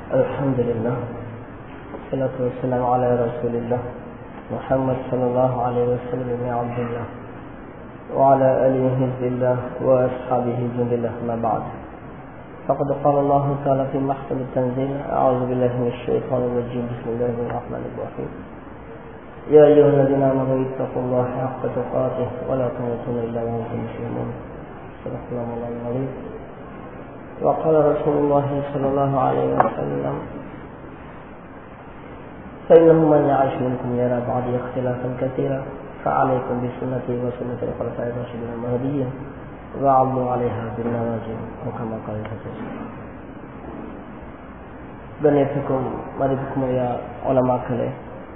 الحمد لله والصلاة والسلام على رسول الله محمد صلى الله عليه وسلم يا عبد الله وعلى آله حزب الله وأصحابه جند الله ما بعد فقد قال الله تعالى في محكم التنزيل أعوذ بالله من الشيطان الرجيم بسم الله الرحمن الرحيم يا أيها الذين آمنوا اتقوا الله حق تقاته ولا تموتن إلا وأنتم مسلمون صدق الله العظيم وقال رسول الله صلى الله عليه وسلم فإنه من يعيش منكم يرى بعضي اختلافا كثيرا فعليكم بسنتي وسنة الخلفاء الراشدين المهديين وعضوا عليها بالنواجذ وكما قال الرسول கண்ணியத்துக்கும் மதிப்புக்கும் ஐயா உலமாக்களே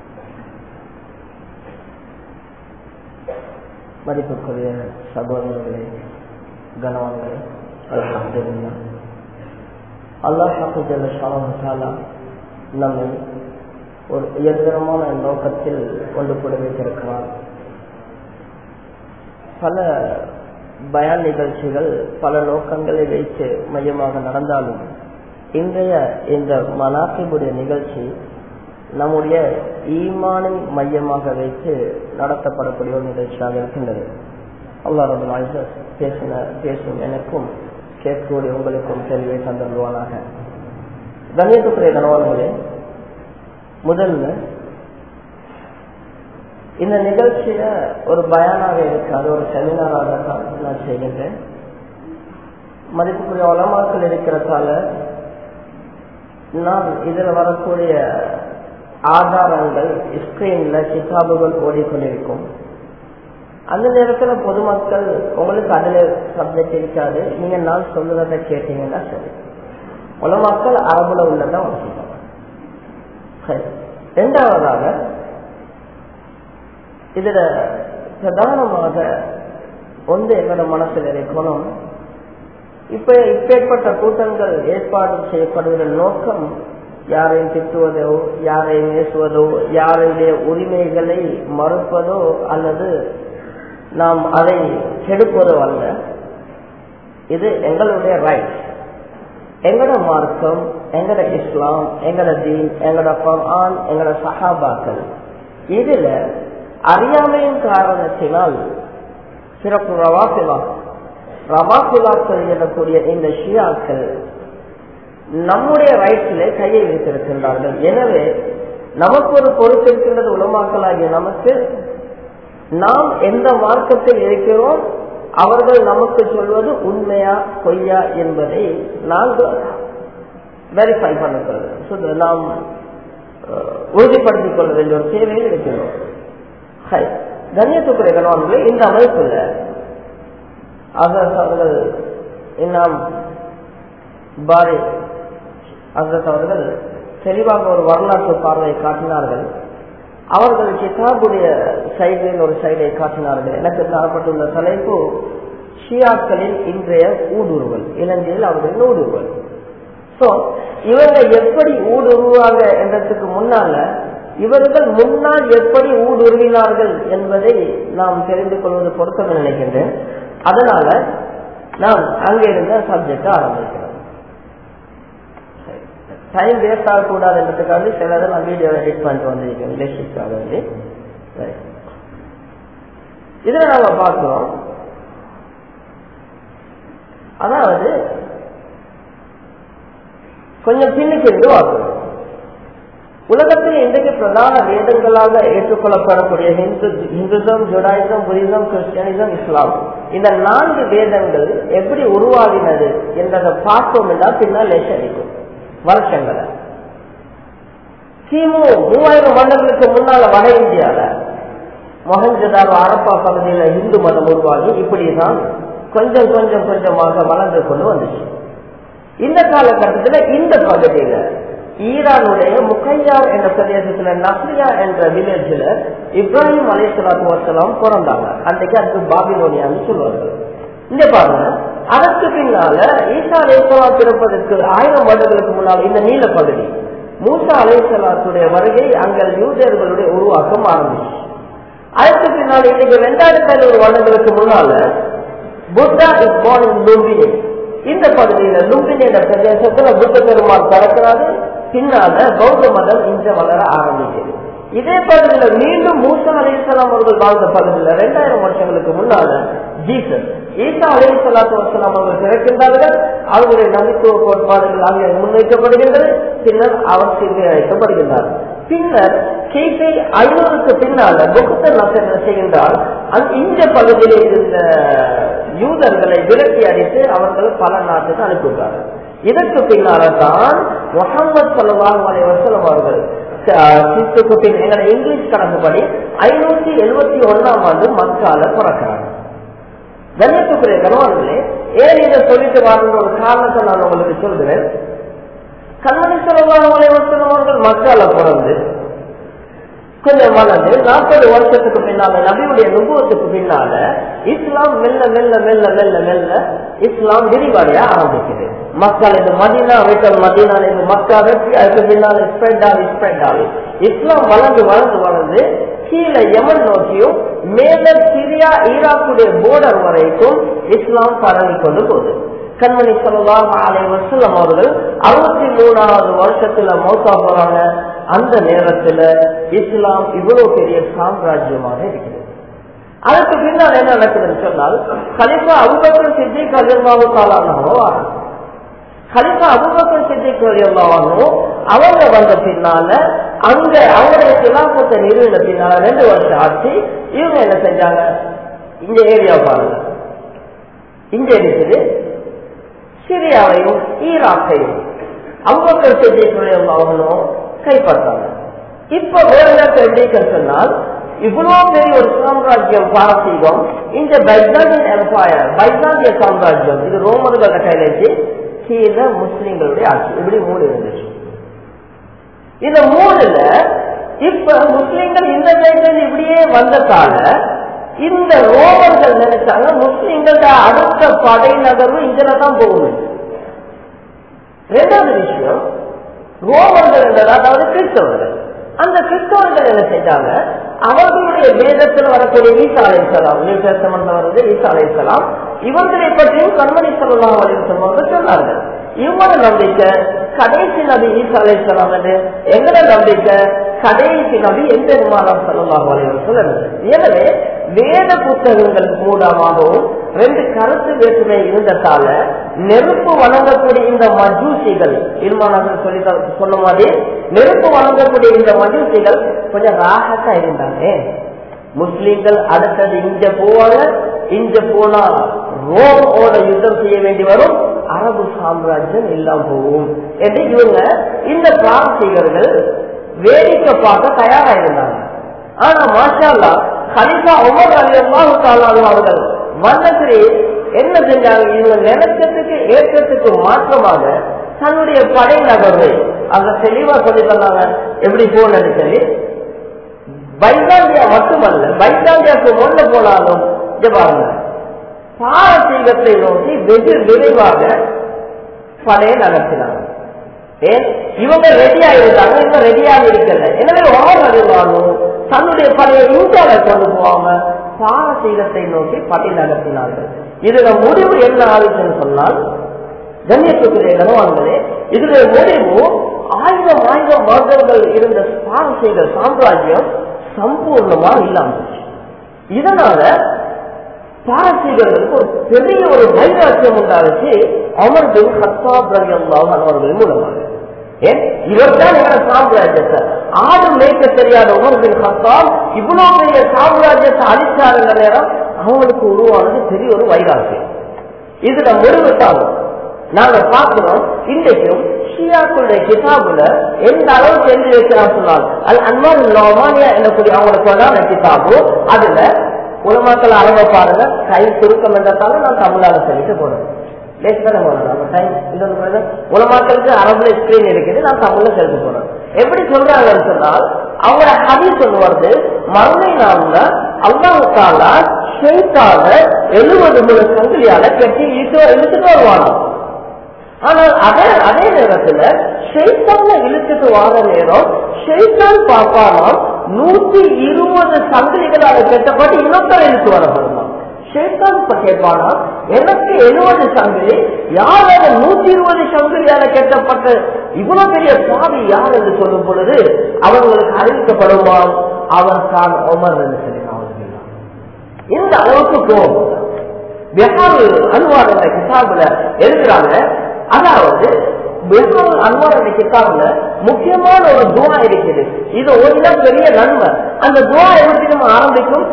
மதிப்புக்குரிய சகோதரர்களே கனவான்களே அல்ஹம்துலில்லாஹ் அல்லாஹ் ஜல்ல ஷானஹு நம்மை ஒரு உயர்தரமான நோக்கத்தில் கொண்டு போட வைத்திருக்கிறார் பல பயான் நிகழ்ச்சிகள் பல நோக்கங்களை வைத்து மையமாக நடந்தாலும் இன்றைய இந்த மனாசிபுடைய நிகழ்ச்சி நம்முடைய ஈமானை மையமாக வைத்து நடத்தப்படக்கூடிய ஒரு நிகழ்ச்சியாக இருக்கின்றது அல்லா ரபுல் பேசின பேசும் எனக்கும் கேட்கக்கூடிய உங்களுக்கும் தெளிவை தந்துள்வானாக கண்ணியத்துக்குரிய கணவன்களே முதல்ல இந்த நிகழ்ச்சியில ஒரு பயானாக இருக்காது ஒரு செமினாராக தான் நான் செய்கின்றேன் மதிப்புக்குரிய வளமாக்கள் இருக்கிறதால நான் இதுல வரக்கூடிய ஆதாரங்கள் ஸ்கிரீன்ல கிதாபுகள் ஓடிக்கொண்டிருக்கும் அந்த நேரத்துல பொதுமக்கள் உங்களுக்கு அதுல சப்ஜெக்ட் இருக்காது நீங்க நான் சொல்லுறத கேட்டீங்கன்னா சரி உலமாக்கள் அரபுல உள்ளதான் வச்சுக்கோங்க சரி இரண்டாவதாக இதுல பிரதானமாக ஒன்று எங்களோட மனசில் இருக்கணும் இப்ப இப்பேற்பட்ட கூட்டங்கள் ஏற்பாடு செய்யப்படுகிற நோக்கம் யாரையும் திட்டுவதோ யாரையும் பேசுவதோ யாருடைய உரிமைகளை மறுப்பதோ அல்லது நாம் அதை கெடுப்பதோ அல்ல இது எங்களுடைய ரைட் எங்கட மார்க்கம் எங்கட இஸ்லாம் எங்கட தீன் எங்கட குரான் எங்கட சஹாபாக்கள் இதுல அறியாமையின் காரணத்தினால் சிறப்பு ரவாசிலா ரவாசிலாக்கள் எனக்கூடிய இந்த ஷியாக்கள் நம்முடைய ரைட்ஸிலே கையை வைத்திருக்கின்றார்கள் எனவே நமக்கு ஒரு பொறுப்பு இருக்கின்றது உலமாக்கலாகிய நமக்கு நாம் எந்த மார்க்கத்தில் இருக்கிறோம் அவர்கள் நமக்கு சொல்வது உண்மையா பொய்யா என்பதை நாங்கள் வெரிஃபை பண்ணுறது நாம் உறுதிப்படுத்திக் கொள்ள வேண்டிய ஒரு தேவையில் இருக்கிறோம் கண்ணியத்துக்குரிய கணவன்களே இந்த அமைப்புல அசரத் அவர்கள் இன்னும் பாரி அசரத் அவர்கள் தெளிவாக ஒரு வரலாற்று பார்வையை காட்டினார்கள் அவர்கள் கிதாபுடைய சைடில் ஒரு சைடை காட்டினார்கள் எனக்கு தரப்பட்டுள்ள தலைப்பு ஷியாக்களின் இன்றைய ஊடுருவல் இலங்கையில் அவர்களின் ஊடுருவல் சோ இவங்க எப்படி ஊடுருவாங்க என்றதுக்கு முன்னால இவர்கள் முன்னால் எப்படி ஊடுருவினார்கள் என்பதை நாம் தெரிந்து கொள்வது பொருத்தம் நினைக்கின்றேன் அதனால நாம் அங்கிருந்த சப்ஜெக்ட் ஆரம்பிக்கிறோம் டைம் வேஸ்ட் ஆகக்கூடாது என்றதுக்காக சிலதை நான் வீடியோ எடிட் பண்ணிட்டு வந்திருக்கேன் ரிலேஷன்ஷிப்காக வேண்டி இதுல நாம பார்க்கிறோம் அதாவது கொஞ்சம் பின்னுக்கு இருந்து பார்க்கிறோம் உலகத்தில் இன்றைக்கு பிரதான வேதங்களாக ஏற்றுக்கொள்ளப்படக்கூடிய ஹிந்து ஹிந்துசம் ஜுடாயிசம் புரிசம் கிறிஸ்டியனிசம் இஸ்லாம் இந்த நான்கு வேதங்கள் எப்படி உருவாகினது என்றதை பார்த்தோம் என்றால் பின்னால் லேசடிக்கும் வருஷங்களை கிமு மூவாயிரம் வருடங்களுக்கு முன்னால வட இந்தியால மொஹஞ்சதாரோ அரப்பா பகுதியில இந்து மதம் உருவாகி இப்படிதான் கொஞ்சம் கொஞ்சம் கொஞ்சமாக வளர்ந்து கொண்டு வந்துச்சு இந்த காலகட்டத்தில் இந்த பகுதியில ஈரானுடைய முக்கையார் என்ற பிரதேசத்துல நஸ்ரியா என்ற வில்லேஜ்ல இப்ராஹிம் அலிஸ்லாத்து வசலாம் பிறந்தாங்க அன்றைக்கு அதுக்கு பாபிலோனியான்னு சொல்லுவார்கள் இந்த பாருங்க அதற்கு பின்னால ஈசா அலைசலாம் பிறப்பதற்கு ஆயிரம் வருடங்களுக்கு முன்னால் இந்த நீல பகுதி மூசா அலைசலாத்துடைய வருகை அங்க யூதர்களுடைய உருவாக்கம் ஆரம்பிச்சு அதுக்கு பின்னால் இன்னைக்கு ரெண்டாயிரத்தி ஐநூறு வருடங்களுக்கு முன்னால Buddha is born in Lumbini இந்த பகுதியில லும்பினி என்ற பிரதேசத்துல புத்த பெருமாள் பிறக்கிறாரு பின்னால பௌத்த மதம் இன்று வளர ஆரம்பிக்குது இதே பகுதியில மீண்டும் மூசா அலிசலாம் அவர்கள் வாழ்ந்த பகுதியில ரெண்டாயிரம் வருஷங்களுக்கு முன்னால ஜீசஸ் ஈசா அலி சலாத்து வசலாம் அவர்கள் பிறக்கின்றார்கள் அவர்களுடைய நம்பித்துவ கோட்பாடுகள் அங்கே முன்வைக்கப்படுகின்றது பின்னர் அவர் சிறுகை அழைக்கப்படுகின்றார் பின்னர் கிபி ஐநூறுக்கு பின்னால புத்த நசர் என்ன செய்கின்றால் இந்த பகுதியில் இருந்த யூதர்களை விரட்டி அடித்து அவர்கள் பல நாட்டுக்கு அனுப்பிவிட்டார்கள் இதற்கு பின்னால தான் முகமது சல்லாஹ் அலி வசலம் அவர்கள் கிறிஸ்துக்கு பின் எங்களை இங்கிலீஷ் கணக்குப்படி ஐநூத்தி எழுபத்தி ஒன்னாம் ஆண்டு மக்கால பிறக்கிறாங்க கண்ணியத்துக்குரிய கணவன்களே ஏன் இதை சொல்லிட்டு வாழ்ந்த ஒரு காரணத்தை நான் உங்களுக்கு சொல்கிறேன் கண்மணி சொல்லலாம் அவர்கள் மக்கால பிறந்து கொஞ்சம் வளர்ந்து நாற்பது வருஷத்துக்கு பின்னால நபியுடைய நுபுவத்துக்கு பின்னால இஸ்லாம் மெல்ல மெல்ல மெல்ல மெல்ல மெல்ல இஸ்லாம் விரிவடைய ஆரம்பிக்குது மக்கள் இந்த மதினா விட்டல் மதினா இந்த மக்கா வெற்றி அதுக்கு பின்னால ஸ்ப்ரெட் ஆகி ஸ்ப்ரெட் ஆகி இஸ்லாம் வளர்ந்து வளர்ந்து வளர்ந்து கீழே யமன் நோக்கியும் மேல சிரியா ஈராக்குடைய போர்டர் வரைக்கும் இஸ்லாம் பரவி கொண்டு போகுது கண்மணி சொல்லலாம் அலை வசலம் அவர்கள் அறுபத்தி மூணாவது வருஷத்துல மௌத்தா போறாங்க அந்த நேரத்துல இஸ்லாம் இவ்வளவு பெரிய சாம்ராஜ்யமாக இருக்கிறது அதுக்கு பின்னால் என்ன நடக்குதுன்னு சொன்னால் கலிஃபா அபுபக்கர் சித்திக் அஜர்மாவு காலானவோ கலிஃபா அபுபக்கர் சித்திக் அஜர்மாவோ அவங்க வந்த பின்னால அங்க அவங்களுடைய சிலாபத்தை நிறுவன பின்னால ரெண்டு வருஷம் ஆச்சு இவங்க என்ன செஞ்சாங்க இந்த ஏரியா பாருங்க இங்க இருக்குது சிரியாவையும் ஈராக்கையும் அவ்வக்கள் செய்திகளுடைய அவங்களும் கைப்பற்றாங்க இப்ப வேற எப்படி சொன்னால் இவ்வளவு பெரிய ஒரு சாம்ராஜ்யம் பாரசீகம் இந்த பைசாண்டியன் எம்பயர் பைசாந்திய சாம்ராஜ்யம் இது ரோமர்கள கையில வச்சு கீழே முஸ்லிம்களுடைய ஆட்சி இப்படி மூணு இருந்துச்சு இந்த மூணுல இப்ப முஸ்லிம்கள் இந்த சைட்ல இப்படியே வந்ததால இந்த ரோமர்கள் நினைச்சாங்க முஸ்லிம்களோட அடுத்த படை நகர்வு இங்கதான் தான் போகணும் ரெண்டாவது விஷயம் ரோமர்கள் என்றது அதாவது கிறிஸ்தவர்கள் அந்த கிறிஸ்தவர்கள் என்ன செஞ்சாங்க அவர்களுடைய வேதத்தில் வரக்கூடிய ஈசா அலைசலாம் நியூ டெஸ்டமெண்ட்ல வருது ஈசா அலைசலாம் இவர்களை பற்றியும் கண்மணி சொல்லலாம் அப்படின்னு சொன்னார்கள் இவங்களோட நம்பிக்கை கடைசி நபி ஈசா அலைசலாம் என்று எங்கட நம்பிக்கை கடைசி நபி எந்த விமானம் சொல்லலாம் அலைவசம் எனவே வேத புத்தகங்கள் மூலமாகவும் ரெண்டு கருத்து வேற்றுமை இருந்ததால நெருப்பு வழங்கக்கூடிய இந்த மஜூசிகள் இருமானங்கள் சொல்லி சொன்ன மாதிரி நெருப்பு வழங்கக்கூடிய இந்த மஜூசிகள் கொஞ்சம் ராகத்தா இருந்தாங்க முஸ்லீம்கள் அடுத்தது இங்க போவாங்க இங்க போனா ரோமோட யுத்தம் செய்ய வேண்டி வரும் அரபு சாம்ராஜ்யம் இல்லாம போகும் என்று இவங்க இந்த பிரார்த்திகர்கள் வேடிக்கை பார்க்க தயாரா இருந்தாங்க ஆனா மாஷால்லா கலிஃபா உமர் அலி அல்லாஹு அவர்கள் வந்தத்திலே என்ன செஞ்சாங்க இவங்க நிலச்சத்துக்கு ஏற்றத்துக்கு மாற்றமாக தன்னுடைய படை நகர்வை அங்க தெளிவா சொல்லி தந்தாங்க எப்படி போனது சொல்லி பைசாந்தியா மட்டுமல்ல பைசாந்தியாவுக்கு முன்ன போனாலும் இங்க பாருங்க பாரசீகத்தை நோக்கி வெகு விரைவாக படையை நகர்த்தினாங்க ஏன் இவங்க ரெடியா இருந்தாங்க இவங்க ரெடியாக இருக்கல எனவே ஓவர் அறிவாலும் தன்னுடைய பழைய இந்தியாவை கொண்டு போகாம பாரசீகத்தை நோக்கி படை நகர்த்தினார்கள் இதுல முடிவு என்ன ஆயிடுச்சுன்னு சொன்னால் கண்ணியத்துக்குரிய கனவான்களே இதுல முடிவு ஆயிரம் ஆயிரம் வருடங்கள் இருந்த பாரசீக சாம்ராஜ்யம் சம்பூர்ணமா இல்லாம இதனால பாரசீகர்களுக்கு ஒரு பெரிய ஒரு வைராக்கியம் உண்டாச்சு அமர் பின் ஹத்தாப் ரவி அவர்கள் மூலமாக ஏன் இவர் தான் எங்க சாம்ராஜ்யத்தை ஆடு மேய்க்க தெரியாத உமர் பின் ஹத்தாப் இவ்வளவு பெரிய சாம்ராஜ்யத்தை அழிச்சாருங்க நேரம் அவங்களுக்கு உருவானது பெரிய ஒரு வைராக்கியம் இதுல முடிவுட்டாங்க நாங்க பார்க்கிறோம் இன்றைக்கும் ஷியாக்களுடைய கிதாபுல எந்த அளவுக்கு எழுதி வைக்கிறான் சொன்னால் அது அன்மான் லோமானியா என்னக்கூடிய அவங்களுக்கு கொண்டாட கிதாபு அதுல உலமாக்கள் அரப பாருங்க கை சுருக்கம் என்றதால நான் தமிழால சொல்லிட்டு போனேன் உலமாக்களுக்கு அரபுல ஸ்கிரீன் இருக்குது நான் தமிழ்ல செலுத்த போறேன் எப்படி சொல்றாங்கன்னு சொன்னால் அவங்களோட ஹதி சொல்லுவது மறுமை நாள்ல அல்லாவுக்கால ஷெய்தால எழுபது முழு சங்கிலியால கட்டி இழுத்து இழுத்துட்டு வருவாங்க ஆனால் அதே அதே நேரத்துல ஷெய்தான இழுத்துட்டு வார நேரம் ஷெய்தான் பாப்பானா நூத்தி இருபது சங்கிலிகளால கட்டப்பட்டு இன்னொருத்தர் இழுத்து வரப்படுமா ஷேத்தான் இப்ப கேட்பானா எனக்கு எழுபது சங்கிலி யாரால நூத்தி இருபது சங்கிலியால கெட்டப்பட்ட இவ்வளவு பெரிய பாவி யார் என்று சொல்லும் பொழுது அவர்களுக்கு அறிவிக்கப்படுவான் அவர் தான் ஒமர் என்று சொல்லி இந்த அளவுக்கு கோபம் பெஹால் அன்வார் என்ற கிதாபுல எழுதுறாங்க அதாவது பெஹால் அன்வார் என்ற கிதாபுல முக்கியமான ஒரு துவா இருக்குது இது ஒரு பெரிய நன்மை அந்த துவா எப்படி நம்ம ஆரம்பிக்கும்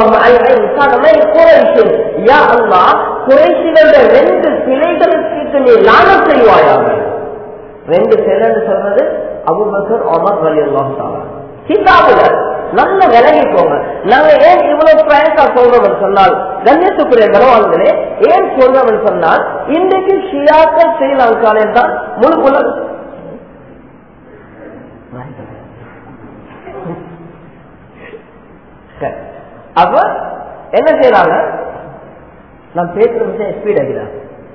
அல்லா குறைசிகளுடைய ரெண்டு சிலைகளுக்கு நீ லானம் செய்வாயாக ரெண்டு சிலைன்னு சொல்றது அபுபக்கர் ஒமர் வலி அல்லாஹ் கிதாபுல நல்ல விலகிக்கோங்க நாங்க ஏன் இவ்வளவு பிரயசா சொல்றோம் சொன்னால் கண்ணியத்துக்குரிய கனவான்களே ஏன் சொல்றோம் சொன்னால் இன்றைக்கு ஷியாக்கள் ஸ்ரீலங்காலே தான் முழு உலக அப்ப என்ன செய்யறாங்க நான் பேசுற விஷயம் ஸ்பீட் ஆகிறாங்க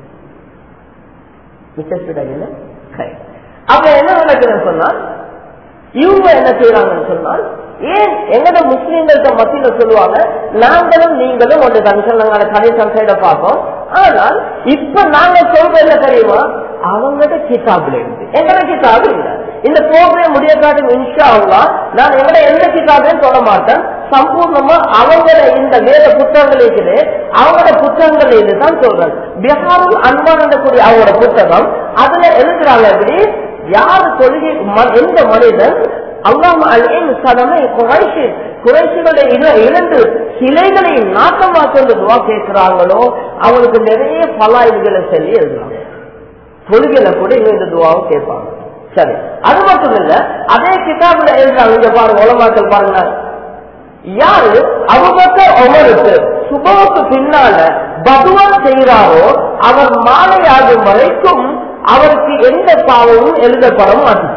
மிச்ச ஸ்பீட் ஆகல அப்ப என்ன நடக்குதுன்னு சொன்னால் இவங்க என்ன செய்யறாங்கன்னு சொன்னால் ஏன் எங்கட முஸ்லீம்கள்ட்ட மத்தியில சொல்லுவாங்க நாங்களும் நீங்களும் ஒரு கமிஷன் நாங்க கடைசி சைட பார்ப்போம் ஆனால் இப்ப நாங்க சொல்ற என்ன தெரியுமா அவங்ககிட்ட கிதாபுல இருந்து எங்கட கிதாபு இல்ல இந்த ப்ரோக்ராம் முடிய காட்டும் இன்ஷா அல்லா நான் எங்கட எந்த கிதாபையும் சொல்ல மாட்டேன் சம்பூர்ணமா அவங்கள இந்த வேத புத்தகங்கள் இருக்குது அவங்களோட புத்தகங்கள் இதுதான் சொல்றேன் பிஹாரில் அன்பான் கூடிய அவங்களோட புத்தகம் அதுல எழுதுறாங்க எப்படி யார் தொழுகை எந்த மனிதன் அல்லாம் அல்லின் சதமை குறைசி குறைசிகளுடைய இரண்டு சிலைகளை நாட்டமா கொண்டு துவா கேட்கிறாங்களோ அவங்களுக்கு நிறைய பலாய்வுகளை சொல்லி எழுதுறாங்க தொழுகையில கூட இன்னும் இந்த துவாவும் கேட்பாங்க சரி அது மட்டும் இல்ல அதே கிதாபுல எழுதுறாங்க இங்க பாருங்க உலமாக்கள் பாருங்க யாரு அவங்க உமருக்கு சுபவுக்கு பின்னால பதுவா செய்கிறாரோ அவர் மாலை ஆகும் வரைக்கும் அவருக்கு எந்த பாவமும் எழுதப்பட மாட்டுச்சு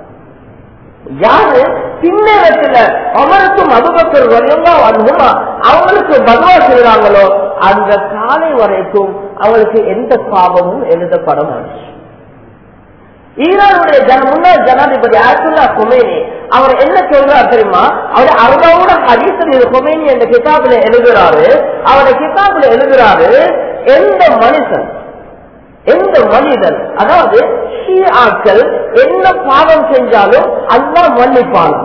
யாரு பின்னரத்துல அமருக்கும் அபுபக்கர் வரையெல்லாம் வந்துமா அவங்களுக்கு பகவா செய்யறாங்களோ அந்த காலை வரைக்கும் அவங்களுக்கு எந்த பாவமும் எழுதப்பட மாட்டுச்சு ஈரானுடைய ஜன முன்னாள் ஜனாதிபதி ஆசுல்லா கொமேனி அவர் என்ன சொல்றார் தெரியுமா அவர் அருகாவோட ஹதீசர் கொமேனி என்ற கிதாபுல எழுதுறாரு அவருடைய கிதாபுல எழுதுறாரு எந்த மனுஷன் எந்த மனிதன் அதாவது ஷியாக்கள் என்ன பாவம் செஞ்சாலும் அல்லா மன்னிப்பான்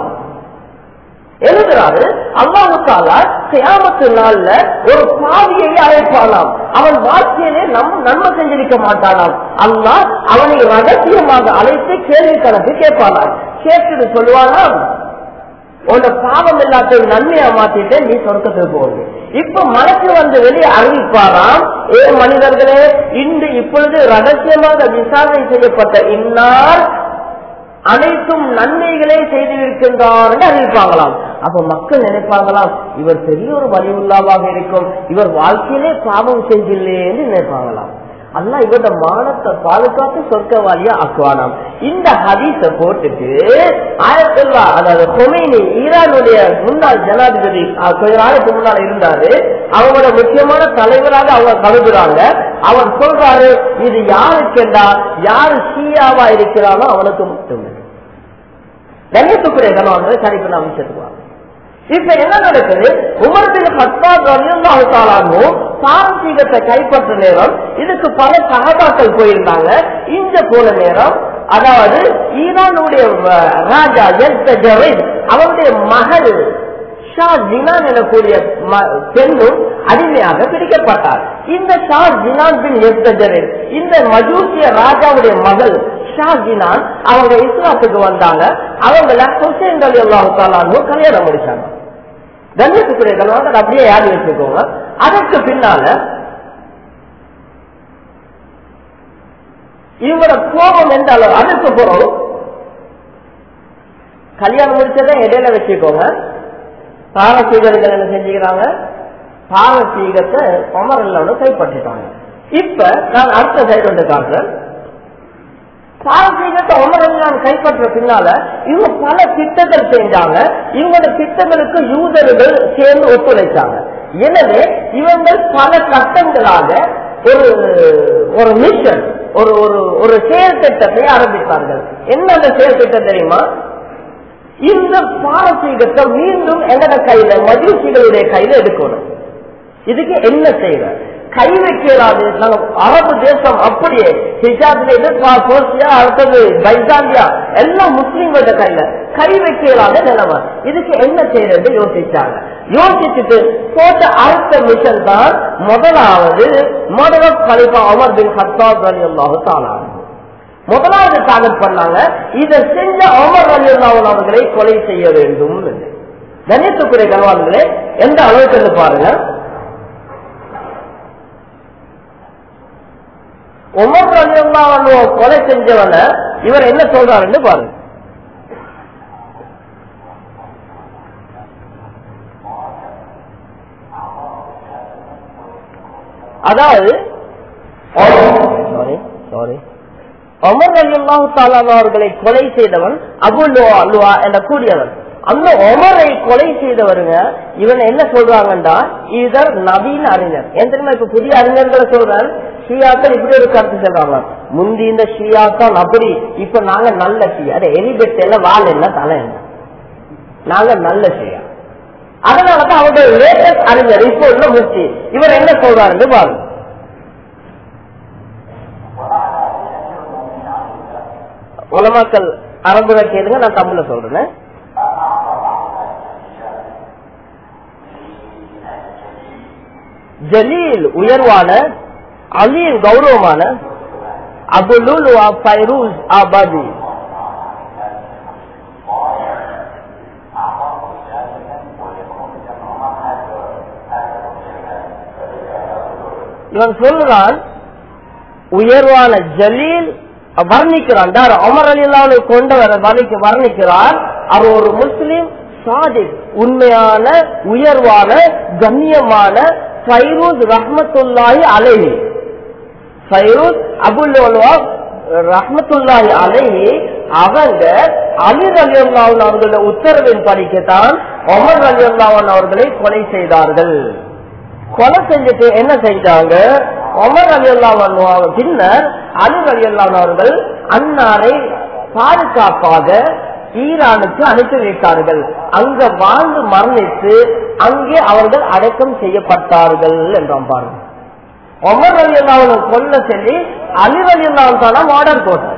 எழுதுறாரு அல்லாவுக்கால கியாமத்து நாள்ல ஒரு பாவியை அழைப்பானாம் அவன் வாழ்க்கையிலே நம் நன்மை செஞ்சிருக்க மாட்டானாம் அல்லா அவனை ரகசியமாக அழைத்து கேள்வி கணக்கு கேட்பானாம் கேட்டுட்டு சொல்லுவானாம் உன்னோட பாவம் எல்லாத்தையும் நன்மையா மாத்திட்டு நீ சொர்க்கத்துக்கு போகுது இப்ப மனசு வந்து வெளியே அறிவிப்பாராம் ஏ மனிதர்களே இன்று இப்பொழுது ரகசியமாக விசாரணை செய்யப்பட்ட இன்னார் அனைத்தும் நன்மைகளே செய்திருக்கின்றார் என்று அறிவிப்பாங்களாம் அப்ப மக்கள் நினைப்பாங்களாம் இவர் பெரிய ஒரு வலியுள்ளாவாக இருக்கும் இவர் வாழ்க்கையிலே பாவம் செஞ்சில்லையே என்று நினைப்பாங்களாம் அல்லா இவரோட மானத்தை பாதுகாத்து சொர்க்கவாளியா ஆக்குவானாம் இந்த ஹதீஸ போட்டுட்டு ஆயிரத்தி அதாவது கொமைனி ஈரானுடைய முன்னாள் ஜனாதிபதி கொஞ்ச நாளைக்கு முன்னால் இருந்தாரு அவங்களோட முக்கியமான தலைவராக அவங்க கருதுறாங்க அவர் சொல்றாரு இது யாருக்கெண்டா யாரு ஷீயாவா இருக்கிறானோ அவனுக்கு மட்டும் கண்ணியத்துக்குரிய கணவன் சரிப்பு நான் விஷயத்துக்கு இப்ப என்ன நடக்குது உமர்பின் ஹத்தாப் ரலியல்லாஹு பாரசீகத்தை கைப்பற்ற நேரம் இதுக்கு பல சகபாக்கள் போயிருந்தாங்க இங்க போன நேரம் அதாவது ஈரானுடைய ராஜா ஜவைத் அவருடைய மகள் ஷா ஜினான் எனக்கூடிய பெண்ணும் அடிமையாக பிடிக்கப்பட்டார் இந்த ஷா ஜினான் பின் எத்தஜரின் இந்த மஜூசிய ராஜாவுடைய மகள் ஷா ஜினான் அவங்க இஸ்லாத்துக்கு வந்தாங்க அவங்கள ஹுசேன் அலி அல்லாஹு கல்யாணம் முடிச்சாங்க கண்ணியத்துக்குரிய கல்வாங்க அப்படியே யாரு வச்சுக்கோங்க அதற்கு பின்னால இவங்களோட கோபம் எந்த அளவு அதற்கு பிறகு கல்யாணம் முடிச்சதை இடையில வச்சுக்கோங்க பாரசீகர்கள் என்ன செஞ்சுக்கிறாங்க பாரசீகத்தை குமரல்லோட கைப்பற்றிட்டாங்க இப்ப நான் அடுத்த சைடு வந்து காட்டுறேன் பாரசீகத்தை உமரல்லான் கைப்பற்ற பின்னால இவங்க பல திட்டங்கள் செஞ்சாங்க இவங்களோட திட்டங்களுக்கு யூதர்கள் சேர்ந்து ஒத்துழைச்சாங்க எனவே இவங்கள் பல கட்டங்களாக ஒரு ஒரு மிஷன் ஒரு ஒரு ஒரு செயல் திட்டத்தை ஆரம்பித்தார்கள் என்ன அந்த செயல் திட்டம் தெரியுமா இந்த பாரசீகத்தை மீண்டும் எங்கட கையில மஜூசிகளுடைய கையில எடுக்கணும் இதுக்கு என்ன செய்யற கை வைக்கலாது நாங்க அரபு தேசம் அப்படியே ஹிஜாப்ல இருந்து அடுத்தது பைசாந்தியா எல்லாம் முஸ்லீம்களோட கையில கை வைக்கலாத நிலைமை இதுக்கு என்ன செய்யறது யோசிச்சாங்க யோசிச்சுட்டு போட்ட அடுத்த மிஷன் தான் முதலாவது முதல கலிபா அமர் பின் ஹத்தாப் அலி அல்லாஹு தாலான் முதலாவது டார்கெட் பண்ணாங்க இதை செஞ்ச அமர் அலி அல்லாஹன் அவர்களை கொலை செய்ய வேண்டும் கணேசத்துக்குரிய கனவான்களே எந்த அளவுக்கு பாருங்க உமர் அலி அல்லாஹ் கொலை செஞ்சவன இவர் என்ன சொல்றாருன்னு பாருங்க அதாவது சாரி சாரி அமர் அலி அல்லாஹு அவர்களை கொலை செய்தவன் அபுல்லோ அல்வா என்ற கூடியவன் அந்த ஒமரை கொலை செய்தவருங்க இவன் என்ன சொல்றாங்கன்றா இதர் நவீன அறிஞர் ஏன் தெரியுமா இப்ப புதிய அறிஞர்களை சொல்றேன் ஷியாக்கள் இப்படி ஒரு கருத்து சொல்றாங்க முந்தி இந்த ஷியாக்கள் அப்படி இப்ப நாங்க நல்ல ஷியா அது எலிபெட் எல்லாம் வால் என்ன தலை என்ன நாங்க நல்ல ஷியா அதனாலதான் அவங்க லேட்டஸ்ட் அறிஞர் இப்போ உள்ள முக்தி இவர் என்ன சொல்றாரு பாருங்க உலமாக்கள் அரபுல கேளுங்க நான் தமிழ்ல சொல்றேன் ஜலீல் உயர்வான அலீம் கௌரவமான அபுலுல் ஃபைரூஸ் ஆபாதி இவன் சொல்லுறான் உயர்வான ஜலீல் வர்ணிக்கிறான் அமர் அலி கொண்டவர் வர்ணிக்கிறார் அவர் ஒரு முஸ்லிம் சாதிக் உண்மையான உயர்வான கண்ணியமான ஃபைரூஸ் ரஹமத்துல்லாஹி அலைஹி ஃபைரூஸ் அபுல்லோலா ரஹமத்துல்லாஹி அலைஹி அவங்க அலி அலி அல்லாவன் அவர்களோட உத்தரவின் படிக்கத்தான் ஒமர் அலி அல்லாவன் அவர்களை கொலை செய்தார்கள் கொலை செஞ்சுட்டு என்ன செஞ்சாங்க ஒமர் அலி அல்லாவன் பின்னர் அலி அலி அல்லாவன் அவர்கள் அன்னாரை பாதுகாப்பாக ஈரானுக்கு அனுப்பி வைத்தார்கள் அங்க வாழ்ந்து மரணித்து அங்கே அவர்கள் அடக்கம் செய்யப்பட்டார்கள் என்றான் பாருங்க ஒமர் அலி அல்லாவனை கொல்ல சொல்லி அலி அலி அல்லாவன் தானே ஆர்டர் போட்டார்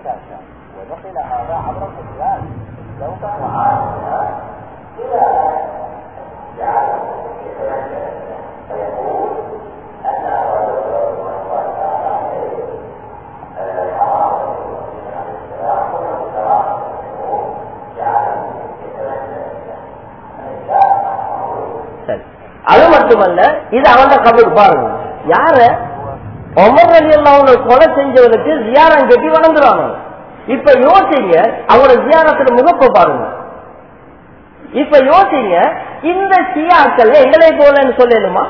அது மட்டுமல்ல இது அவன் கபூர் பாருங்க யார ஒமர் அலி அல்லாவுல கொலை செஞ்சவனுக்கு ஜியாரம் கட்டி வணங்குறாங்க இப்ப யோசிங்க அவங்களோட ஜியாரத்துல முகப்ப பாருங்க இப்ப யோசிங்க இந்த சியாக்கள் எங்களை போலன்னு சொல்லணுமா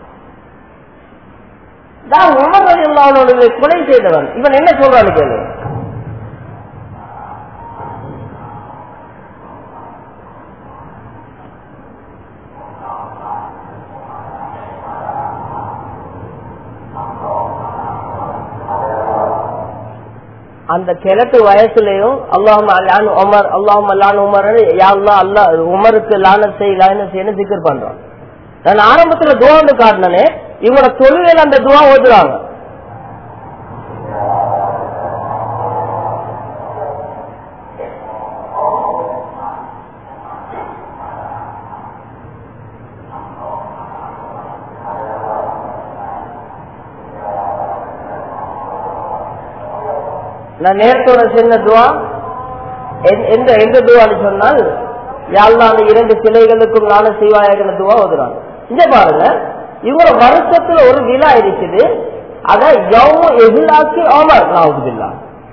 தான் உமர் அலி அல்லாவுடைய கொலை செய்தவன் இவன் என்ன சொல்றான்னு கேளு அந்த கிழக்கு வயசுலயும் அல்லாஹும் அல்லான் உமர் அல்லாஹும் அல்லான் உமர் யாழ்லா அல்லா உமருக்கு லானத் செய் லானத் செய்யு திக்கர் பண்றான் நான் ஆரம்பத்துல துவான்னு காட்டினே இவங்களோட தொழுகையில் அந்த துவா ஓதுறாங்க நான் நேரத்தோட சின்ன துவா எந்த எந்த துவான்னு சொன்னால் யாழ்லா அந்த இரண்டு சிலைகளுக்கும் நானும் செய்வாயாக துவா ஓதுறாங்க இங்க பாருங்க இவங்க வருஷத்துல ஒரு விழா இருக்குது அத யௌம எதிராக்கி ஓமர் நாவுதில்லா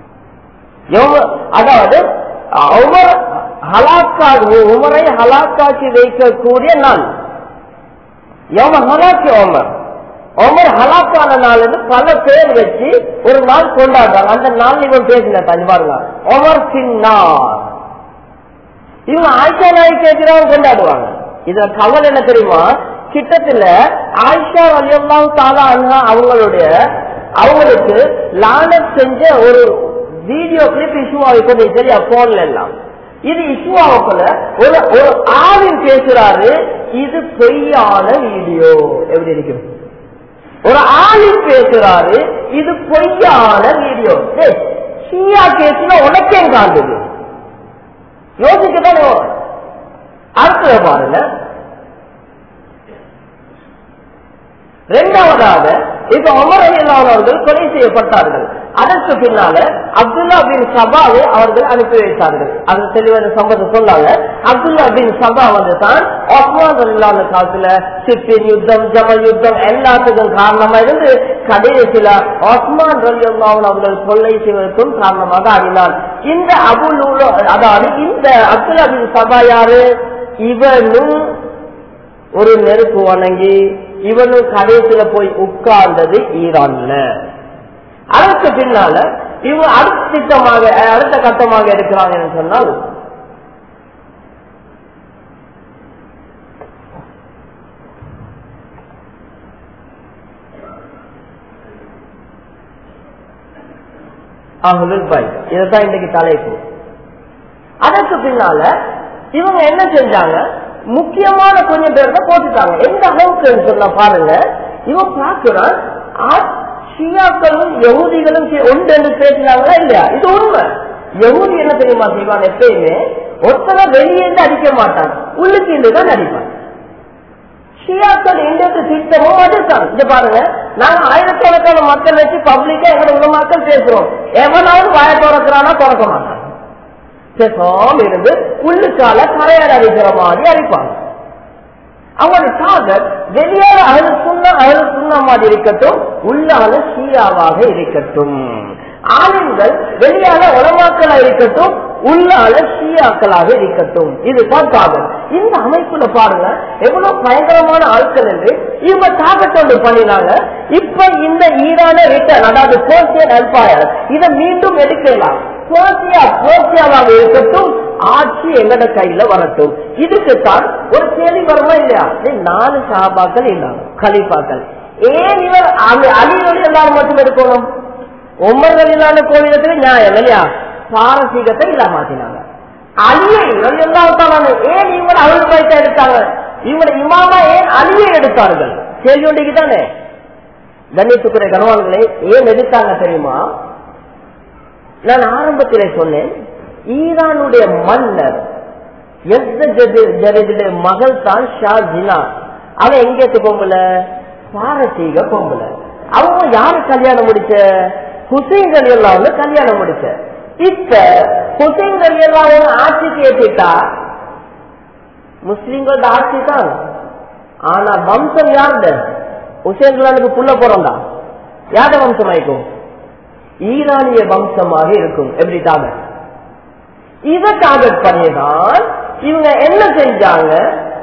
அதாவது உமர் ஹலாக்கா உமரை ஹலாக்காக்கி வைக்கக்கூடிய நாள் யௌம ஹலாக்கி ஓமர் ஒமர் ஹலாக்கான நாள் பல பேர் வச்சு ஒரு நாள் கொண்டாடுறாங்க அந்த நாள் இவன் பேசின பாருங்க ஒமர் சின்னார் இவங்க ஆயிஷா நாய்க்கு எதிராக கொண்டாடுவாங்க இதுல கவல் என்ன தெரியுமா கிட்டத்துல ஆயிஷா வலியல்லாம் தாலா அண்ணா அவங்களுடைய அவங்களுக்கு லானத் செஞ்ச ஒரு வீடியோ கிளிப் இஷ்யூ ஆகிக்கொண்டு சரியா போன்ல எல்லாம் இது இஷ்யூ ஆகக்குள்ள ஒரு ஒரு ஆவின் பேசுறாரு இது பொய்யான வீடியோ எப்படி இருக்கும் ஒரு ஆளின் பேசுறாரு இது பொய்யான வீடியோ டேய், ஷியா கேஸ்ல உனக்கே காட்டுது யோசிக்கத்தானே அடுத்தது பாருங்க இரண்டாவதாக இப்ப அமர் அவர்கள் கொலை செய்யப்பட்டார்கள் அதற்கு பின்னால அப்துல்லா பின் சபாவை அவர்கள் அனுப்பி வைத்தார்கள் அது தெளிவான சம்பவம் சொன்னாங்க அப்துல்லா பின் சபா வந்து தான் ஒஸ்மான் இல்லாத காலத்துல சிப்பின் யுத்தம் ஜமல் யுத்தம் எல்லாத்துக்கும் காரணமா இருந்து கடைசியில ஒஸ்மான் ரலியல்லாஹு அவர்கள் கொள்ளை செய்வதற்கும் காரணமாக ஆடினார் இந்த அபுல் அதாவது இந்த அப்துல்லா பின் சபா யாரு இவனும் ஒரு நெருப்பு வணங்கி இவனும் கடைசியில போய் உட்கார்ந்தது ஈரான்ல அதற்கு பின்னால இவங்க அடுத்த திட்டமாக அஹ், அடுத்த கட்டமாக இருக்கிறாங்கன்னு சொன்னால் அஹ்லுல் பைத் இதுதான் இன்னைக்கு தலைப்பு அதற்கு பின்னால இவங்க என்ன செஞ்சாங்க முக்கியமான கொஞ்சம் பேர் தான் போட்டுட்டாங்க எந்த அளவுக்கு சொன்னா பாருங்க இவன் பார்க்கிறான் ஆ- ஷியாக்களும் யகுதிகளும் சே- ஒன்று என்று பேசினாங்களா இல்லையா இது உண்மை யகுதி என்ன தெரியுமா செய்வான் எப்பயுமே ஒருத்தனை வெளியேந்து அடிக்க மாட்டான் உள்ளுக்கு இருந்து தான் அடிப்பான் ஷியாக்கள் எங்களுக்கு திட்டமும் அதுதான் இது பாருங்க நாங்க ஆயிரக்கணக்கான மக்கள் வச்சு பப்ளிக்கா எங்களோட உலமாக்கள் பேசுறோம் எவனாவது வாய திறக்கிறானா திறக்க மாட்டான் பேசாம இருந்து உள்ளுக்கால கரையாட அடிக்கிற மாதிரி அடிப்பாங்க அவங்களோட டார்கெட் வெளியால அகல சுண்ண அகல சுண்ண மாதிரி இருக்கட்டும் உள்ளால ஷீயாவாக இருக்கட்டும் ஆளுங்கள் வெளியால உலமாக்களா இருக்கட்டும் உள்ளால ஷீயாக்களாக இருக்கட்டும் இது டார்கெட் இந்த அமைப்புல பாருங்க எவ்வளவு பயங்கரமான ஆட்கள் என்று இவங்க டார்கெட் ஒன்று பண்ணினாங்க இப்ப இந்த ஈரான ரிட்டர்ன் அதாவது போர்சியன் அல்பாயர் இதை மீண்டும் எடுக்கலாம் போர்சியா போர்சியாவாக இருக்கட்டும் ஆட்சி எங்கட கையில வரட்டும் இதுக்குத்தான் ஒரு கேள்வி வருமா இல்லையா ஏய், நாலு சாபாக்கள் இல்லாம கலிப்பாக்கள் ஏன் இவர் அலி- அலியோடு எல்லாரும் மட்டும் இருக்கணும் ஒன்பது இல்லாத கோவிலத்துக்கு நியாயம் இல்லையா பாரசீகத்தை இல்லாமாத்தினாங்க அலியை எல்லாத்தாலும் ஏன் இவர் அருள் பைத்த எடுத்தாங்க இவர் இமாமா ஏன் அலியை எடுத்தார்கள் கேள்வி ஒன்றைக்கு தானே கண்ணியத்துக்குரிய கனவான்களை ஏன் எடுத்தாங்க தெரியுமா நான் ஆரம்பத்திலே சொன்னேன் ஈரானுடைய மன்னர் ஜரிதுடைய மகள் தான் ஷா ஜினா அவன் எங்கேத்து பொம்புல பாரசீக பொம்புல அவங்க யாரு கல்யாணம் முடிச்ச ஹுசைன் அலி எல்லாம் கல்யாணம் முடிச்ச இப்ப ஹுசைன் அலி எல்லாம் ஆட்சிக்கு ஏற்றிட்டா முஸ்லிம்களோட ஆட்சி தான் ஆனா வம்சம் யாருட ஹுசைன் அல்லானுக்கு புள்ள போறோம்டா யார வம்சம் ஆயிக்கும் ஈரானிய வம்சமாக இருக்கும் எப்படி டார்கெட் இதை டார்கெட் பண்ணிதான் இவங்க என்ன செஞ்சாங்க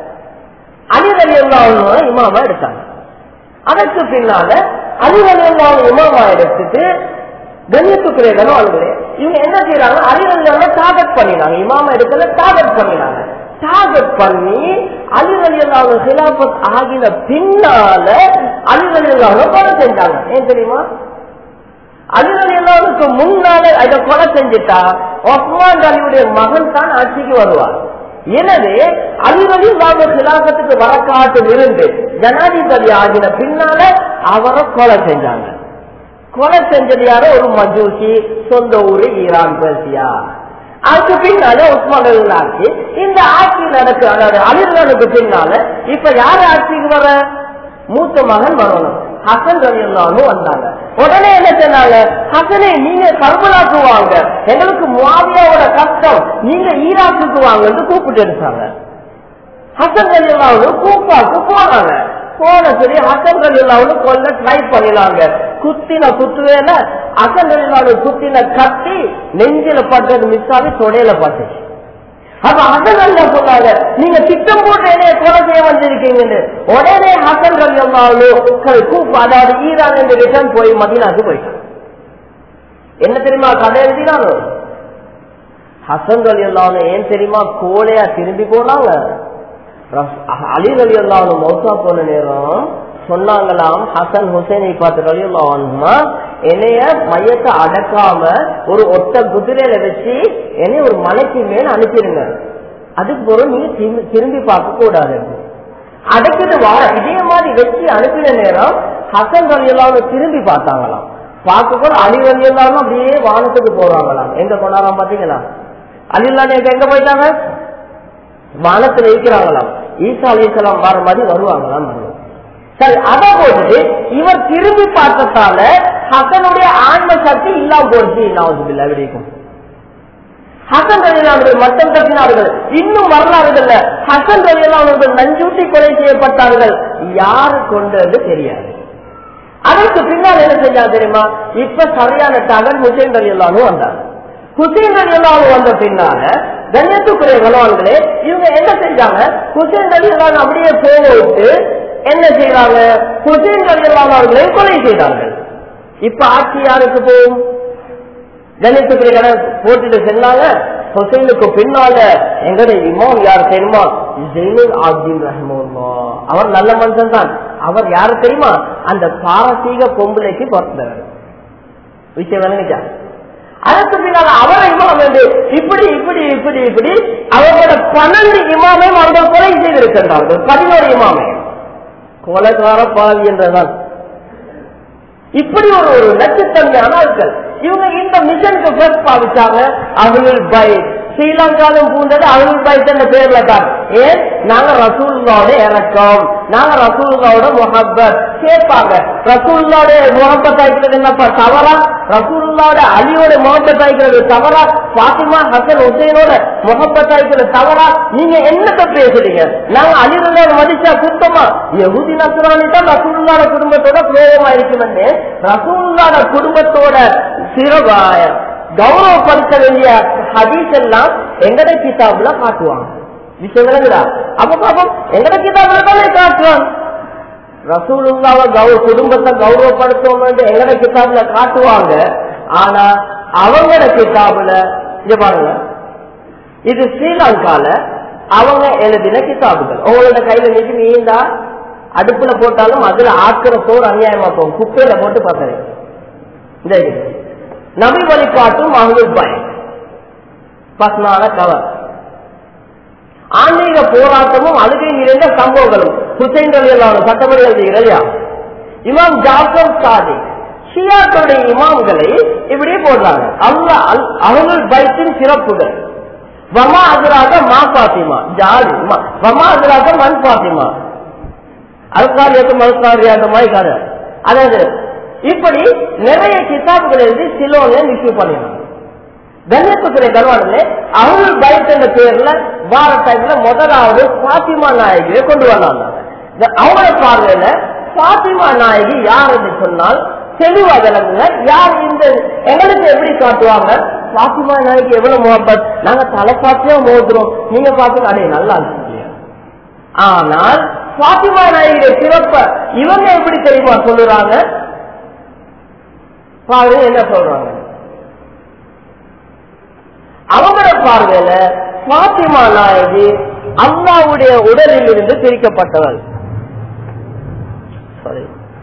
அலிரலி அல்லாவும் இமாமா எடுத்தாங்க அதற்கு பின்னால அலிரலி அல்லாவும் இமாமா எடுத்துட்டு கண்ணியத்துக்குரிய கனவான்களே இவங்க என்ன செய்யறாங்க அலிரலி டார்கெட் பண்ணினாங்க இமாமா எடுக்கல டார்கெட் பண்ணினாங்க டார்கெட் பண்ணி அலிரலி அல்லாவும் ஹிலாபத் ஆகின பின்னால அலிரலி அல்லாவும் கொலை செஞ்சாங்க ஏன் தெரியுமா அலிரலி அல்லாவுக்கு முன்னால இதை கொலை செஞ்சுட்டா ஒஸ்மான் அலியுடைய மகன் தான் ஆட்சிக்கு வருவார் எனவே அலிரலி அல்லாத சிலாபத்துக்கு வரக்காட்டில் இருந்து ஜனாதிபதி ஆகின பின்னால அவரை கொலை செஞ்சாங்க கொலை செஞ்சது யாரோ ஒரு மஜூசி சொந்த ஊரு ஈரான் பேசியா அதுக்கு பின்னால உஸ்மான் அலி ஆட்சி இந்த ஆட்சி நடக்கு அதாவது அலிரலுக்கு பின்னால இப்ப யாரு ஆட்சிக்கு வர மூத்த மகன் வரணும் ஹசன் ரவி அல்லாவும் வந்தாங்க உடனே என்ன சொன்னாங்க ஹசனே நீங்க கர்பலாக்கு வாங்க எங்களுக்கு முவாவியாவோட கஷ்டம் நீங்க ஈராக்குக்கு வாங்கன்னு கூப்பிட்டு எடுத்தாங்க ஹசன் ரவி அல்லாவும் கூப்பாக்கு போனாங்க போன சரி ஹசன் ரவி அல்லாவும் கொல்ல ட்ரை பண்ணினாங்க குத்தின குத்துவேல ஹசன் ரவி அல்லாவும் குத்தின கத்தி நெஞ்சில பட்டது மிஸ் ஆகி தொடையில பட்டுச்சு அப்ப ஹசன் அல்லா சொன்னாங்க நீங்க திட்டம் போட்டு என்னைய கொலை செய்ய வந்திருக்கீங்கன்னு உடனே ஹசன் அல்லாவும் கூப் அதாவது ஈரான் என்று ரிட்டர்ன் போய் மதினாக்கு போயிட்டான் என்ன தெரியுமா கதை எழுதினாங்க ஹசன் அலி அல்லாவும் ஏன் தெரியுமா கோலையா திரும்பி போனாங்க அலி அலி அல்லாவும் மௌசா போன நேரம் சொன்னாங்களாம் ஹசன் ஹுசைனை பார்த்து அலி அல்லாவுமா என்னைய மையத்தை அடக்காம ஒரு ஒட்ட குதிரையில வச்சு என்னைய ஒரு மலைக்கு மேல அனுப்பிடுங்க அதுக்கு பிறகு நீங்க திரும்பி- திரும்பி பார்க்க கூடாது அடைக்கிட்டு வார இதே மாதிரி வச்சு அனுப்பின நேரம் ஹசன் ரவி எல்லாம் திரும்பி பார்த்தாங்களாம் பார்க்கக்கூட அலி ரவி எல்லாம் அப்படியே வானத்துக்கு போறாங்களாம் எங்க போனாராம் பாத்தீங்களா அலில்லான்னு எங்க போயிட்டாங்க வானத்துல இருக்கிறாங்களாம் ஈசா அலிசலாம் வர மாதிரி வருவாங்களாம் வருவாங்க சரி அதை போட்டு இவர் திரும்பி பார்த்ததால ஹசனுடைய ஆன்ம சக்தி இல்லாம போச்சு இல்லாம விடைக்கும் ஹசன் ரலியல்லாஹு மட்டம் தட்டினார்கள் இன்னும் வரலாறுகள்ல ஹசன் ரலியல்லாஹு நஞ்சூட்டி கொலை செய்யப்பட்டார்கள் யாரு கொண்டது தெரியாது அதற்கு பின்னால் என்ன செஞ்சா தெரியுமா இப்ப சரியான தகவல் ஹுசைன் ரலியல்லாஹு வந்தார் ஹுசைன் ரலியல்லாஹு வந்த பின்னால கண்ணியத்துக்குரிய கணவான்களே இவங்க என்ன செஞ்சாங்க ஹுசைன் ரலியல்லாஹு அப்படியே போக விட்டு என்ன செய்யறாங்க ஹுசைன் ரலியல்லாஹு அவர்களை கொலை செய்தார்கள் இப்ப ஆட்சி யாருக்கு போகும் கணித்துக்குரிய கடை போட்டுட்டு சென்னாங்க ஹுசைனுக்கு பின்னால எங்கட இமாம் யார் தெரியுமா ஜெயினுல் ஆப்தீன் ரஹ்மல்லா அவர் நல்ல மனுஷன் தான் அவர் யாரு தெரியுமா அந்த பாரசீக பொம்பளைக்கு பிறந்தவர் விஷயம் விளங்கிச்சா அதற்கு பின்னால் அவரை இமாம் என்று இப்படி இப்படி இப்படி இப்படி அவர்களோட பன்னெண்டு இமாமை அவர்கள் கொலை செய்திருக்கின்றார்கள் பதினோரு இமாமை கொலைகார பாவி என்றதான் இப்படி ஒரு ஒரு நச்சுத்தன்மையான ஆட்கள் இவங்க இந்த மிஷனுக்கு ஃபர்ஸ்ட் பாவிச்சாங்க அகலுல் பை ஸ்ரீலங்காலும் பூந்தது அகலுல் பைத் என்ற பேர்ல தான் ஏன் நாங்க ரசூல்லாவோட இறக்கம் நாங்க ரசூல்லாவோட முகப்பத் கேட்பாங்க ரசூல்லாவோட முகப்பத் ஆய்க்கிறது என்னப்பா தவறா ரசூல்லாவோட அலியோட முகப்பத் ஆய்க்கிறது தவறா பாத்திமா ஹசன் ஹுசைனோட முகப்பத் ஆய்க்கிறது தவறா நீங்க என்னத்த பேசுறீங்க நாங்க அலிரல்லாத மதிச்சா சுத்தமா எகுதி நசுரானி தான் ரசூல்லாட குடும்பத்தோட பிரயோகமா இருக்குமென்னு ரசூல்லாட குடும்பத்தோட சிறவாய கௌரவப்படுத்த வேண்டிய ஹதீஸ் எல்லாம் எங்கட கிதாபுல காட்டுவாங்க விஷயம் விளங்குதா அப்ப பாப்போம் எங்கட கிதாபுல தானே காட்டுவாங்க ரசூலுல்லாவ கௌ குடும்பத்தை கௌரவப்படுத்துவோம் எங்கட கிதாபுல காட்டுவாங்க ஆனா அவங்களோட கிதாபுல இங்க பாருங்க இது ஸ்ரீலங்கால அவங்க எழுதின கிதாபுகள் உங்களோட கையில நிதி நீந்தா அடுப்புல போட்டாலும் அதுல ஆக்குற சோறு அநியாயமா போகும் குப்பையில போட்டு பார்க்கறேன் இந்த இது. நபி வழிபாட்டும் அங்குல் பயம் பஸ்னால கவர் ஆன்மீக போராட்டமும் அழுகை நிறைந்த சம்பவங்களும் ஹுசைன் ரலியல்லாஹு சட்டப்படி எழுதுகிறதையா இமாம் ஜாஃபர் சாதி ஷியாக்களுடைய இமாம்களை இப்படியே போடுறாங்க அல்ல அவர்கள் பைத்தின் சிறப்புகள் வமா அதுராக மா பாத்திமா ஜாலி ம- வமா அதுராக மண் பாத்திமா அல்காரியாட்டம் அல்காரியாட்டம் மாதிரி கதை அதாவது இப்படி நிறைய கிதாபுகள் எழுதி சிலோன்னு இஷ்யூ பண்ணினாங்க கண்ணியத்துக்குரிய கருவானே அவர்கள் பயத் என்ற பேர்ல வார டைம்ல முதலாவது பாத்திமா நாயகியை கொண்டு வந்தாங்க இந்த அவங்கள பார்வையில பாத்திமா நாயகி யார் என்று சொன்னால் தெளிவா விளங்குங்க யார் இந்த எங்களுக்கு எப்படி காட்டுவாங்க பாத்திமா நாயகி எவ்வளவு முகப்பத் நாங்க தலை பார்த்தியா மோதுறோம் நீங்க பார்த்து அடே நல்லா இருக்கீங்க ஆனால் பாத்திமா நாயகிய சிறப்ப இவங்க எப்படி தெரியுமா சொல்லுறாங்க பாருங்க என்ன சொல்றாங்க அவங்களோட பார்வையில பாத்திமா நாயகி அல்லாவுடைய உடலில் இருந்து பிரிக்கப்பட்டவள் சாரி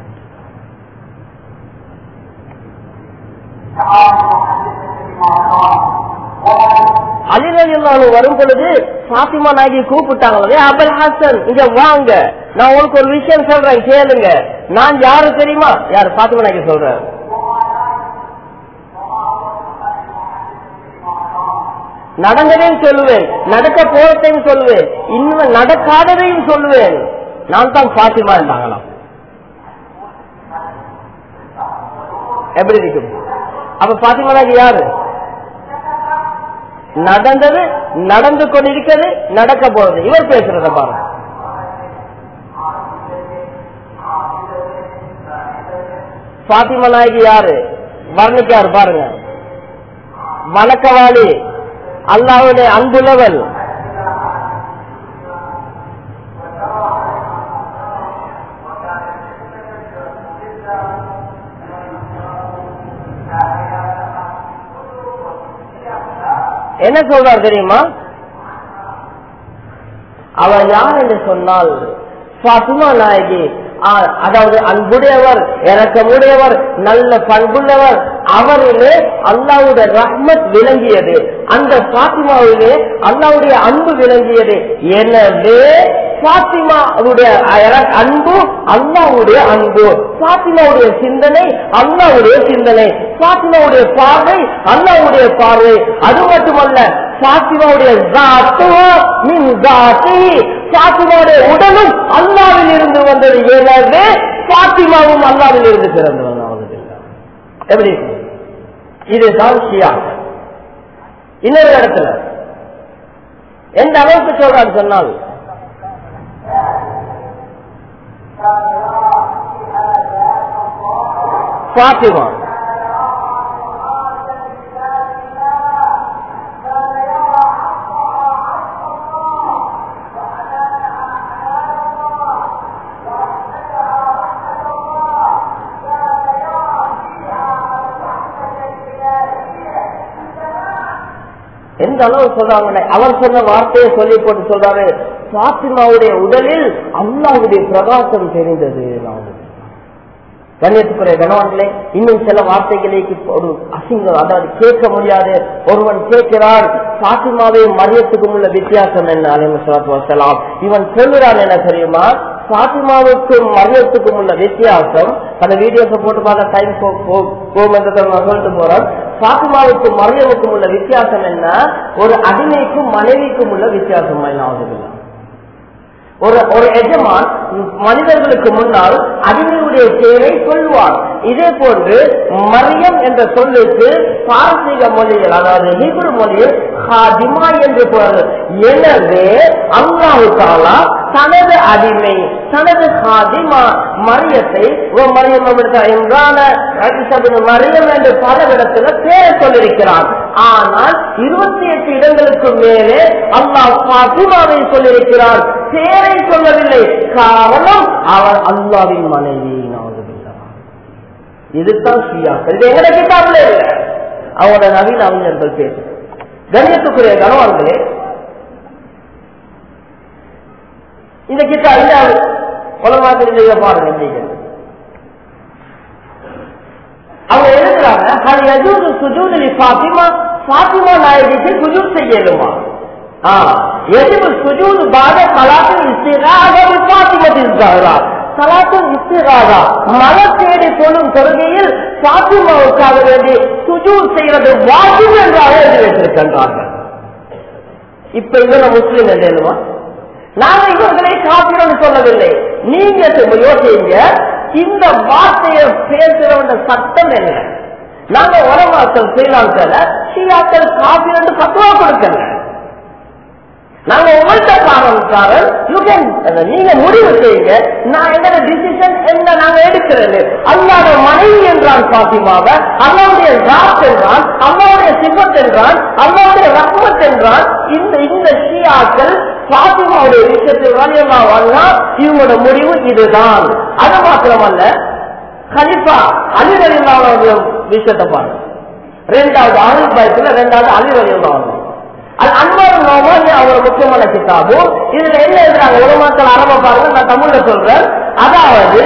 அலிரலியல்லாஹு வரும் பொழுது பாத்திமா நாயகி கூப்பிட்டாங்களே அபல் ஹாசன் இங்க வாங்க நான் உங்களுக்கு ஒரு விஷயம் சொல்றேன் கேளுங்க நான் யாரு தெரியுமா யாரு பாத்திமா நாயகி சொல்றேன் நடந்ததையும் சொல்லுவேன் நடக்க போறதையும் சொல்லுவேன் இன்னும் நடக்காததையும் சொல்லுவேன் நான் தான் பாத்திமா இருந்தாங்களாம் எப்படி இருக்கும் அப்ப பாத்திமா நாயகி யாரு நடந்தது நடந்து கொண்டிருக்கிறது நடக்க போறது இவர் பேசுறத பாருங்க பாத்திமா நாயகி யாரு வர்ணிக்காரு பாருங்க வணக்கவாளி அல்லாவுடைய அன்புள்ளவள் என்ன சொல்றார் தெரியுமா அவர் யார் என்று சொன்னால் பாத்திமா நாயகி ஆ, அதாவது அன்புடையவர் இறக்கமுடையவர் நல்ல பண்புள்ளவர் அவரிலே அல்லாவுடைய ரஹ்மத் விளங்கியது அந்த பாத்திமாவிலே அல்லாவுடைய அன்பு விளங்கியது எனவே பாத்திமாவுடைய அன்பு அல்லாவுடைய அன்பு பாத்திமாவுடைய சிந்தனை அல்லாவுடைய சிந்தனை பாத்திமாவுடைய பார்வை அல்லாவுடைய பார்வை அது மட்டுமல்ல பாத்திமாவுடைய மின் பாத்திமாவுடைய உடலும் அல்லாவில் இருந்து வந்தது எனவே பாத்திமாவும் அல்லாவில் இருந்து பிறந்தவன் எப்படி இதுதான் ஷியா இன்னொரு இடத்துல எந்த அளவுக்கு சொல்றான்னு சொன்னால் பாத்திமா எந்த அளவு சொல்றாங்க அவர் சொன்ன வார்த்தையை சொல்லி போட்டு சொல்றாரு பாத்திமாவுடைய உடலில் அல்லாவுடைய பிரகாசம் தெரிந்தது கண்ணியத்துக்குரிய கணவன்களே இன்னும் சில வார்த்தைகளை ஒரு அசிங்கம் அதாவது கேட்க முடியாது ஒருவன் கேட்கிறான் பாத்திமாவையும் மரியத்துக்கும் உள்ள வித்தியாசம் என்ன அலிமலாம் இவன் சொல்லுறான் என்ன தெரியுமா பாத்திமாவுக்கும் மரியத்துக்கும் உள்ள வித்தியாசம் அந்த வீடியோஸை போட்டு பார்த்த டைம் போகும் என்று சொல்லிட்டு போறோம் பாத்திமாவுக்கும் மரியமுக்கும் உள்ள வித்தியாசம் என்ன ஒரு அடிமைக்கும் மனைவிக்கும் உள்ள வித்தியாசம் என்ன ஆகுது ஒரு ஒரு எஜமான் மனிதர்களுக்கு முன்னால் அடிமையுடைய பெயரை சொல்வார் இதே போன்று மரியம் என்ற சொல்லுக்கு பாரசீக மொழியில் அதாவது ஹீப்ரு மொழியில் ஹாதிமா என்று போறது எனவே அல்லாவுக்காலா தனது அடிமை தனது ஹாதிமா மரியத்தை ஓ மரியம் என்றான மரியம் என்று பல இடத்துல பேரை சொல்லியிருக்கிறான் ஆனால் இருபத்தி எட்டு இடங்களுக்கு மேலே அல்லாஹ் பாத்திமாவை சொல்லியிருக்கிறான் பேரை சொல்லவில்லை காரணம் அவர் அல்லாவின் மனைவி இதுதான் ஷியாக்கள் இது எங்கட கிட்டாப்ல இல்லை அவங்களோட நவீன அறிஞர்கள் பேசு கண்ணியத்துக்குரிய கனவான்களே இந்த கிட்ட இந்த உலகத்தில் செய்ய பாருங்க நீங்க அவங்க எழுதுறாங்க அது எதுவும் சுஜூதிலி பாத்திமா பாத்திமா நாயகிக்கு சுஜூத் செய்யலுமா எதிர்ப்பு சுஜூது பாத கலாத்தின் இஸ்திராக பாத்திமத்தின் சலாத்தும் இஸ்திராகா மலை தேடி சொல்லும் தொழுகையில் பாத்திமாவுக்காக வேண்டி சுஜூத் செய்யறது வாஜிப் என்றாக எழுதி வைத்திருக்கின்றார்கள் இப்ப இவங்க முஸ்லீம் இல்லையா நாங்க இவர்களை காப்பீடு சொல்லவில்லை நீங்க யோசிங்க இந்த வார்த்தையை பேசுறவங்க சட்டம் என்ன நாங்க உலமாக்கள் ஸ்ரீலாங்கல ஷியாக்கள் காப்பீடு பத்துவா கொடுக்கல நாங்க உங்கள்கிட்ட காரணக்காரன் நீங்க முடிவு செய்யுங்க நான் என்னோட டிசிஷன் என்ன நாங்க எடுக்கிறது அல்லாத மனைவி என்றான் பாத்திமாவ அல்லாவுடைய ராத் என்றான் அல்லாவுடைய சிபத் என்றான் அல்லாவுடைய ரத்மத் என்றான் இந்த இந்த ஷியாக்கள் பாத்திமாவுடைய விஷயத்தில் வலியமா வரலாம் இவங்களோட முடிவு இதுதான் அது மாத்திரமல்ல கலிப்பா அலிவலியல்லாவுடைய விஷயத்தை பாருங்க ரெண்டாவது அருள் பயத்துல ரெண்டாவது அலிவலியல்லாவும் அது அன்பார் நோமான் அவர் முக்கியமான கிட்டாபு இதுல என்ன எழுதுறாங்க உலகத்தில் அரப பாருங்க நான் தமிழ்ல சொல்றேன் அதாவது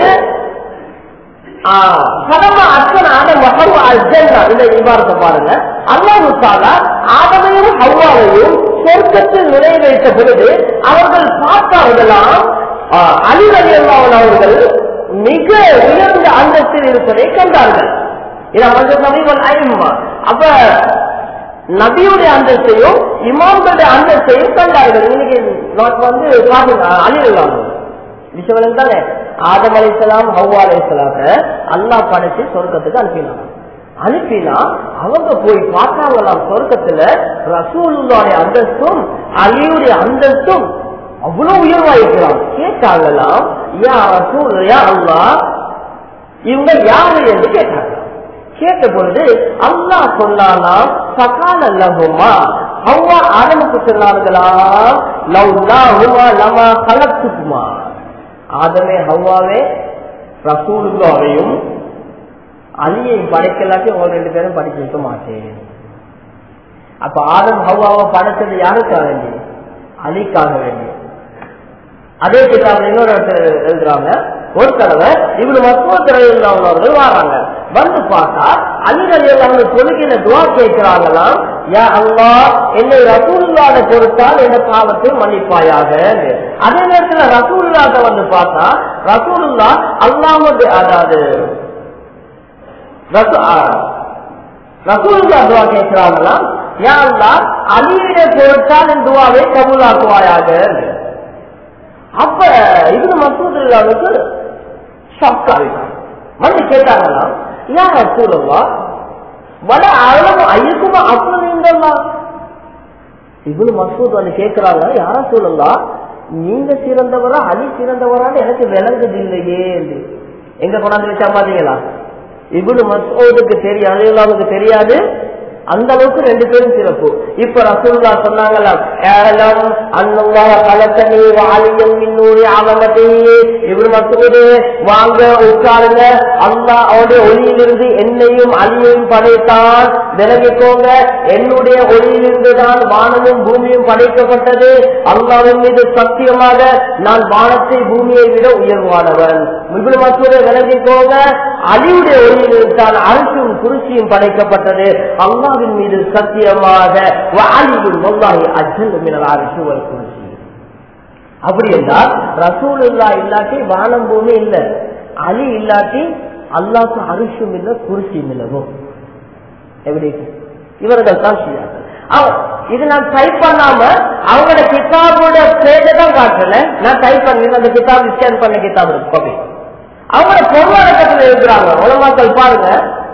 சதமா அச்சன் ஆதம் வகவு அஜெண்டா இந்த விவாதத்தை பாருங்க அல்லாஹு தாலா ஆதமையும் ஹவ்வாவையும் சொர்க்கத்தில் நுழைய வைத்த பொழுது அவர்கள் பார்த்தார்களாம் அலிவலி அவர்கள் மிக உயர்ந்த அந்தஸ்தில் இருப்பதை கண்டார்கள் இதை வந்து நபிகள் ஐம்மா அப்ப நபியுடைய அந்தஸ்தையும் இமாம்களுடைய அந்தஸ்தையும் கண்டார்கள் இன்னைக்கு நமக்கு வந்து பாருங்க அழிவுலாம் விஷயம் தானே ஆதம் அலிசலாம் ஹவ்வா அலிசலாத்த அல்லா படைச்சு சொர்க்கத்துக்கு அனுப்பினாங்க அனுப்பினா அவங்க போய் பார்த்தாங்களாம் சொர்க்கத்துல ரசூலுடைய அந்தஸ்தும் அலியுடைய அந்தஸ்தும் அவ்வளவு உயர்வாயிருக்கிறான் கேட்டாங்களாம் யா ரசூல் யா அல்லா இவங்க யாரு என்று கேட்டாங்க கேட்ட பொழுது அல்லா சொன்னாலாம் சகால லகுமா ஹவ்வா ஆதமுக்கு சொன்னார்களாம் லவ்லா ஹுமா லமா கலத்துக்குமா ஆதமே ஹவ்வாவே ரசூலுல்லாவையும் அலியை படைக்கலாட்டி உங்க ரெண்டு பேரும் படிக்க வைக்க மாட்டேன் அப்ப ஆதம் ஹவ்வாவை படைச்சது யாருக்காக வேண்டி அலிக்காக வேண்டி அதே கிட்டாப்ல இன்னொரு இடத்துல எழுதுறாங்க ஒரு தடவை இவரு மருத்துவ திரையில் அவர்கள் வராங்க வந்து பார்த்தா அலிகள் அவங்க தொழுகையில துவா கேட்கிறாங்களாம் யா அல்லா என்னை ரசூல்லாட பொறுத்தால் எந்த பாவத்தை மன்னிப்பாயாக அதே நேரத்துல ரசூல்லாட்ட வந்து பார்த்தா ரசூலுல்லா அல்லாமது அதாவது ரசூலுல்லா துவா கேட்கிறாங்களாம் யா அல்லா அலியிட பொறுத்தால் என் துவாவை கபூலாக்குவாயாக அப்ப இது மசூதுல்லாவுக்கு ஷாக் ஆகிட்டாங்க வந்து கேட்டாங்களா ஏன் ரசூலுல்லா வட அளவு ஐயக்குமா அப்படிங்களா இவ்வளவு மசூத் வந்து கேட்கிறாங்க யாரா சொல்லலா நீங்க சிறந்தவரா அலி சிறந்தவரான்னு எனக்கு விளங்குது இல்லையே எங்க கொண்டாந்து வச்சா பாத்தீங்களா இவ்வளவு மசூதுக்கு தெரியாது அலிவுல்லாவுக்கு தெரியாது அந்த அளவுக்கு ரெண்டு பேரும் சிறப்பு இப்ப ரசூல்லா சொன்னாங்களா அண்ணல்லாஹ் கலத்தனி வாலியம் மின்னூரி ஆவணத்தை இவரு மசூது வாங்க உட்காருங்க அல்லாஹ் அவருடைய ஒளியிலிருந்து என்னையும் அலியையும் படைத்தான் விலகிக்கோங்க என்னுடைய ஒளியிலிருந்து தான் வானமும் பூமியும் படைக்கப்பட்டது அல்லாவின் மீது சத்தியமாக நான் வானத்தை பூமியை விட உயர்வானவன் இவ்வளவு மசூதை விலகிக்கோங்க அலியுடைய ஒளியிலிருந்து தான் அரசும் குருசியும் படைக்கப்பட்டது அல்லாவின் மீது சத்தியமாக அலியும் ஒல்லாஹி அஜல் மினல் அரசு ஒரு குருசி அப்படி என்றால் ரசூல் இல்லா இல்லாட்டி வானம் பூமி இல்ல அலி இல்லாட்டி அல்லாக்கு அரிசும் இல்ல குருசியும் இல்லவும் எப்படி இவர்கள் தான் செய்யார்கள் இது நான் டைப் பண்ணாம அவங்களோட கிதாபோட பேஜ தான் காட்டுறேன் நான் டைப் பண்ணி அந்த கிதாப் ஸ்கேன் பண்ண கிதாப் இருக்கு காப்பி அவங்களோட பொருளாதாரத்தில் இருக்கிறாங்க உலமாக்கள் பாருங்க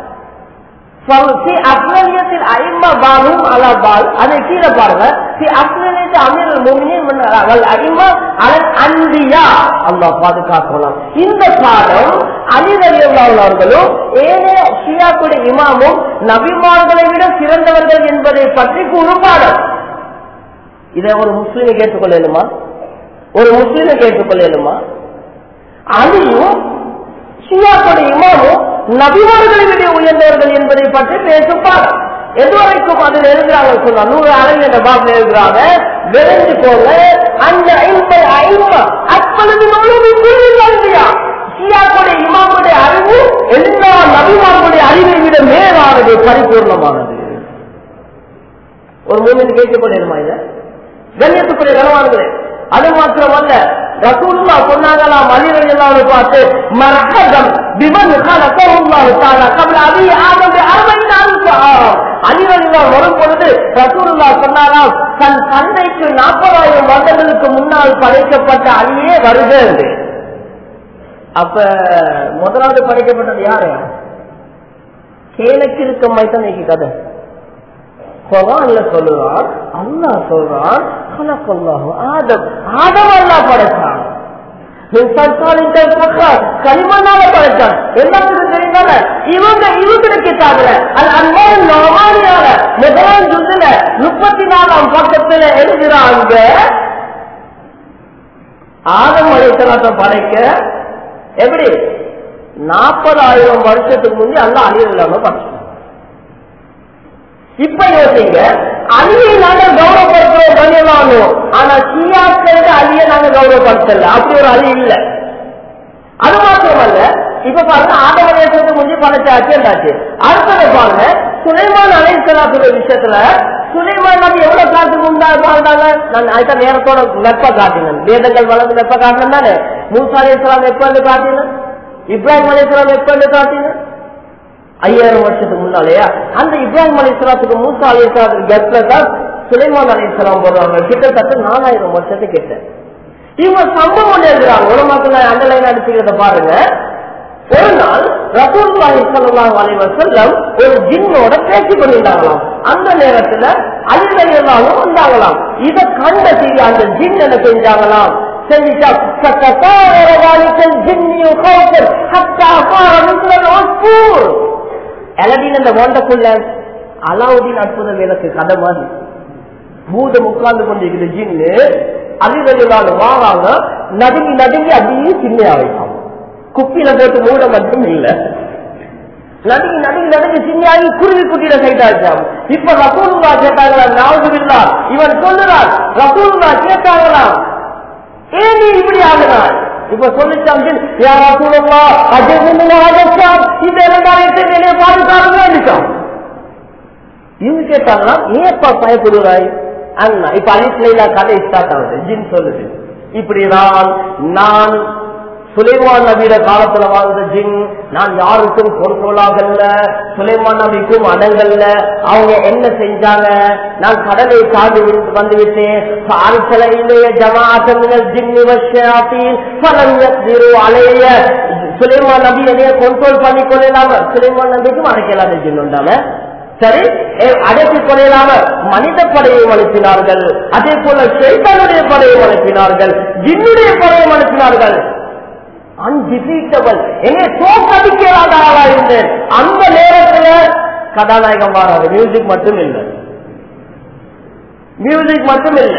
அப்னனியத்தில் ஐம்பா பாலும் அலா பால் அதை கீழே பாருங்க அப்னனியத்து அமீர் மோமினின் ஐம்பா அலன் அந்தியா அல்லா பாதுகாக்கலாம் இந்த பாடம் அலிரலியவர்களும் ஏனே ஷியாக்குடைய இமாமும் நபிமார்களை விட சிறந்தவர்கள் என்பதை பற்றி கூறும் பாடம் இதை ஒரு முஸ்லீமை கேட்டுக்கொள்ளலுமா ஒரு முஸ்லீமை கேட்டுக்கொள்ளலுமா அலியும் ஷியாக்குடைய இமாமும் நபிமார்களை விட உயர்ந்தவர்கள் என்பதை பற்றி பேசும் பாடம் எதுவரைக்கும் அதில் எழுதுறாங்க சொன்னா நூறு அறையில் என்ற பாப்பில் எழுதுறாங்க விரைந்து போங்க அந்த ஐம்பது ஐம்பது அப்பொழுது நூறு ஷியாக்குடைய இமாமுடைய அறிவு எல்லா நபிமார்களுடைய அறிவை விட மேலானது பரிபூர்ணமானது ஒரு மூமின் கேட்கப்படுமா இத கண்ணியத்துக்குரிய கனவானது அது மாத்திரமல்ல ரசூலுல்லா சொன்னாங்களாம் அலிரல்லாவை பார்த்து மரகதம் பிமன் கலக்கல்லாஹு தஆலா கபல அபி ஆதம் அறுபது நாளுக்கு அலிரல்லா வரும் பொழுது ரசூலுல்லா சொன்னாராம் தன் தந்தைக்கு நாற்பதாயிரம் வருடங்களுக்கு முன்னால் படைக்கப்பட்ட அலியே வருகிறது அப்ப முதலாவது படைக்கப்பட்டது யாரு கேளுக்கு இருக்க மைத்தனைக்கு கதை குரான்ல சொல்லுவான் அல்லா சொல்றான் ஆதம் ஆதம் அல்லா படைச்சான் களிமண்ணால படைச்சான் எல்லாத்துக்கும் தெரியுதால இவங்க இவங்க கிட்டாதுல அது அன்பான நோமானியால முதலாம் ஜுதுல முப்பத்தி நாலாம் பக்கத்துல எழுதுறாங்க ஆதம் அழைத்தலாத்த படைக்க எப்படி நாற்பதாயிரம் வருஷத்துக்கு முந்தைய அல்ல அழிவு இல்லாம படைச்சான் இப்ப யோசிங்க அலியை நாங்க கௌரவப்படுத்துறோம் கண்ணியமானோம் ஆனா ஷியாக்களுக்கு அலியை நாங்க கௌரவப்படுத்தல அப்படி ஒரு அலி இல்ல அது மாத்திரமல்ல இப்ப பாருங்க ஆதவதேசத்துக்கு முந்தைய பணச்சாச்சு என்னாச்சு அடுத்தது பாருங்க சுலைமான் அலைசலாத்துடைய விஷயத்துல சுலைமான் நபி எவ்வளவு காலத்துக்கு முந்தா வாழ்ந்தாங்க நான் அதுதான் நேரத்தோட வெப்ப காட்டினேன் வேதங்கள் வளர்ந்து வெப்ப காட்டினேன் தானே மூசா அலைசலாம் எப்ப வந்து காட்டினேன் இப்ராஹிம் அலைசலாம் எப்ப வந்து காட்டினேன் ஐயாயிரம் வருஷத்துக்கு முன்னாலேயா அந்த இப்ராஹிம் அலிஸ்லாத்துக்கு மூசா அலிஸ்லாத்துக்கு கெப்ல தான் சுலைமான் அலிஸ்லாம் போடுறாங்க கிட்டத்தட்ட நாலாயிரம் வருஷத்துக்கு கிட்ட இவங்க சம்பவம் எழுதுறாங்க உலமாக்கள் அந்த லைன் அடிச்சுக்கிறத பாருங்க ஒரு நாள் ரசூல்லாஹி ஸல்லல்லாஹு அலைஹி வஸல்லம் ஒரு ஜின்னோட பேசி கொண்டிருந்தாங்களாம் அந்த நேரத்துல அலிரலி எல்லாரும் வந்தாங்களாம் இத கண்ட செய்தி அந்த ஜின் என்ன செஞ்சாங்களாம் செஞ்சுட்டா فَتَطَايَرَ ذَلِكَ الْجِنِّ خَوْفًا حَتَّى صَارَ مِثْلَ الْعُصْفُورِ அலதீன் அந்த ஓண்டக்குள்ள அலாவுதீன் அற்புத விளக்கு கதை மாதிரி பூதம் உட்கார்ந்து கொண்டிருக்கிற ஜின்னு அதிர்வெளினால வாங்க நடுங்கி நடுங்கி அப்படியே சின்ன வைப்பாங்க குப்பியில போட்டு மூட மட்டும் இல்ல நடுங்கி நடுங்கி நடுங்கி சின்னாகி குருவி குட்டியில கைட்டாச்சாம் இப்ப ரசூலுல்லா கேட்டாங்களா நாவுதுல்லா இவன் சொல்லுறான் ரசூலுல்லா கேட்டாங்களாம் ஏன் நீ இப்படி ஆகுறான் இப்ப சொல்லிச்சாங்க யாரா சூழலா அஜய் இந்த இரண்டாயிரத்தி மேலே பாதுகாப்பு இவங்க கேட்டாங்கன்னா ஏப்பா பயப்படுவாய் அண்ணா இப்ப அலிஸ்லைலா கதை ஸ்டார்ட் ஆகுது ஜின் சொல்லுது இப்படிதான் நான் சுலைமான் நபியோட காலத்துல வாழ்ந்த ஜின் நான் யாருக்கும் பொறுப்போலாகல்ல சுலைமான் நபிக்கும் அடங்கல்ல அவங்க என்ன செஞ்சாங்க நான் கடலை தாண்டி விட்டு வந்து விட்டேன் ஜமாத்தமிழர் ஜின் அலைய சுலைமான் நபி என்னைய கண்ட்ரோல் பண்ணி கொள்ளலாம சுலைமான் நபிக்கும் அடைக்கலாத ஜின் உண்டாம சரி அடைத்துக் கொள்ளாம மனித படையை அனுப்பினார்கள் அதே போல ஷெய்தானுடைய படையை அனுப்பினார்கள் ஜின்னுடைய படையை அனுப்பினார்கள் அன்டிபீட்டபிள் என்னை தோக்கடிக்கிறாத ஆளா இருந்தேன் அந்த நேரத்துல கதாநாயகம் மாறாது மியூசிக் மட்டும் இல்லை மியூசிக் மட்டும் இல்லை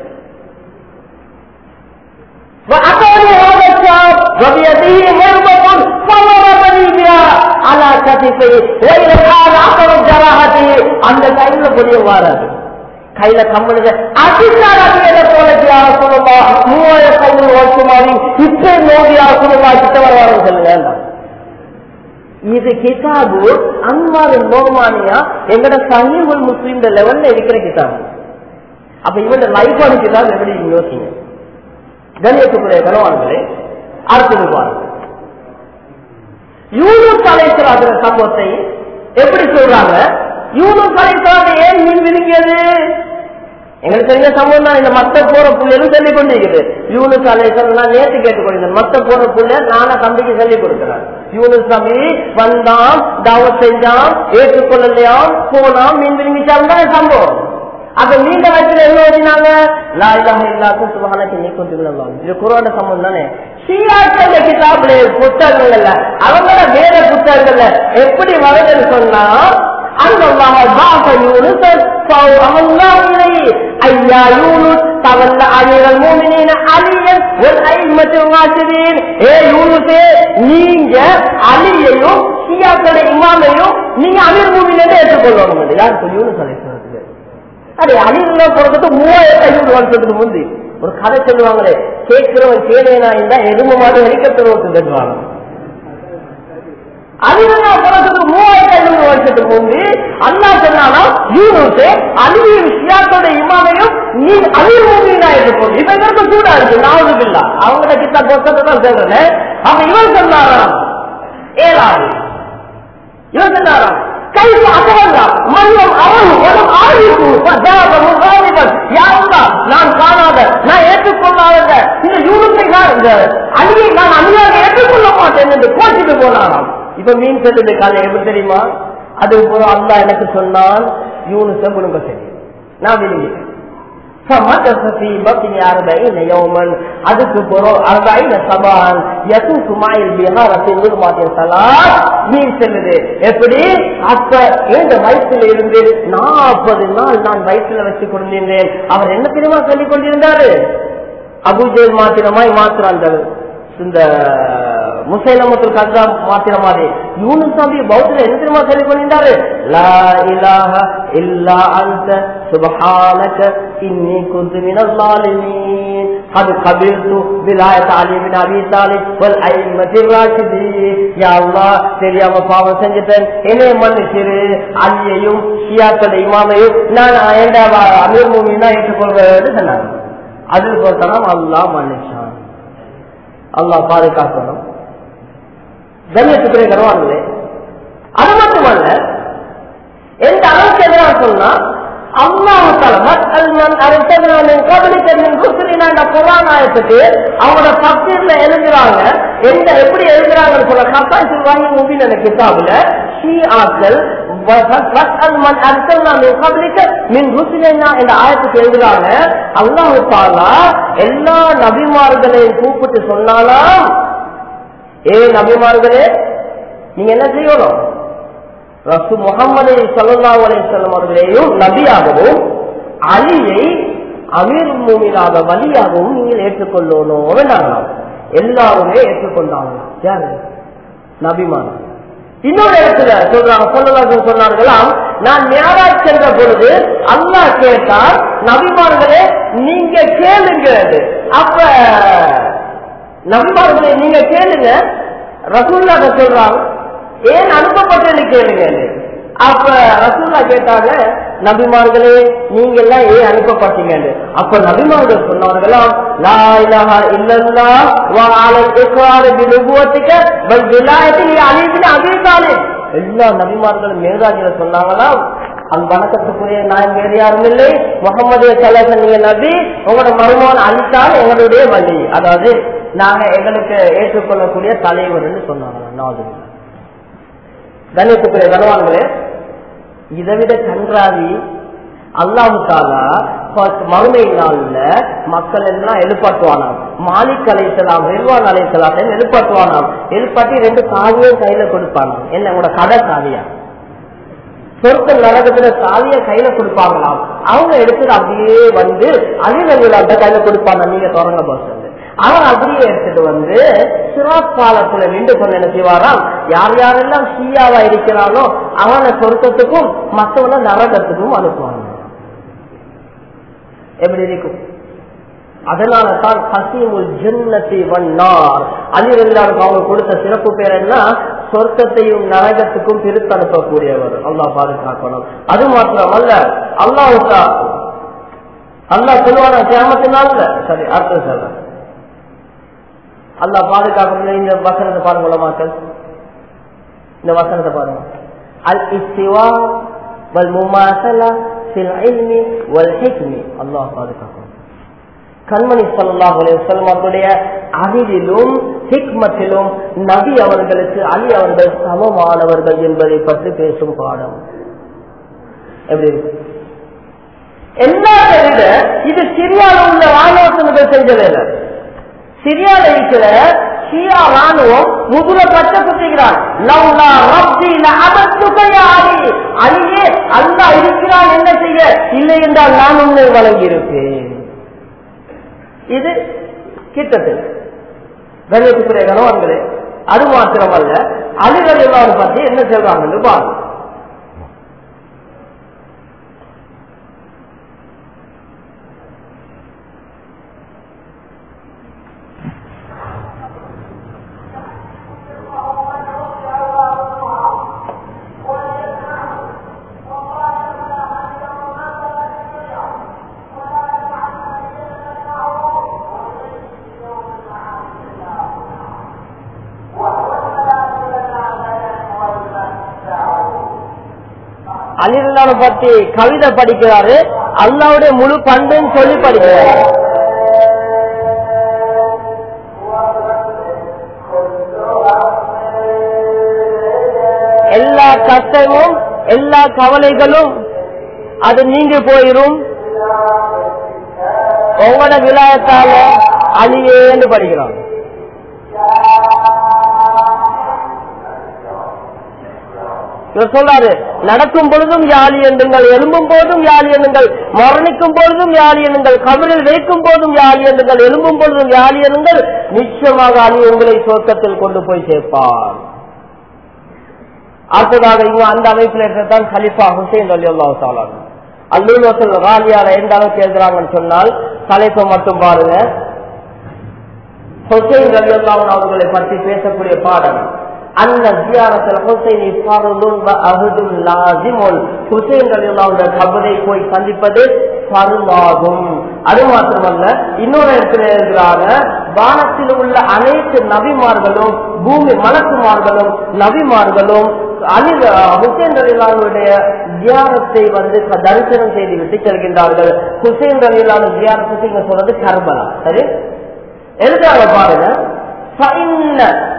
وأتاني هذا الشاب وبيده مربط فضربني بها على كتفي وإلى الآن أخر جراحته அந்த கையில புரிய வாராது கையில கம்மலுங்க அடித்தார் அடியத போல யார சொல்லுமா மூவாயிரத்தி ஐநூறு வருஷமாவி இப்ப நோடியா சொல்லுமா கிட்ட வருவாரு சொல்லுங்க இது கிதாபு அன்மாரு நோமானியா எங்கட சஹீபுல் முஸ்லீம் லெவல்ல இருக்கிற கிதாபு அப்ப இவன் லைஃப் கிதாப் எப்படி யோசிங்க கண்ணியத்துக்குரிய கனவான்களே அடுத்தது பாருங்க யூனுஸ் அலைசலாகிற சம்பவத்தை எப்படி சொல்றாங்க யூனுஸ் அலைசலாக ஏன் மீன் விழுங்கியது எங்களுக்கு தெரிஞ்ச சம்பவம் தான் இந்த மத்த போற புள்ளையும் சொல்லிக் கொண்டிருக்குது யூனுஸ் அலைசல் நான் நேற்று கேட்டுக்கொண்டிருந்தேன் மத்த போற புள்ள நான தம்பிக்கு சொல்லிக் கொடுக்கிறார் யூனுஸ் தம்பி வந்தான் தாவத் செஞ்சான் ஏற்றுக்கொள்ளலையாம் போனான் மீன் விழுங்கிச்சான் தான் சம்பவம் அப்ப நீண்ட வயசுல என்ன எழுதினாங்க லா இலாஹ இல்லாக்கும் சுபஹானக்கு நீ கொண்டு இது குரோட சம்பவம் தானே ஷியாக்கள் கிதாபுல புத்தகங்கள்ல அவங்கள வேற புத்தகங்கள்ல எப்படி வருதுன்னு சொன்னா أن الله بعث يونس فأوحى إليه أي يا يونس تولى أمير المؤمنين عليا والأئمة الراشدين ஏ யூனுஸே நீங்க அலியையும் ஷியாக்களோட இமாமையும் நீங்க அமீர் மூமினே ஏற்றுக்கொள்ளணும் யார் சொல்லி யூனுஸ் அலைஹிஸ்ஸலாத்துக்கு அது அழிவுல போறதுக்கு மூவாயிரத்தி ஐநூறு வருஷத்துக்கு முந்தி ஒரு கதை சொல்லுவாங்களே கேட்கிறவன் கேளேனா இருந்தா எதுவும் மாதிரி ஹெலிகாப்டர் ஓட்டு தருவாங்க அழிவுல போறதுக்கு மூவாயிரத்தி ஐநூறு வருஷத்துக்கு முந்தி அண்ணா சொன்னானா யூனுஸே அழிவின் ஷியாத்தோட இமாமையும் நீ அழிவு மூவினா இருக்கும் இப்ப இவருக்கு சூடா இருக்கு நாவது இல்ல அவங்கள கிட்ட பொசத்தை தான் சொல்றேன் அப்ப இவன் சொன்னாராம் ஏழாவது இவன் சொன்னாராம் كيف أتولى من لم أره ولم أعرفه فذهب مغاضبا يا الله நான் காணாத நான் ஏற்றுக்கொள்ளாத இந்த யூனிட்டை நான் இந்த அணியை நான் அணியாக ஏற்றுக்கொள்ள மாட்டேன் என்று கோச்சிட்டு போனாராம் இப்ப மீன் செல்லுது காலை எப்படி தெரியுமா அது போல அல்லா எனக்கு சொன்னான் யூனிச முழுங்க தெரியும் நான் விரும்பிட்டேன் فمكث في بطن أربعين يوما அதுக்கு பிறகு أربعين صباحا يطوف معي البحار في ظلمات ثلاث மீன் செல்லுது எப்படி அப்ப இந்த வயசுல இருந்து நாற்பது நாள் நான் வயசுல வச்சு கொண்டிருந்தேன் அவர் என்ன தெரியுமா சொல்லிக் கொண்டிருந்தாரு அபுஜேல் மாத்திரமாய் மாத்திரம் அந்த இந்த முசைலமத்துல் கத்தா மாத்திர மாதிரி யூனுஸ் நபி பௌத்தர் என்ன தெரியுமா சொல்லிக் கொண்டிருந்தாரு லா இலாஹ இல்லா அந்த சுபஹானக இன்னி குந்து மினல் லாலிமீன் قد قبلت ولاية علي بن ابي طالب والائمة الراشدين يا الله தெரியாம பாவம் செஞ்சுட்டேன் என்னை மன்னிச்சிரு அலியையும் ஷியாக்கள் இமாமையும் நான் அமீர் மூமினா ஏற்றுக்கொள்வேன் சொன்னாங்க அதில் பொறுத்தனம் அல்லாஹ் மன்னிச்சான் அல்லாஹ் பாதுகாக்கணும் கண்ணியத்துக்குரிய கருவாங்களே அது மட்டுமல்ல எந்த அளவுக்கு எதிராக சொன்னா அல்லாஹாலுக்கு அவங்களோட பக்தர்ல எழுதுறாங்க எந்த எப்படி எழுதுறாங்கன்னு சொல்ல கத்தா சொல்வாங்க மூவின் அந்த கிதாபுல ஷீஆக்கள் ஆயத்துக்கு எழுதுறாங்க அல்லாஹு தாலா எல்லா நபிமார்களையும் கூப்பிட்டு சொன்னாலாம் ஏ நபிமார்களே நீங்க என்ன செய்யணும் ரசு முகமது சல்லா அலிசல்லம் அவர்களையும் நபியாகவும் அலியை அமீர் மூமினாக வழியாகவும் நீங்கள் ஏற்றுக்கொள்ளணும் வேண்டாங்களாம் எல்லாருமே ஏற்றுக்கொண்டாங்க யாரு நபிமான் இன்னொரு இடத்துல சொல்றாங்க சொல்லலாசன் சொன்னார்களாம் நான் மேராஜ் சென்ற பொழுது அல்லாஹ் கேட்டார் நபிமார்களே நீங்க கேளுங்கிறது அப்ப நபிமார்களை நீங்க கேளுங்க ரசூல்லா சொல்றாங்க ஏன் அனுப்பப்பட்டேன்னு கேளுங்க அப்ப ரசூல்லா கேட்டாங்க நபிமார்களே நீங்க எல்லாம் ஏன் அனுப்பப்பட்டீங்கன்னு அப்ப நபிமார்கள் சொன்னவர்களாம் லா இலாஹா இல்லல்லாஹ் வ அலல் இக்ரார் பி நுபுவத்திக வல் விலாயத்தி அலி பின் அபீ தாலிப் எல்லா நபிமார்களும் மேதாஜில சொன்னாங்களாம் அந்த வணக்கத்துக்குரிய நான் வேறு யாரும் இல்லை முகமது சலாசன் நீங்க நபி உங்களோட மருமகன் அழித்தால் எங்களுடைய வழி அதாவது நாங்க எங்களுக்கு ஏற்றுக்கொள்ளக்கூடிய தலைவர்னு சொன்னாங்க நாலு கணேசத்துக்குரிய கனவான்களே இதை விட கன்றாவி அல்லாஹு தாலா மறுமை நாள்ல மக்கள் எல்லாம் எழுப்பாட்டுவானாம் மாலிக் அலைத்தலாம் ரெல்வான் அலைத்தலாம் எழுப்பாட்டுவானாம் எழுப்பாட்டி ரெண்டு சாவியும் கையில கொடுப்பானாம் என்ன உங்களோட கடை சாவியா சொர்க்க நரகத்துல சாவிய கையில கொடுப்பாங்களாம் அவங்க எடுத்துட்டு அப்படியே வந்து அழிவங்களாட்ட கையில கொடுப்பாங்க நீங்க தொடங்க போஸ் அவன் அப்படியே எடுத்துட்டு வந்து சிராத் பாலத்துல நின்று கொண்டு என்ன செய்வாராம் யார் யாரெல்லாம் ஷீயாவா இருக்கிறானோ அவனை சொர்க்கத்துக்கும் மற்றவன நரகத்துக்கும் அனுப்புவாங்க எப்படி இருக்கும் அதனால தான் ஹசீமுல் ஜன்னத்தி வண்ணார் அலிரல்லாருக்கு அவங்க கொடுத்த சிறப்பு பேர் என்ன சொர்க்கத்தையும் நரகத்துக்கும் பிரித்து அனுப்பக்கூடியவர் அல்லாஹ் பாதுகாக்கணும் அது மாத்திரமல்ல அல்லாஹ் அல்லாஹ் சொல்லுவான கேமத்தினால சரி அர்த்தம் சொல்றேன் அல்லாஹ் பாதுகாக்கணும் இந்த வசனத்தை பாருங்க உலமாக்கள் இந்த வசனத்தை பாருங்க அல் இஸ்திவா வல் முமாசலா ஃபில் இல்மி வல் ஹிக்மி அல்லாஹ் பாதுகாக்கணும் கண்மணி சல்லாஹ் செல்லம் அவர்களுடைய அறிவிலும் ஹிக்மத்திலும் நபி அவர்களுக்கு அலி அவர்கள் சமமானவர்கள் என்பதை பற்றி பேசும் பாடம் எப்படி இருக்கு எல்லாத்தை விட இது சிரியால உள்ள ஆலோசனைகள் செஞ்சதில்லை சிரியால இருக்கிற ஷியா ராணுவம் முதுல பட்ட குத்துகிறான் லவ்லா ரப்பி லஅபத்துக அலி அலியே அல்லாஹ் இருக்கிறான் என்ன செய்ய இல்லை என்றால் நான் உன்னை வழங்கி இருப்பேன் இது கிட்டத்தில் கணியத்துக்குரிய கணவன்களே அது மாத்திரமல்ல அலிகள் எல்லாரும் பத்தி என்ன சொல்றாங்கன்னு பாருங்க அலிரல்லான பத்தி கவிதை படிக்கிறாரு அல்லாவுடைய முழு பண்புன்னு சொல்லி படிக்கிறாரு எல்லா கஷ்டமும் எல்லா கவலைகளும் அது நீங்க போயிரும் உங்களோட விழாயத்தால அழியேன்னு படிக்கிறாங்க இவர் சொல்றாரு நடக்கும் பொழுதும் யாழி எண்ணுங்கள் எழும்பும் போதும் யாழி எண்ணுங்கள் மரணிக்கும் பொழுதும் யாழி எண்ணுங்கள் கபரில் வைக்கும் போதும் யாழி எண்ணுங்கள் எழும்பும் பொழுதும் யாழி எண்ணுங்கள் நிச்சயமாக அலி உங்களை சோக்கத்தில் கொண்டு போய் சேர்ப்பார் அடுத்ததாக இவங்க அந்த அமைப்பில் இருக்கிறதான் கலிஃபா ஹுசைன் அலி அல்லா அல்லூல் ராலியால எந்த அளவுக்கு எழுதுறாங்கன்னு சொன்னால் தலைப்பை மட்டும் பாருங்க ஹுசைன் அலி அல்லாஹ் அவர்களை பற்றி பேசக்கூடிய பாடம் அந்த ஜியாரத்தில் ஹுசைனி ஃபர்துன் வ அஹதுன் லாசிமுல் ஹுசைன் ரலியல்லாஹு கபரை போய் சந்திப்பது ஃபர்வாகும் அது மாத்திரமல்ல இன்னொரு இடத்துல இருக்கிறாங்க வானத்தில் உள்ள அனைத்து நபிமார்களும் பூமி மலக்குமார்களும் நபிமார்களும் அனில் ஹுசைன் ரலியல்லாஹுடைய ஜியாரத்தை வந்து தரிசனம் செய்து விட்டு செல்கின்றார்கள் ஹுசைன் ரலியல்லாஹு ஜியாரத்தை இங்க சொல்றது கர்பலா சரி எழுதாங்க பாருங்க فإن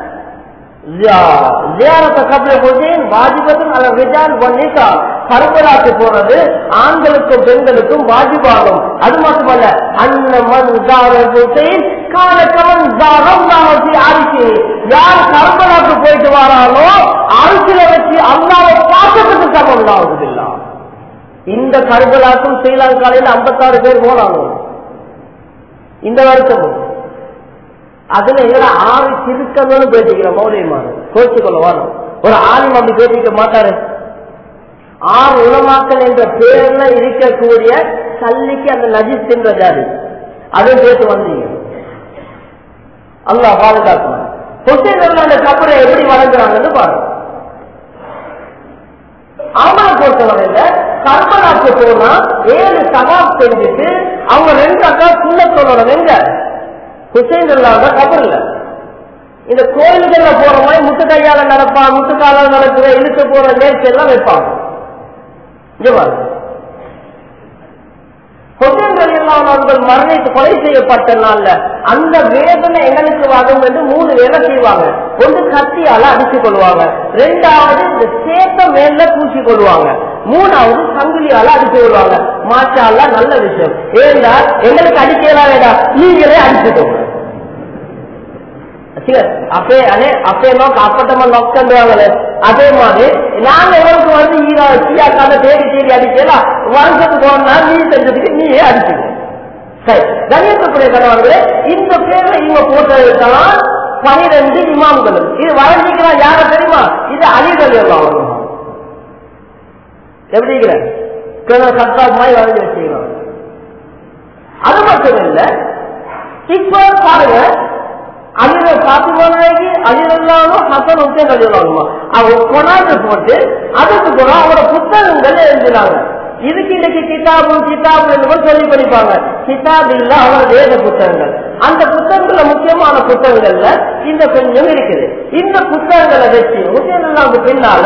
ஜியாரத்தை கபில ஹுசேன் வாஜிபத்தும் அல்ல ரிஜால் ஒன்னிசா கருப்பலாக்கு போறது ஆண்களுக்கும் பெண்களுக்கும் வாஜிபாகும் அது மட்டுமல்ல அன்ன மன் ஹுசேன் காலக்கவன் அரிசி யார் கருப்பலாக்கு போயிட்டு வரானோ அரிசியில வச்சு அல்லாவை பார்க்கறதுக்கு சமம் ஆகுதில்லை இந்த கருப்பலாக்கும் ஸ்ரீலங்காலையில் ஐம்பத்தாறு பேர் போனாங்க இந்த வருஷமும் அதுல எங்களை ஆறு திருக்கணும்னு பேசிக்கிற மௌலியமான கோச்சுக்கொள்ள வாழும் ஒரு ஆளும் அப்படி பேசிக்க மாட்டாரு ஆறு உலமாக்கல் என்ற பேர்ல இருக்கக்கூடிய கல்லிக்கு அந்த நஜிஸ் என்ற ஜாதி அதுவும் பேச வந்தீங்க அல்லாஹ் பாதுகாக்கணும் ஹுசைன் அந்த கபரை எப்படி வளர்க்குறாங்கன்னு பாருங்க அவங்களை பொறுத்தவரையில கர்மலாக்கு போனா ஏழு சகாப் செஞ்சுட்டு அவங்க ரெண்டு அக்கா சுண்ண சொல்லணும் எங்க ஹுசைன் இல்லாத கபர்ல இந்த கோயில்கள்ல போற மாதிரி முட்டு கையால நடப்பா முட்டு காலால நடக்கிற இழுத்து போற நேர்ச்சி எல்லாம் வைப்பாங்க இங்க பாருங்க ஹுசைன் அலியல்லாம் அவர்கள் மரணித்து கொலை செய்யப்பட்ட நாள்ல அந்த வேதனை எங்களுக்கு வரும் என்று மூணு வேலை செய்வாங்க ஒன்று கத்தியால அடிச்சு கொள்வாங்க ரெண்டாவது இந்த சேத்த மேல பூசி கொள்வாங்க மூணாவது சங்கிலியால அடிச்சு கொள்வாங்க மாற்றால நல்ல விஷயம் ஏண்டா எங்களுக்கு அடிக்கலாம் வேண்டாம் நீங்களே அடிச்சுக்கோங்க அப்பே அனே அப்பே நோக்க அப்பட்டமா நோக்கன்றாங்களே அதே மாதிரி நாங்க எங்களுக்கு வந்து ஈரா சீயாக்கால தேடி தேடி அடிக்கலாம் வருஷத்துக்கு ஒரு நாள் நீ செஞ்சதுக்கு நீயே அடிச்சுக்கோ சரி கணியத்துக்குரிய கணவர்களே இந்த பேர்ல இவங்க போட்டதுதான் பனிரெண்டு இமாம்கள் இது வழங்கிக்கலாம் யார தெரியுமா இது அலிகள் எல்லாம் எப்படி சத்தாப் மாதிரி வழங்கி வச்சுக்கிறோம் அது மட்டும் இல்ல இப்ப பாருங்க அலிர பாத்துமானாகி அலிரல்லாலும் ஹசன் உத்தேன் அலிரலாலுமா அவங்க கொண்டாந்து போட்டு அதுக்கு கூட அவரோட புத்தகங்கள் எழுதினாங்க இதுக்கு இன்னைக்கு கிதாபு கிதாபு என்று சொல்லி படிப்பாங்க கிதாப் இல்ல அவரோட வேத புத்தகங்கள் அந்த புத்தகங்கள்ல முக்கியமான புத்தகங்கள்ல இந்த கொஞ்சம் இருக்குது இந்த புத்தகங்களை வச்சு முக்கியம் பின்னால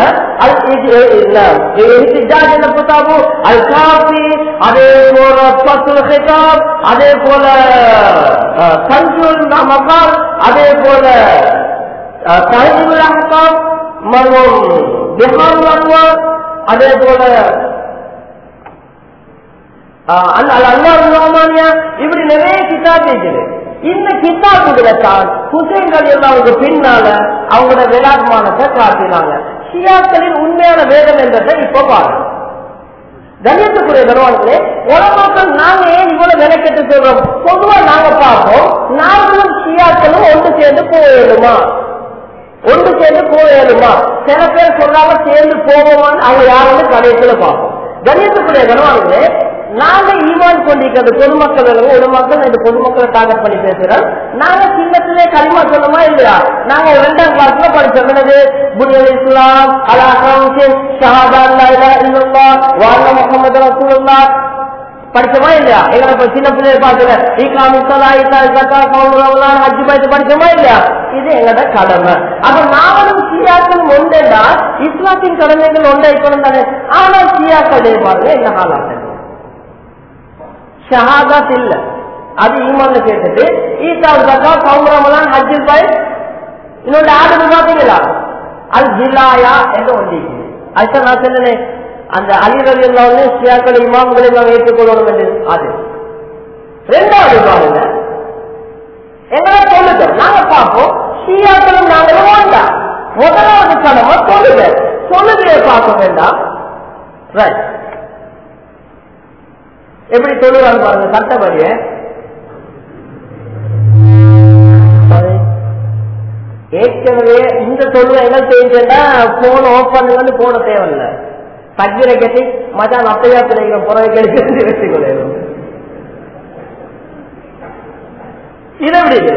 புத்தாபு அது காபி அதே போல பத்துல் ஹிதாப் அதே போல சஞ்சுல் மகால் அதே போல தஹஜுல் அஹ்காம் மற்றும் பிஹார் அன்வார் அதே போல அல்லாஹ்மானியா இப்படி நிறைய கிதாப் இருக்குது இந்த கிதாபுகளை தான் ஹுசைன் அலி அல்லாவுக்கு பின்னால அவங்களோட விளாட்மானத்தை காட்டினாங்க ஷியாக்களின் உண்மையான வேதம் என்றதை இப்ப பாருங்க கண்ணியத்துக்குரிய கருவான்களே உலகத்தில் நாங்க ஏன் இவ்வளவு விலைக்கெட்டு சொல்றோம் பொதுவா நாங்க பார்ப்போம் நாங்களும் ஷியாக்களும் ஒன்று சேர்ந்து போயிடுமா ஒன்று சேர்ந்து போயிடுமா சில பேர் சொல்லாம சேர்ந்து போவோமான்னு அவங்க யாருன்னு கடைசியில பார்ப்போம் கண்ணியத்துக்குரிய கருவான்களே நாங்க ஈமான் கொண்டிருக்கிறது பொதுமக்கள் ஒரு மக்கள் இந்த பொதுமக்களை டார்கெட் பண்ணி பேசுறோம் நாங்க சின்னத்திலே களிமா சொல்லுமா இல்லையா நாங்க ரெண்டாம் கிளாஸ்ல படிச்சோம் என்னது புனியல் இஸ்லாம் அலாஹம் ஷஹாதா இல்லா வாழ முகமது ரசூல்லா படிச்சோமா இல்லையா எங்களை இப்ப சின்ன பிள்ளைய பாக்குற ஈகாம் இசலா இசா ஜக்கா கவுலாம் ஹஜ்ஜி பாய்த்து படிச்சோமா இல்லையா இது எங்களோட கடமை அப்ப நாமளும் சியாக்கள் ஒன்றேடா இஸ்லாத்தின் கடமைகள் ஒன்றை இருக்கணும் தானே ஆனா சியாக்கள் பாருங்க இந்த காலாட்டம் ஷஹாதாத் இல்ல அது ஈமான்ல கேட்டுட்டு ஈசா ஜக்கா கவுரமலான் ஹஜ்ஜில் பாய் இன்னொன்று ஆடுது பாத்தீங்களா அது ஜில்லாயா என்று ஒன்றி அதுதான் நான் சொன்னேன் அந்த அலிரல் இல்லாம ஷியாக்கள் இமாம்களை நாம் ஏற்றுக்கொள்ளணும் என்று அது ரெண்டாவது பாருங்க எங்களை சொல்லுங்க நாங்க பார்ப்போம் ஷியாக்களும் நாங்களும் வேண்டாம் முதலாவது கடமை சொல்லுங்க சொல்லுகையை பார்க்க வேண்டாம் ரைட் எப்படி சொல்லுவாங்க பாருங்க சட்டப்படிய ஏற்கனவே இந்த தொழுவை என்ன செய்யுதுன்னா போன் ஆஃப் பண்ணுங்கன்னு போன தேவையில்ல தக்கிர கட்டி மச்சான் அப்பையா பிள்ளைங்க புறவை கிடைக்கிறது வச்சுக்கொள்ளும் இது எப்படி இது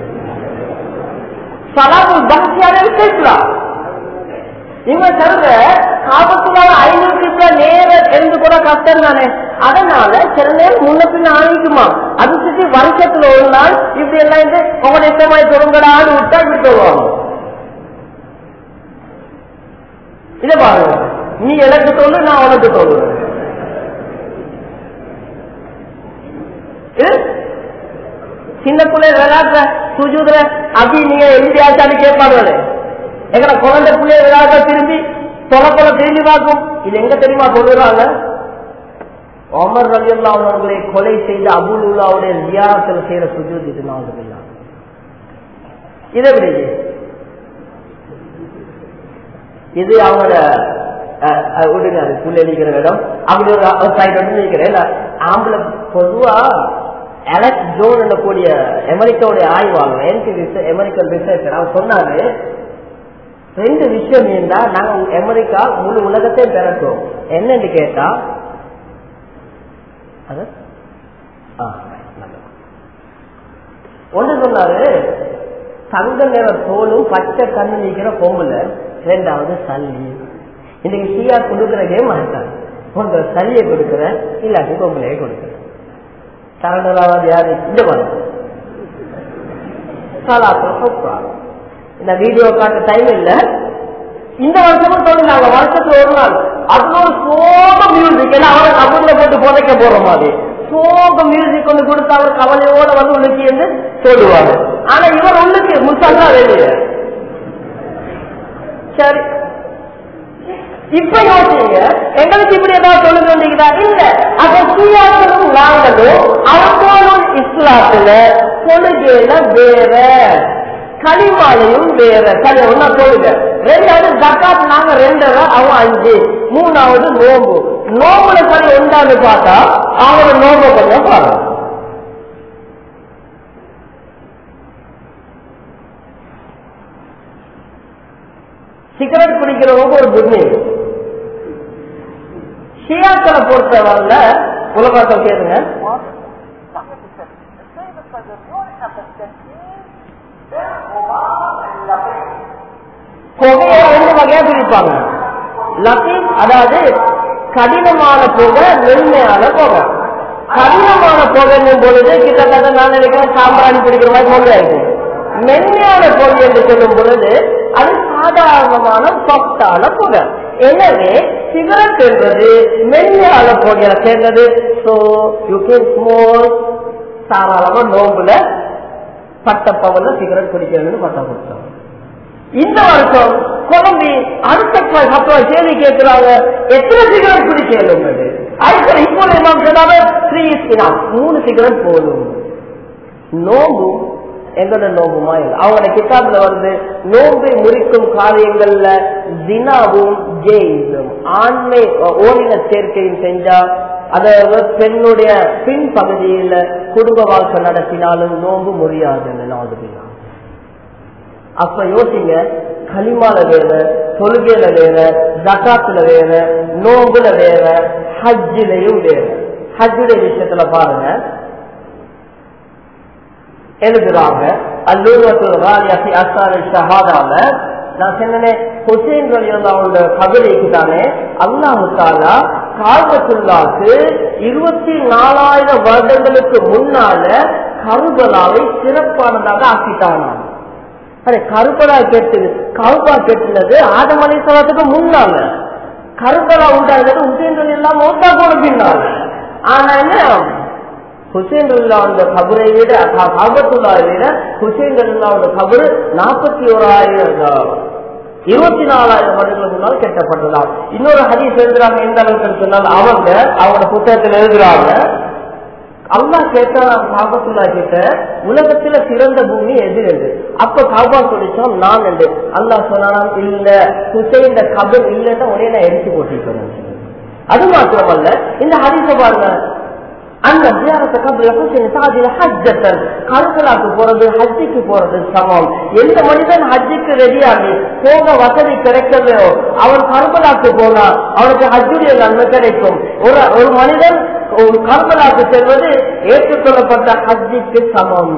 சலாபு பக்தியான விசேஷலாம் இவங்க சொல்ற காபத்துனால ஐநூறு கிட்ட நேர இருந்து கூட கஷ்டம் தானே அதனால சில நேரம் முன்ன பின்ன ஆகிக்குமா அது சுற்றி வருஷத்துல ஒரு நாள் இப்படி எல்லாம் இருந்து உங்களோட இஷ்டமாய் தொடங்கடான்னு விட்டா இப்படி சொல்லுவாங்க இத பாருங்க நீ எனக்கு சொல்லு நான் உனக்கு சொல்லுவேன் சின்ன பிள்ளை விளையாடுற சுஜூதுற அப்படி நீங்க எழுதியாச்சான்னு கேட்பாங்களே எங்களை குழந்தை பிள்ளைய விளையாட திரும்பி தொலை போல திரும்பி பார்க்கும் இது எங்க தெரியுமா சொல்லுறாங்க ஒமர் ரலியல்லா அவர்களை கொலை செய்த அபுலுல்லாவுடைய ஜியாரத்தில் செய்யற சுஜூத் இது நான் இது எப்படி இது அவங்களோட விடுங்க அது புள்ள அடிக்கிற இடம் அப்படி ஒரு சைட் வந்து நிற்கிறேன் ஆம்பளை பொதுவா அலெக்ஸ் ஜோன் கூடிய அமெரிக்காவுடைய ஆய்வாளர் எனக்கு அமெரிக்கன் ரிசர்ச் அவர் சொன்னாரு ரெண்டு விஷயம் இருந்தா நாங்க அமெரிக்கா முழு உலகத்தையும் பெறட்டும் என்னன்னு கேட்டா ஒன்று சொன்னாரு தங்க நிற தோலும் பச்சை கண்ணு நிக்கிற பொம்புல ரெண்டாவது சல்லி இன்னைக்கு ஷியா கொடுக்கிற கேம் ஆயிட்டாங்க ஒன்று சல்லியை கொடுக்குற இல்லாட்டி பொம்பளையே கொடுக்குற சரணராவது யாரு இந்த பாருங்க இந்த வீடியோ காட்ட டைம் இல்ல இந்த வருஷமும் சொன்னாங்க வருஷத்துக்கு ஒரு நாள் அதுல ஒரு சோக மியூசிக் ஏன்னா அவரை கபூர்ல போட்டு புதைக்க போற மாதிரி சோக மியூசிக் ஒன்று கொடுத்து அவர் கவலையோட வந்து உள்ளுக்கு என்று சொல்லுவாரு ஆனா இவர் உள்ளுக்கு முசல்லா வெளியே சரி இப்ப யோசிங்க எங்களுக்கு இப்படி ஏதாவது சொல்லுங்க வந்தீங்களா இல்ல அப்ப சீயாக்களும் நாங்களும் அவங்களும் இஸ்லாத்துல தொழுகையில வேற களிமாலையும் வேற சரி ஒன்னா சொல்லுங்க ரெண்டாவது ஜக்காத் நாங்க ரெண்டரை அவன் அஞ்சு மூணாவது நோம்பு நோம்புல சரி ஒன்றாவது பார்த்தா அவங்களோட நோம்பு கொஞ்சம் பாருங்க சிகரெட் குடிக்கிறவங்க ஒரு புண்ணியம் ஷியாக்களை பொறுத்தவரையில உலகத்தை கேளுங்க புகையை ரெண்டு வகையா பிரிப்பாங்க லத்தீப் அதாவது கடினமான புகை மென்மையான புகை கடினமான புகைன்னும் பொழுது கிட்டத்தட்ட நான் நினைக்கிறேன் சாம்பிராணி பிடிக்கிற மாதிரி புகை இருக்கு மென்மையான புகை என்று சொல்லும் பொழுது அது சாதாரணமான சொத்தான புகை எனவே சிகரெட் என்பது மென்மையான புகையில சேர்ந்தது சோ யூ கேன் ஸ்மோக் தாராளமா நோம்புல பட்ட பவன்ல சிகரெட் குடிக்கிறதுன்னு பட்டம் கொடுத்தோம் இந்த வருஷம் குழம்பி அடுத்த பத்து கேள்வி கேட்கிறாங்க எத்தனை சிகரெட் குடிக்கலும் அடுத்த இப்போ இமாம் சொன்னாங்க த்ரீ மூணு சிகரெட் போதும் நோம்பு எங்கட நோம்புமா இல்லை அவங்களோட கிட்டாப்ல வந்து நோம்பை முறிக்கும் காரியங்கள்ல தினாவும் ஜெயிலும் ஆண்மை ஓரின சேர்க்கையும் செஞ்சா அதாவது பெண்ணுடைய பின் பகுதியில குடும்ப வாழ்க்கை நடத்தினாலும் நோம்பு முறியாதுன்னு நாலு அப்ப யோசிங்க களிமால வேற தொழுகையில வேற ஜக்காத்துல வேற நோம்புல வேற ஹஜ்ஜிலையும் வேற ஹஜ்ஜுடைய விஷயத்துல பாருங்க எழுதுறாங்க அல்லூரத்துல ராஜாசி அசாரி ஷஹாதால நான் சொன்னேன் ஹுசேன் அவங்களோட கபிலைக்கு தானே அல்லாஹு தாலா கால்பத்துள்ளாக்கு இருபத்தி நாலாயிரம் வருடங்களுக்கு முன்னால கருபலாவை சிறப்பானதாக ஆக்கிட்டானா அது கருப்பலா கெட்டுது கருப்பா கெட்டுனது ஆதம் அலிசலத்துக்கு முன்னால கருப்பலா உண்டாகிறது ஹுசேன் எல்லாம் மௌத்தா போன பின்னால ஆனா என்ன ஹுசேன் அந்த கபரை விட காபத்துள்ளாவை விட ஹுசேன் கபரு நாற்பத்தி ஓராயிரம் இருபத்தி நாலாயிரம் வருடங்களுக்கு முன்னால் கெட்டப்பட்டதாம் இன்னொரு ஹதீஸ் எழுதுறாங்க எந்த அளவுக்கு சொன்னால் அவங்க அவங்க புத்தகத்தில் எழுதுறாங்க அல்லா கேட்டான் காபத்துல்லா கிட்ட உலகத்துல சிறந்த பூமி எது என்று அப்ப காபா சொல்லிச்சோம் நான் என்று அல்லா சொன்னான் இல்ல ஹுசைன் கபர் இல்லைன்னா உடனே நான் எரிச்சு போட்டிருக்கேன் அது மாத்திரமல்ல இந்த ஹரிச பாருங்க அந்த ஜியாரத்தை கபல ஹுசைன் சாதியில ஹஜ்ஜத்தன் கருக்கலாக்கு போறது ஹஜ்ஜிக்கு போறது சமம் எந்த மனிதன் ஹஜ்ஜுக்கு ரெடியாகி போக வசதி கிடைக்கலையோ அவன் கருக்கலாக்கு போனா அவனுக்கு ஹஜ்ஜுடைய நன்மை கிடைக்கும் ஒரு ஒரு மனிதன் ஒரு கர்மலாக்கு செல்வது ஏற்றுக்கொள்ளப்பட்ட ஹஜ்ஜிக்கு சமம்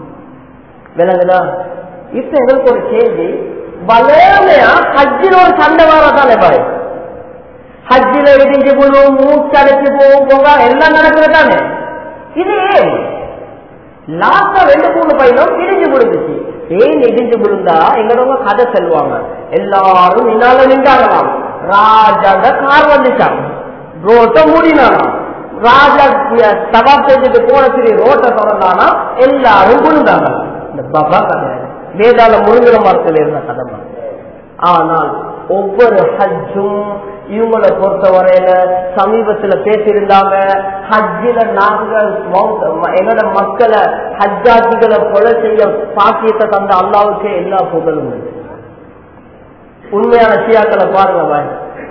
விளங்குதா இப்ப எங்களுக்கு ஒரு கேள்வி வளமையா ஹஜ்ஜில் ஒரு சண்டை வரதானே பாய் ஹஜ்ஜில இடிஞ்சு போடும் மூச்சடைச்சு போகும் போக எல்லாம் நடக்கிறதானே இது ஏன் லாஸ்டா ரெண்டு மூணு பையனும் இடிஞ்சு விழுந்துச்சு ஏன் இடிஞ்சு விழுந்தா எங்களவங்க கதை செல்வாங்க எல்லாரும் இன்னால நின்றாங்களாம் ராஜாங்க கார் வந்துச்சான் ரோட்டை மூடினாலாம் ராஜா சவாப் செஞ்சுட்டு போன சரி ரோட்டை திறந்தானா எல்லாரும் விழுந்தாங்க இந்த பாபா கதை வேதாள முருங்கிற மரத்தில் இருந்த கதை ஆனால் ஒவ்வொரு ஹஜ்ஜும் இவங்களை பொறுத்தவரையில சமீபத்துல பேசியிருந்தாங்க ஹஜ்ஜில நாங்கள் எங்களோட மக்களை ஹஜ்ஜாஜிகளை கொலை செய்ய பாக்கியத்தை தந்த அல்லாவுக்கே எல்லா புகழும் உண்மையான சியாக்களை பாருங்க பாய்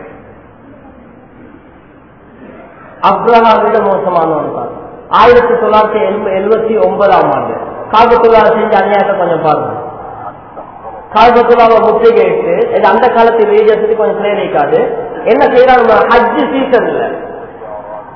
அப்ரஹா விட மோசமானவன் தான் ஆயிரத்தி தொள்ளாயிரத்தி எழுபத்தி ஒன்பதாம் ஆண்டு காபத்துல்லா செஞ்ச அநியாயத்தை கொஞ்சம் பாருங்க காபத்துல்லாவை முற்றுகையிட்டு இது அந்த காலத்து வீடியோஸுக்கு கொஞ்சம் பிரேரிக்காது என்ன செய்யறாங்க ஹஜ் சீசன்ல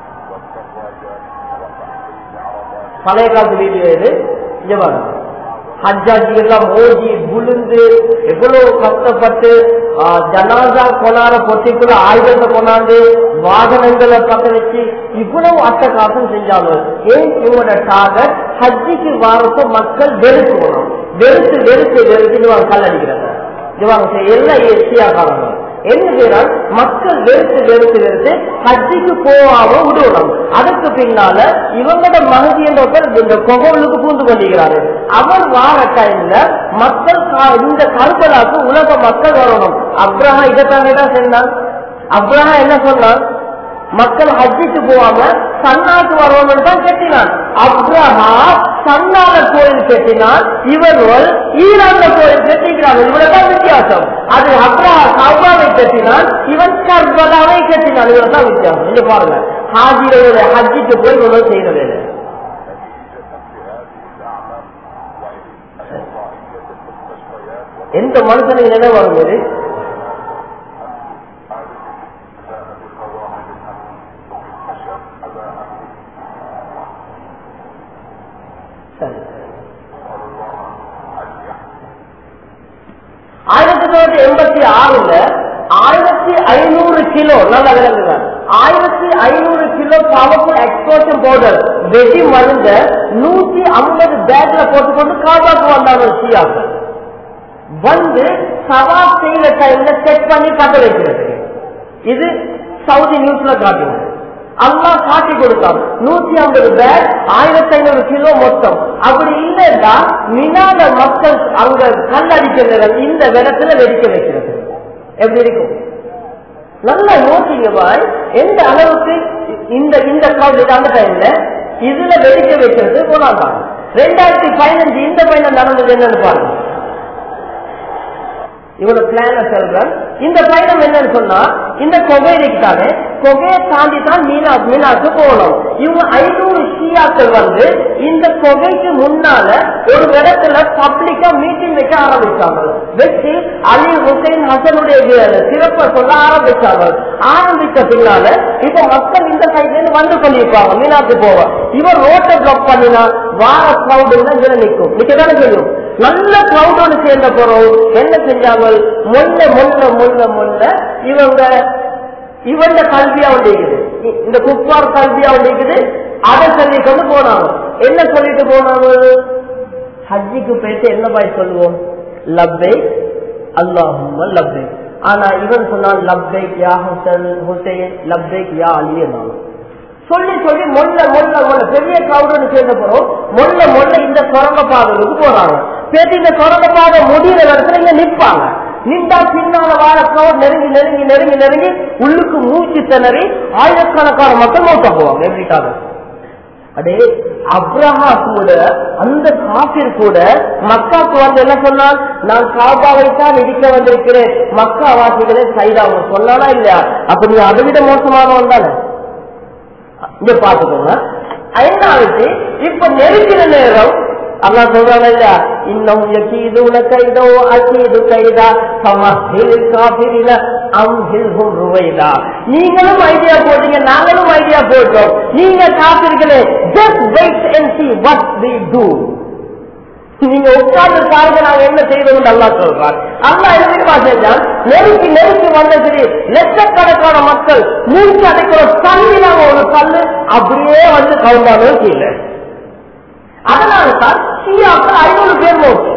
பழைய காலத்து வீடியோ இது இங்க பாருங்க ஹஜ்ஜாஜி எல்லாம் ஓடி விழுந்து எவ்வளவு கஷ்டப்பட்டு ஆ, ஜனாதா கொண்டாட பொட்டிக்குள்ள ஆயுதத்தை கொண்டாந்து வாகனங்களை பக்க வச்சு இவ்வளவு அட்டகாசம் செஞ்சாங்க ஏன் இவங்களோட டார்கெட் ஹஜ்ஜிக்கு வாரப்போ மக்கள் வெறுத்து போனோம் வெறுத்து வெறுத்து வெறுத்து இவங்க கல்லடிக்கிறாங்க இவங்க எல்லாம் ஏசியாக்காரங்க என்ன செய்யறால் மக்கள் வெறுத்து வெறுத்து வெறுத்து ஹஜ்ஜிக்கு போகாம விடுவணும் அதுக்கு பின்னால இவங்களோட மகதி என்றவர் இந்த கொகவலுக்கு பூந்து கொண்டிருக்கிறாரு அவர் வார டைம்ல மக்கள் கா- இந்த கருப்பலாக்கு உலக மக்கள் வரணும் அப்ரஹா இதைத்தானே தான் சொன்னான் அப்ரஹா என்ன சொன்னான் மக்கள் ஹஜ்ஜிக்கு போகாம சன்னாக்கு வரணும்னு தான் கட்டினான் அப்ரஹா சன்னால கோயில் கட்டினான் இவர்கள் ஈரான்ல கோயில் கட்டிக்கிறாங்க இவ்வளவுதான் வித்தியாசம் அது அப்ரஹா கவ்வாவை கட்டினான் இவன் கர்பலாவை கட்டினான் இவ்வளவுதான் வித்தியாசம் இங்க பாருங்க ஹாஜிரோட ஹஜ்ஜிக்கு போய் இவ்வளவு செய்த வேலை எந்த மனுஷனுக்கு நினைவு வரும்போது சரி ஆயிரத்தி தொள்ளாயிரத்தி எண்பத்தி ஆறுல ஆயிரத்தி ஐநூறு கிலோ நல்லா விளங்குங்க ஆயிரத்தி ஐநூறு கிலோ பவர்ஃபுல் எக்ஸ்போஷன் பவுடர் வெடி மருந்த நூத்தி ஐம்பது பேக்ல போட்டுக்கொண்டு காபாக்கு வந்தாங்க ஷியாக்கள் வந்து சவா செய்யற டைம்ல செக் பண்ணி கட்ட வைக்கிறது இது சவுதி நியூஸ்ல காட்டுங்க அல்லா காட்டி கொடுத்தான் நூத்தி ஐம்பது பேக் ஆயிரத்தி ஐநூறு கிலோ மொத்தம் அப்படி இல்லைன்னா மினாத மக்கள் அங்க கல்லடிக்கிற நேரம் இந்த விடத்துல வெடிக்க வைக்கிறது எப்படி இருக்கும் நல்லா யோசிங்க பாய் எந்த அளவுக்கு இந்த இந்த கிரௌட் அந்த டைம்ல இதுல வெடிக்க வைக்கிறது போனாங்க ரெண்டாயிரத்தி பதினஞ்சு இந்த பயணம் நடந்தது என்னன்னு பாருங்க இவனோட பிளான சொல்றேன் இந்த பயணம் என்னன்னு சொன்னா இந்த கொகை இருக்காங்க கொகையை தாண்டி தான் மீனா மீனாக்கு போகணும் இவங்க ஐநூறு ஷியாக்கள் வந்து இந்த கொகைக்கு முன்னால ஒரு இடத்துல பப்ளிக்கா மீட்டிங் வைக்க ஆரம்பிச்சாங்க வச்சு அலி ஹுசைன் ஹசனுடைய சிறப்பை சொல்ல ஆரம்பிச்சாங்க ஆரம்பிச்ச பின்னால இப்ப மக்கள் இந்த சைட்ல இருந்து வந்து கொண்டிருப்பாங்க மீனாக்கு போவோம் இவர் ரோட்டை பிளாக் பண்ணினா வார கிரௌடுன்னா இதுல நிற்கும் நிக்கதானே தெரியும் நல்ல கிரௌடோடு சேர்ந்த போறோம் என்ன செஞ்சாங்க மொல்ல மொல்ல மொல்ல மொல்ல இவங்க இவங்க கல்வியா ஒண்டிக்குது இந்த குப்பார் கல்வியா ஒண்டிக்குது அதை சொல்லி கொண்டு போனாங்க என்ன சொல்லிட்டு போனாங்க ஹஜ்ஜிக்கு போயிட்டு என்ன பாய் சொல்லுவோம் லப்பை அல்லாஹும் லப்பை ஆனா இவன் சொன்னான் லப்பைக் யா ஹுசன் ஹுசைன் லப்பைக் யா அலி എന്നാണ് சொல்லி சொல்லி மொல்ல மொல்ல மொல்ல பெரிய கிரௌடு சேர்ந்த போறோம் மொல்ல மொல்ல இந்த சுரங்க பாதைக்கு போறாங்க பேசி இந்த சுரங்க பாதை முடிகிற இடத்துல இங்க நிற்பாங்க நின்றா பின்னால வார கிரௌட் நெருங்கி நெருங்கி நெருங்கி நெருங்கி உள்ளுக்கு மூச்சு திணறி ஆயிரக்கணக்கான மக்கள் மௌத்தா போவாங்க எப்படிக்காக அடே அப்ரஹா கூட அந்த காபிர் கூட மக்காக்கு வந்து என்ன சொன்னான் நான் காபாவை தான் இடிக்க வந்திருக்கிறேன் மக்கா வாசிகளே சைதாவும் சொன்னானா இல்லையா அப்ப நீ அதை விட மோசமானவன் தானே இங்க பாத்துக்கோங்க என்ன ஆச்சு இப்ப நெருங்கிற நேரம் அல்லா சொல்றாங்க இல்லையா இன்னும் யகீதுன கைதோ அகீது கைதா சமஹில் காபிரின அம்ஹில்ஹும் ருவைதா நீங்களும் ஐடியா போட்டீங்க நாங்களும் ஐடியா போட்டோம் நீங்க காப்பிர்களே just wait and see what we do நீங்க உட்கார்ந்து பாருங்க நாங்க என்ன செய்வோம் அல்லா சொல்றார் அல்லா என்ன செஞ்சால் நெருக்கி நெருக்கி வந்த சரி லட்சக்கணக்கான மக்கள் மூச்சு அடைக்கிற தண்ணிலாங்க ஒரு கல்லு அப்படியே வந்து கவுண்டானோ கீழே அதனால தான் ஷியாக்கள் ஐநூறு பேர் நோக்கி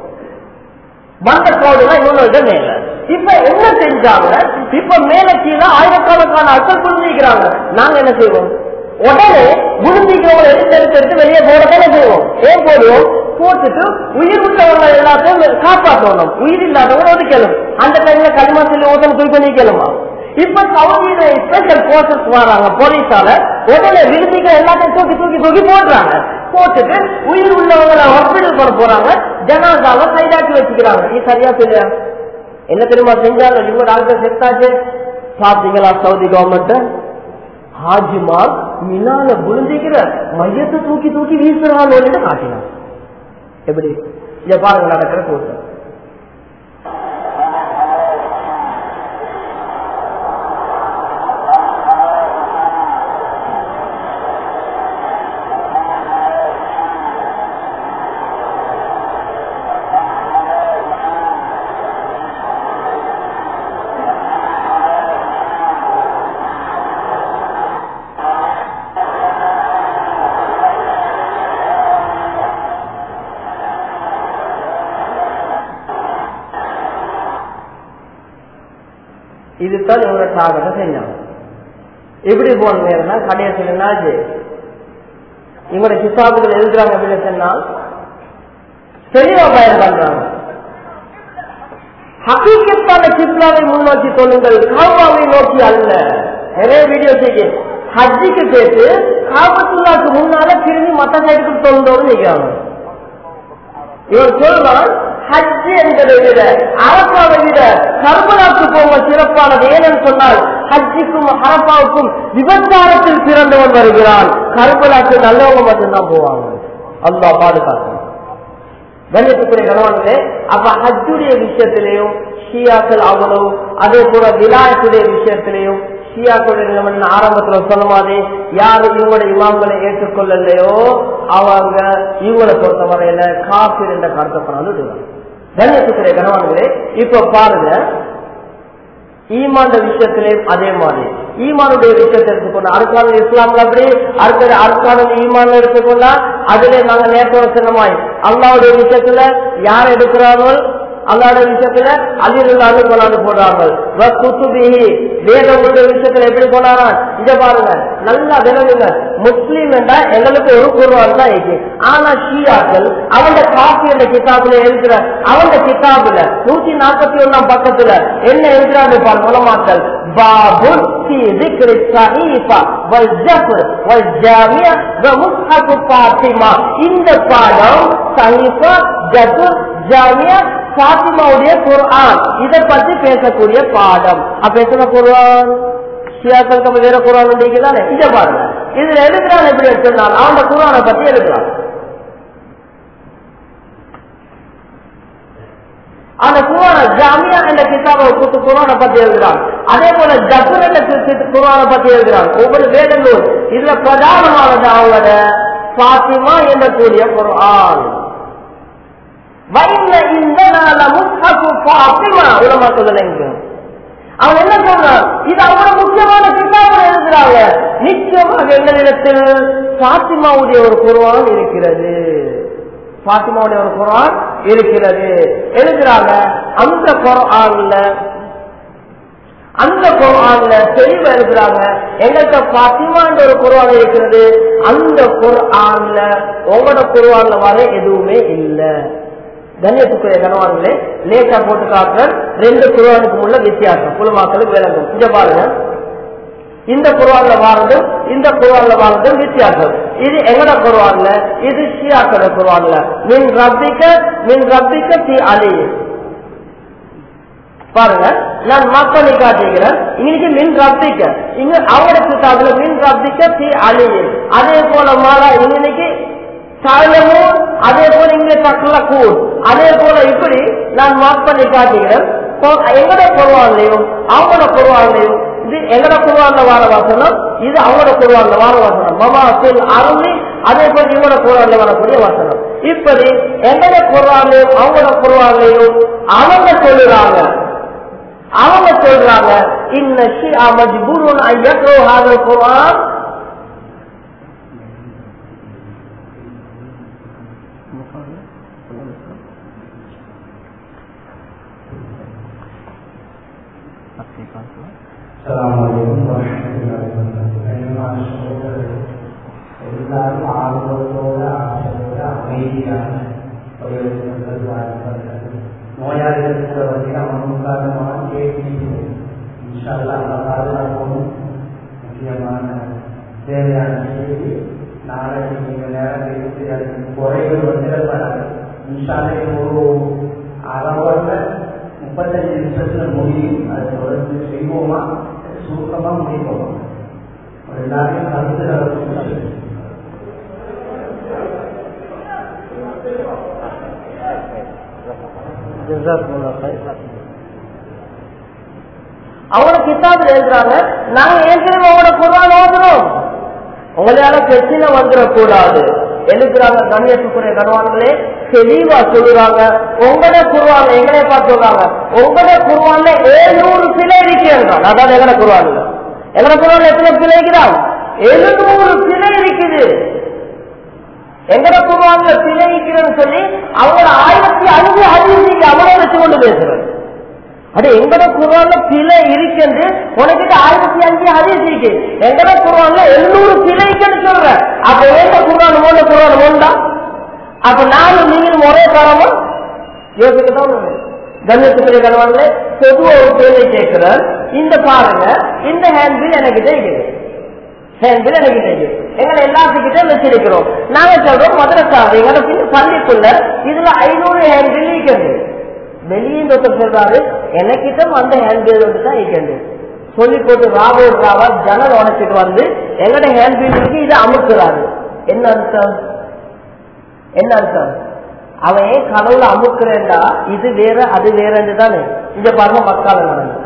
வந்த கோடுலாம் இவ்வளவு இடம் மேல இப்ப என்ன செஞ்சாங்க இப்ப மேல கீழே ஆயிரக்கணக்கான ஆட்கள் புரிஞ்சுக்கிறாங்க நாங்க என்ன செய்வோம் உடனே புரிஞ்சிக்கிறவங்க எடுத்து எடுத்து எடுத்து வெளியே போடத்தானே செய்வோம் ஏன் போடுவோம் போட்டுட்டு உயிர் விட்டவங்க எல்லாத்தையும் காப்பாற்றணும் உயிர் இல்லாதவங்க ஒதுக்கணும் அந்த டைம்ல களிமா சொல்லி ஓட்டம் தூக்கி பண்ணிக்கணுமா இப்ப சவுதியில ஸ்பெஷல் போர்சஸ் வராங்க போலீஸால உடனே விருந்திக எல்லாத்தையும் தூக்கி தூக்கி தூக்கி போடுறாங்க போட்டுட்டு உயிர் உள்ளவங்களை ஹாஸ்பிட்டல் பண்ண போறாங்க ஜனாதாவை கைதாக்கி வச்சுக்கிறாங்க நீ சரியா சொல்ல என்ன தெரியுமா செஞ்சாங்க இவங்க டாக்டர் செத்தாச்சு பாத்தீங்களா சவுதி கவர்மெண்ட் ஹாஜிமார் மினால விழுந்திக்கிற மையத்தை தூக்கி தூக்கி வீசுறான்னு காட்டினான் எப்படி இங்க பாருங்க நடக்கிற கூட்டம் இதுதான் இவங்க டார்கெட்டை செஞ்சாங்க எப்படி போன நேரம்னா கடைசியில் என்னாச்சு இவங்களோட கிசாபுகள் எழுதுறாங்க அப்படின்னு சொன்னால் தெளிவா பயன் பண்றாங்க ஹக்கீக்கத்தான கிப்லாவை முன்னோக்கி சொல்லுங்கள் காபாவை நோக்கி அல்ல நிறைய வீடியோ செய்ய ஹஜ்ஜிக்கு சேர்த்து காபத்துல்லாக்கு முன்னால திரும்பி மத்த சைடுக்கு தொழுந்தோடு நிற்கிறாங்க இவன் சொல்றான் ஹஜ் என்பதை விட அரப்பாவை விட கர்மலாக்கு போக சிறப்பானது ஏனென்று சொன்னால் ஹஜ்ஜிக்கும் அரப்பாவுக்கும் விபச்சாரத்தில் பிறந்தவன் வருகிறான் கர்மலாக்கு நல்லவங்க மட்டும்தான் போவாங்க அல்லா பாதுகாக்கணும் கண்ணியத்துக்குரிய கணவன்களே அப்ப ஹஜ்ஜுடைய விஷயத்திலையும் ஷியாக்கள் அவ்வளவு அதே போல விலாயத்துடைய விஷயத்திலையும் ஷியாக்களுடைய நிலைமை ஆரம்பத்துல சொன்ன மாதிரி யாரு இவங்களுடைய இமாம்களை ஏற்றுக்கொள்ளலையோ அவங்க இவங்களை பொறுத்த வரையில காப்பீர் என்ற கருத்தை பண்ணாலும் கண்ணியத்துக்குரிய கணவன்களே இப்ப பாருங்க ஈமாண்ட விஷயத்திலையும் அதே மாதிரி ஈமானுடைய விஷயத்தை எடுத்துக்கொண்டா அருக்கான இஸ்லாம்ல அப்படி அடுத்தது அருக்கான ஈமான் எடுத்துக்கொண்டா அதுல நாங்க நேற்று சொன்னமாய் அல்லாவுடைய விஷயத்துல யார் எடுக்கிறார்கள் அல்லாவுடைய விஷயத்துல அதிர்ந்து கொண்டாந்து போடுறாங்க வேதங்களுடைய விஷயத்துல எப்படி கொண்டாடுறான் இத பாருங்க நல்லா விளங்குங்க முஸ்லீம் என்றா எங்களுக்கு ஒரு குருவான் தான் இருக்கு ஆனா ஷியாக்கள் அவன் காப்பி என்ற கிதாபுல எழுதுற அவன் கிதாபுல நூத்தி நாற்பத்தி ஒன்னாம் பக்கத்துல என்ன எழுதுறாங்க பாருங்க உலமாக்கள் பாபுல் في ذكر الصحيفة والجفر والجامع ومصحف فاطمة இந்த பாடம் சஹீஃபா ஜஃபர் ஜாமியா பாத்திமாவுடைய குர்ஆன் இதை பத்தி பேசக்கூடிய பாடம் அப்ப எத்தனை குர்ஆன் ஷியாக்களுக்கு வேற குரான் உண்டிக்குதானே இதை பாருங்க இதுல எழுதுறான் எப்படி சொன்னால் அவன் குரானை பத்தி எழுதுறான் அந்த குரான ஜாமியா என்ற கிதாபை கொடுத்து குரானை பத்தி எழுதுறான் அதே போல ஜபுர் என்ற குரானை பத்தி எழுதுறான் ஒவ்வொரு வேத நூல் இதுல பிரதானமானது அவங்களோட பாத்திமா என்ற கூடிய குரான் வயல்ல இந்த நாள முஸ்ஹபு பாத்திமா உலமாக்குதல் அவன் என்ன சொல்றான் இது அவ்வளவு முக்கியமான கிதாபம் எழுதுறாங்க நிச்சயமாக எங்களிடத்தில் பாத்திமாவுடைய ஒரு குருவான் இருக்கிறது பாத்திமாவுடைய ஒரு குரான் இருக்கிறது எழுதுறாங்க அந்த குரான்ல அந்த குரான்ல தெளிவு எழுதுறாங்க எங்கள்கிட்ட பாத்திமான்ற ஒரு குரான் இருக்கிறது அந்த குரான்ல உங்களோட குரான்ல வர எதுவுமே இல்லை கண்ணியத்துக்குரிய கனவான்களே லேட்டா போட்டு காட்டுற ரெண்டு குருவானுக்கும் உள்ள வித்தியாசம் குழுமாக்களுக்கு விளங்கும் இங்க பாருங்க இந்த குருவான்ல வாழ்ந்தும் இந்த குருவான்ல வாழ்ந்தும் வித்தியாசம் இது எங்கட குருவான்ல இது ஷியாக்கட குருவான்ல மின் ரப்பிக்க மின் ரப்பிக்க தி அலி பாருங்க நான் மார்க் பண்ணி காட்டுகிறேன் இன்னைக்கு மின் ரப்பிக்க இங்க அவங்களோட கிட்டாதுல மின் ரப்பிக்க தி அலி அதே போல மாலா இன்னைக்கு சாயமும் அதே போல இங்க தக்கல கூழ் அதே போல இப்படி நான் மார்க் பண்ணி காட்டுகிறேன் எங்கட குருவான்லையும் அவங்களோட குருவான்லையும் இது எங்கட குருவான்ல வார வாசனம் இது அவங்களோட குருவான்ல வார வாசனம் மமா அசில் அருளி அதே போல இவங்களோட குருவான்ல வரக்கூடிய வாசனம் இப்படி எங்கட குருவான்லையும் அவங்களோட குருவான்லையும் அவங்க சொல்லுறாங்க அவங்க சொல்றாங்க இன்ன ஷியா மஜ்பூருன் ஐயக்ரோ ஹாதல் குர்ஆன் السلام عليكم ورحمة الله وبركاته أيها الشهود எல்லாரும் ஆர்வத்தோட ஆசையோட அமைதியாக ஒரு நோயாளிகளுக்கு வந்து அவனுக்கான கேள்வி இன்ஷால்லா அந்த பாதுகாப்போம் முக்கியமான தேவையான கேள்வி நாளைக்கு நீங்கள் நேரம் இருக்கு அதுக்கு குறைகள் வந்துடப்படாது இன்ஷால்லை ஒரு அரை முப்பத்தஞ்சு நிமிஷத்துல முடியும் அதை தொடர்ந்து செய்வோமா சுருக்கமா முடிப்போமா எல்லாரையும் கருத்து அவங்க கிதாபில் எழுதுறாங்க நாங்க ஏற்கனவே உங்களோட குரான் ஓதுறோம் உங்களால பிரச்சனை வந்துடக்கூடாது எழுதுறாங்க கண்ணியத்துக்குரிய கணவான்களே தெளிவா சொல்லுறாங்க உங்களோட குருவான்ல எங்களை பார்த்து சொல்றாங்க உங்களோட குருவான்ல ஏழுநூறு பிழை இருக்கிறாங்க அதாவது எங்கட குருவான்ல எங்கட குருவான்ல எத்தனை பிழை இருக்கிறான் எழுநூறு பிழை இருக்குது எங்கட குருவான்ல பிழை இருக்கிறன்னு சொல்லி அவங்க ஆயிரத்தி அஞ்சு அதிர்ச்சிக்கு அவரை வச்சு கொண்டு பேசுறாங்க அது எங்கட குரான்ல பிழை இருக்குது உனக்கிட்ட ஆயிரத்தி அஞ்சு ஹதீஸ் இருக்கு எங்கட குரான்ல எழுநூறு பிழை இருக்குன்னு சொல்ற அப்ப எந்த குரான் மூணு குரான் மூண்டா அப்ப நானும் நீங்களும் ஒரே தரமா யோசிக்கதான் கண்ணியத்துக்குரிய கணவன்ல பொதுவா ஒரு கேள்வி கேட்கிறேன் இந்த பாருங்க இந்த ஹேண்ட்பில் எனக்கு இருக்குது ஹேண்ட்பில் எனக்கு இருக்குது எங்களை எல்லாத்துக்கிட்ட வச்சிருக்கிறோம் நாங்க சொல்றோம் மதுரசா எங்களை பின் பள்ளிக்குள்ள இதுல ஐநூறு ஹேண்ட்பில் இருக்குது வெளியே ஒருத்தர் சொல்றாரு எனக்கிட்ட அந்த ஹேண்ட்பில் தான் இருக்குது சொல்லி போட்டு ராவோ ராவா ஜனல் உடைச்சிட்டு வந்து எங்கட ஹேண்ட்பில்லுக்கு இதை அமுக்குறாரு என்ன அர்த்தம் என்ன அர்த்தம் அவன் ஏன் கடவுளை அமுக்குறேன்டா இது வேற அது வேறன்னு தானே இங்க பாருங்க மக்கால நடந்து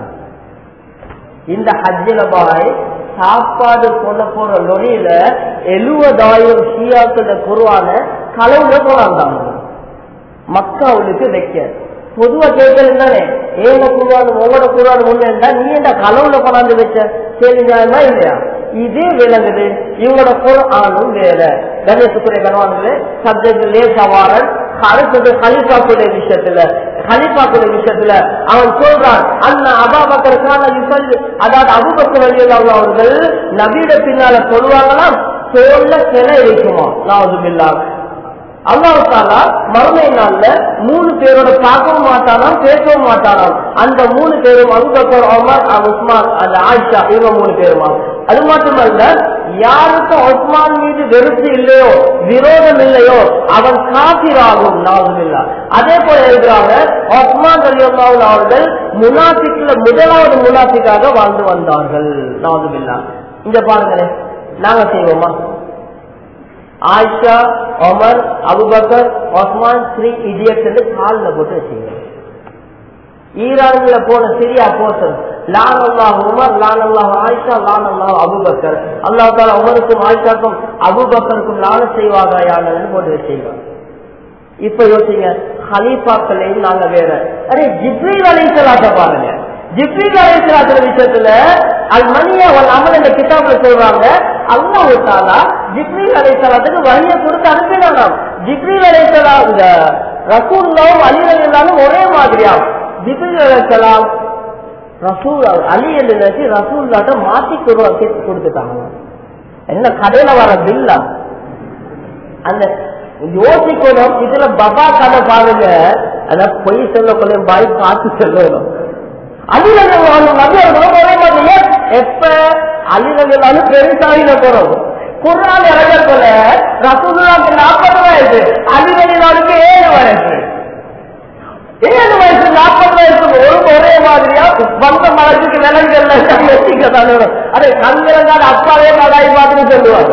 இந்த ஹஜ்ஜில பாய் சாப்பாடு கொண்டு போற லொரியில எழுபதாயிரம் ஷியாக்கள குருவான கலவுல போறாங்க மக்காவுக்கு வைக்க பொதுவா கேட்கறது தானே ஏங்க குருவான் உங்களோட குருவான் முன்னா நீ என்ன கலவுல கொண்டாந்து வச்ச சரி நியாயமா இல்லையா இதே விளங்குது இவங்களோட குரானும் வேற கணேசத்துறை கணவான்களே சப்ஜெக்ட் லேசாவாரன் அடுத்தது ஹலிஃபாக்குடைய விஷயத்துல ஹலிஃபாக்குடைய விஷயத்துல அவன் சொல்றான் அண்ணா அபாபக்கருக்கான அதாவது அபுபக்கர் வழியில் அவர்கள் நபீட பின்னால சொல்லுவாங்களாம் தோல்ல சிலை இருக்குமா நாவதுமில்லா அல்லாவுக்கால மறுமை நாள்ல மூணு பேரோட பார்க்கவும் மாட்டானாம் பேசவும் மாட்டானாம் அந்த மூணு பேரும் அபுபக்கர் ஒமர் உஸ்மான் அந்த ஆயிஷா இவங்க மூணு பேருமா அது மட்டுமல்ல யாருக்கும் உஸ்மான் மீது வெறுப்பு இல்லையோ விரோதம் இல்லையோ அவன் காபிராகும் நாவுமில்லா அதே போல இருக்கிறாங்க உஸ்மான் அலியல்லாவில் அவர்கள் முனாசிக்ல முதலாவது முனாசிக்காக வாழ்ந்து வந்தார்கள் நாவுமில்லா இங்க பாருங்களேன் நாங்க செய்வோமா ஆயிஷா ஒமர் அபுபக்கர் ஒஸ்மான் ஸ்ரீ இடியட் காலில் போட்டு வச்சுங்க ஈரான்ல போன சிரியா போசன் லான் அல்லாஹ் உமர் லான் அல்லாஹ் ஆயிஷா லான் அல்லாஹ் அபுபக்கர் அல்லாஹ் தாலா உமருக்கும் ஆயிஷாக்கும் அபுபக்கருக்கும் லான செய்வாங்க யாங்கன்னு போட்டு வச்சுங்க இப்ப யோசிங்க ஹலீஃபாக்களையும் நாங்க வேற அரே ஜிப்ரீல் அலிசலாத்த பாருங்க ஜிப்ரீல் அலிசலாத்துல விஷயத்துல அது மணியா ஒரு அமல் இந்த கிதாப்ல சொல்றாங்க அல்லாஹ் தாலா ஜிப்ரீல் அலிசலாத்துக்கு வழியை கொடுத்து அனுப்பினாங்க ஜிப்ரீல் அலிசலா இந்த ரசூல்லாவும் அலிரல் எல்லாரும் ஒரே மாதிரியாகும் ஜிப்ரீல் அலிசலாம் ரசூல் அலி என்று நினைச்சு ரசூல்லாட்ட மாத்தி கொடுத்துட்டாங்க என்ன கடையில வர பில்லா அந்த யோசிக்கணும் இதுல பபா கதை பாருங்க அதான் பொய் சொல்லக்குள்ள பாய் பார்த்து சொல்லணும் அலிரகங்களும் ஒரே மாதிரி எப்ப அலிரகங்களும் பெருசாவில போறோம் குரான் இறங்கக்குள்ள ரசூலுல்லாக்கு நாற்பது வயசு அலிரகங்களுக்கு ஏழு வயசு ஏழு வயசு நாற்பது வயசு ஒரு ஒரே மாதிரியா வந்த மலத்துக்கு நிலங்கள்ல வச்சுக்க தானே அதே கண்கிறங்கால அப்பாவே மலாய் மாதிரி சொல்லுவாங்க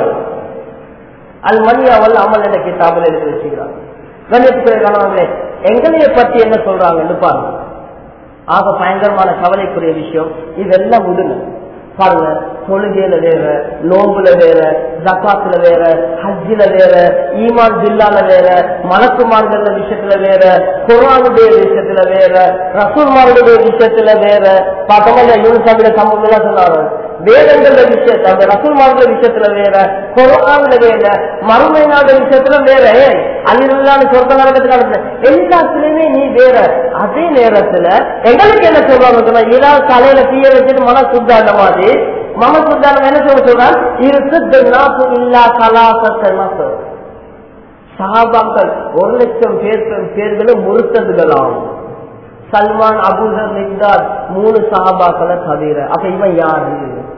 அது மணியாவல் அமல் என்ற கிதாபில் எழுதி வச்சுக்கிறாங்க கண்ணியத்துக்குரிய கணவர்களே எங்களைய பத்தி என்ன சொல்றாங்கன்னு பாருங்க ஆக பயங்கரமான கவலைக்குரிய விஷயம் இதெல்லாம் விடுங்க பாருங்க தொழுகையில வேற நோம்புல வேற ஜக்காத்துல வேற ஹஜ்ஜில வேற ஈமான் ஜில்லால வேற மலக்குமார்கள விஷயத்துல வேற குரானுடைய விஷயத்துல வேற ரசூல்மார்களுடைய விஷயத்துல வேற பார்த்தோம்னா யூனிசாமிட சம்பவம் எல்லாம் சொன்னாங்க வேதங்கள விஷயத்துல அந்த ரசூல்மார்கள விஷயத்துல வேற குரான்ல வேற மறுமை நாடு விஷயத்துல வேற அல்லான்னு சொர்க்க நரகத்துக்கு நடந்த எல்லாத்துலயுமே நீ வேற அதே நேரத்துல எங்களுக்கு என்ன சொல்றாங்க சொன்னா ஏதாவது தலையில தீய வச்சுட்டு மன சுத்தாண்ட மாதிரி மம சுத்தாண்டம் என்ன சொல்ல சொல்றான் இருக்கு நாப்பு இல்லா கலாசத்தை சஹாபாக்கள் ஒரு லட்சம் பேர் பேர்களும் முறுத்ததுகளாம் சல்மான் அபுதர் மிக்தாத் மூணு சஹாபாக்களை தவிர அப்ப இவன் யாரு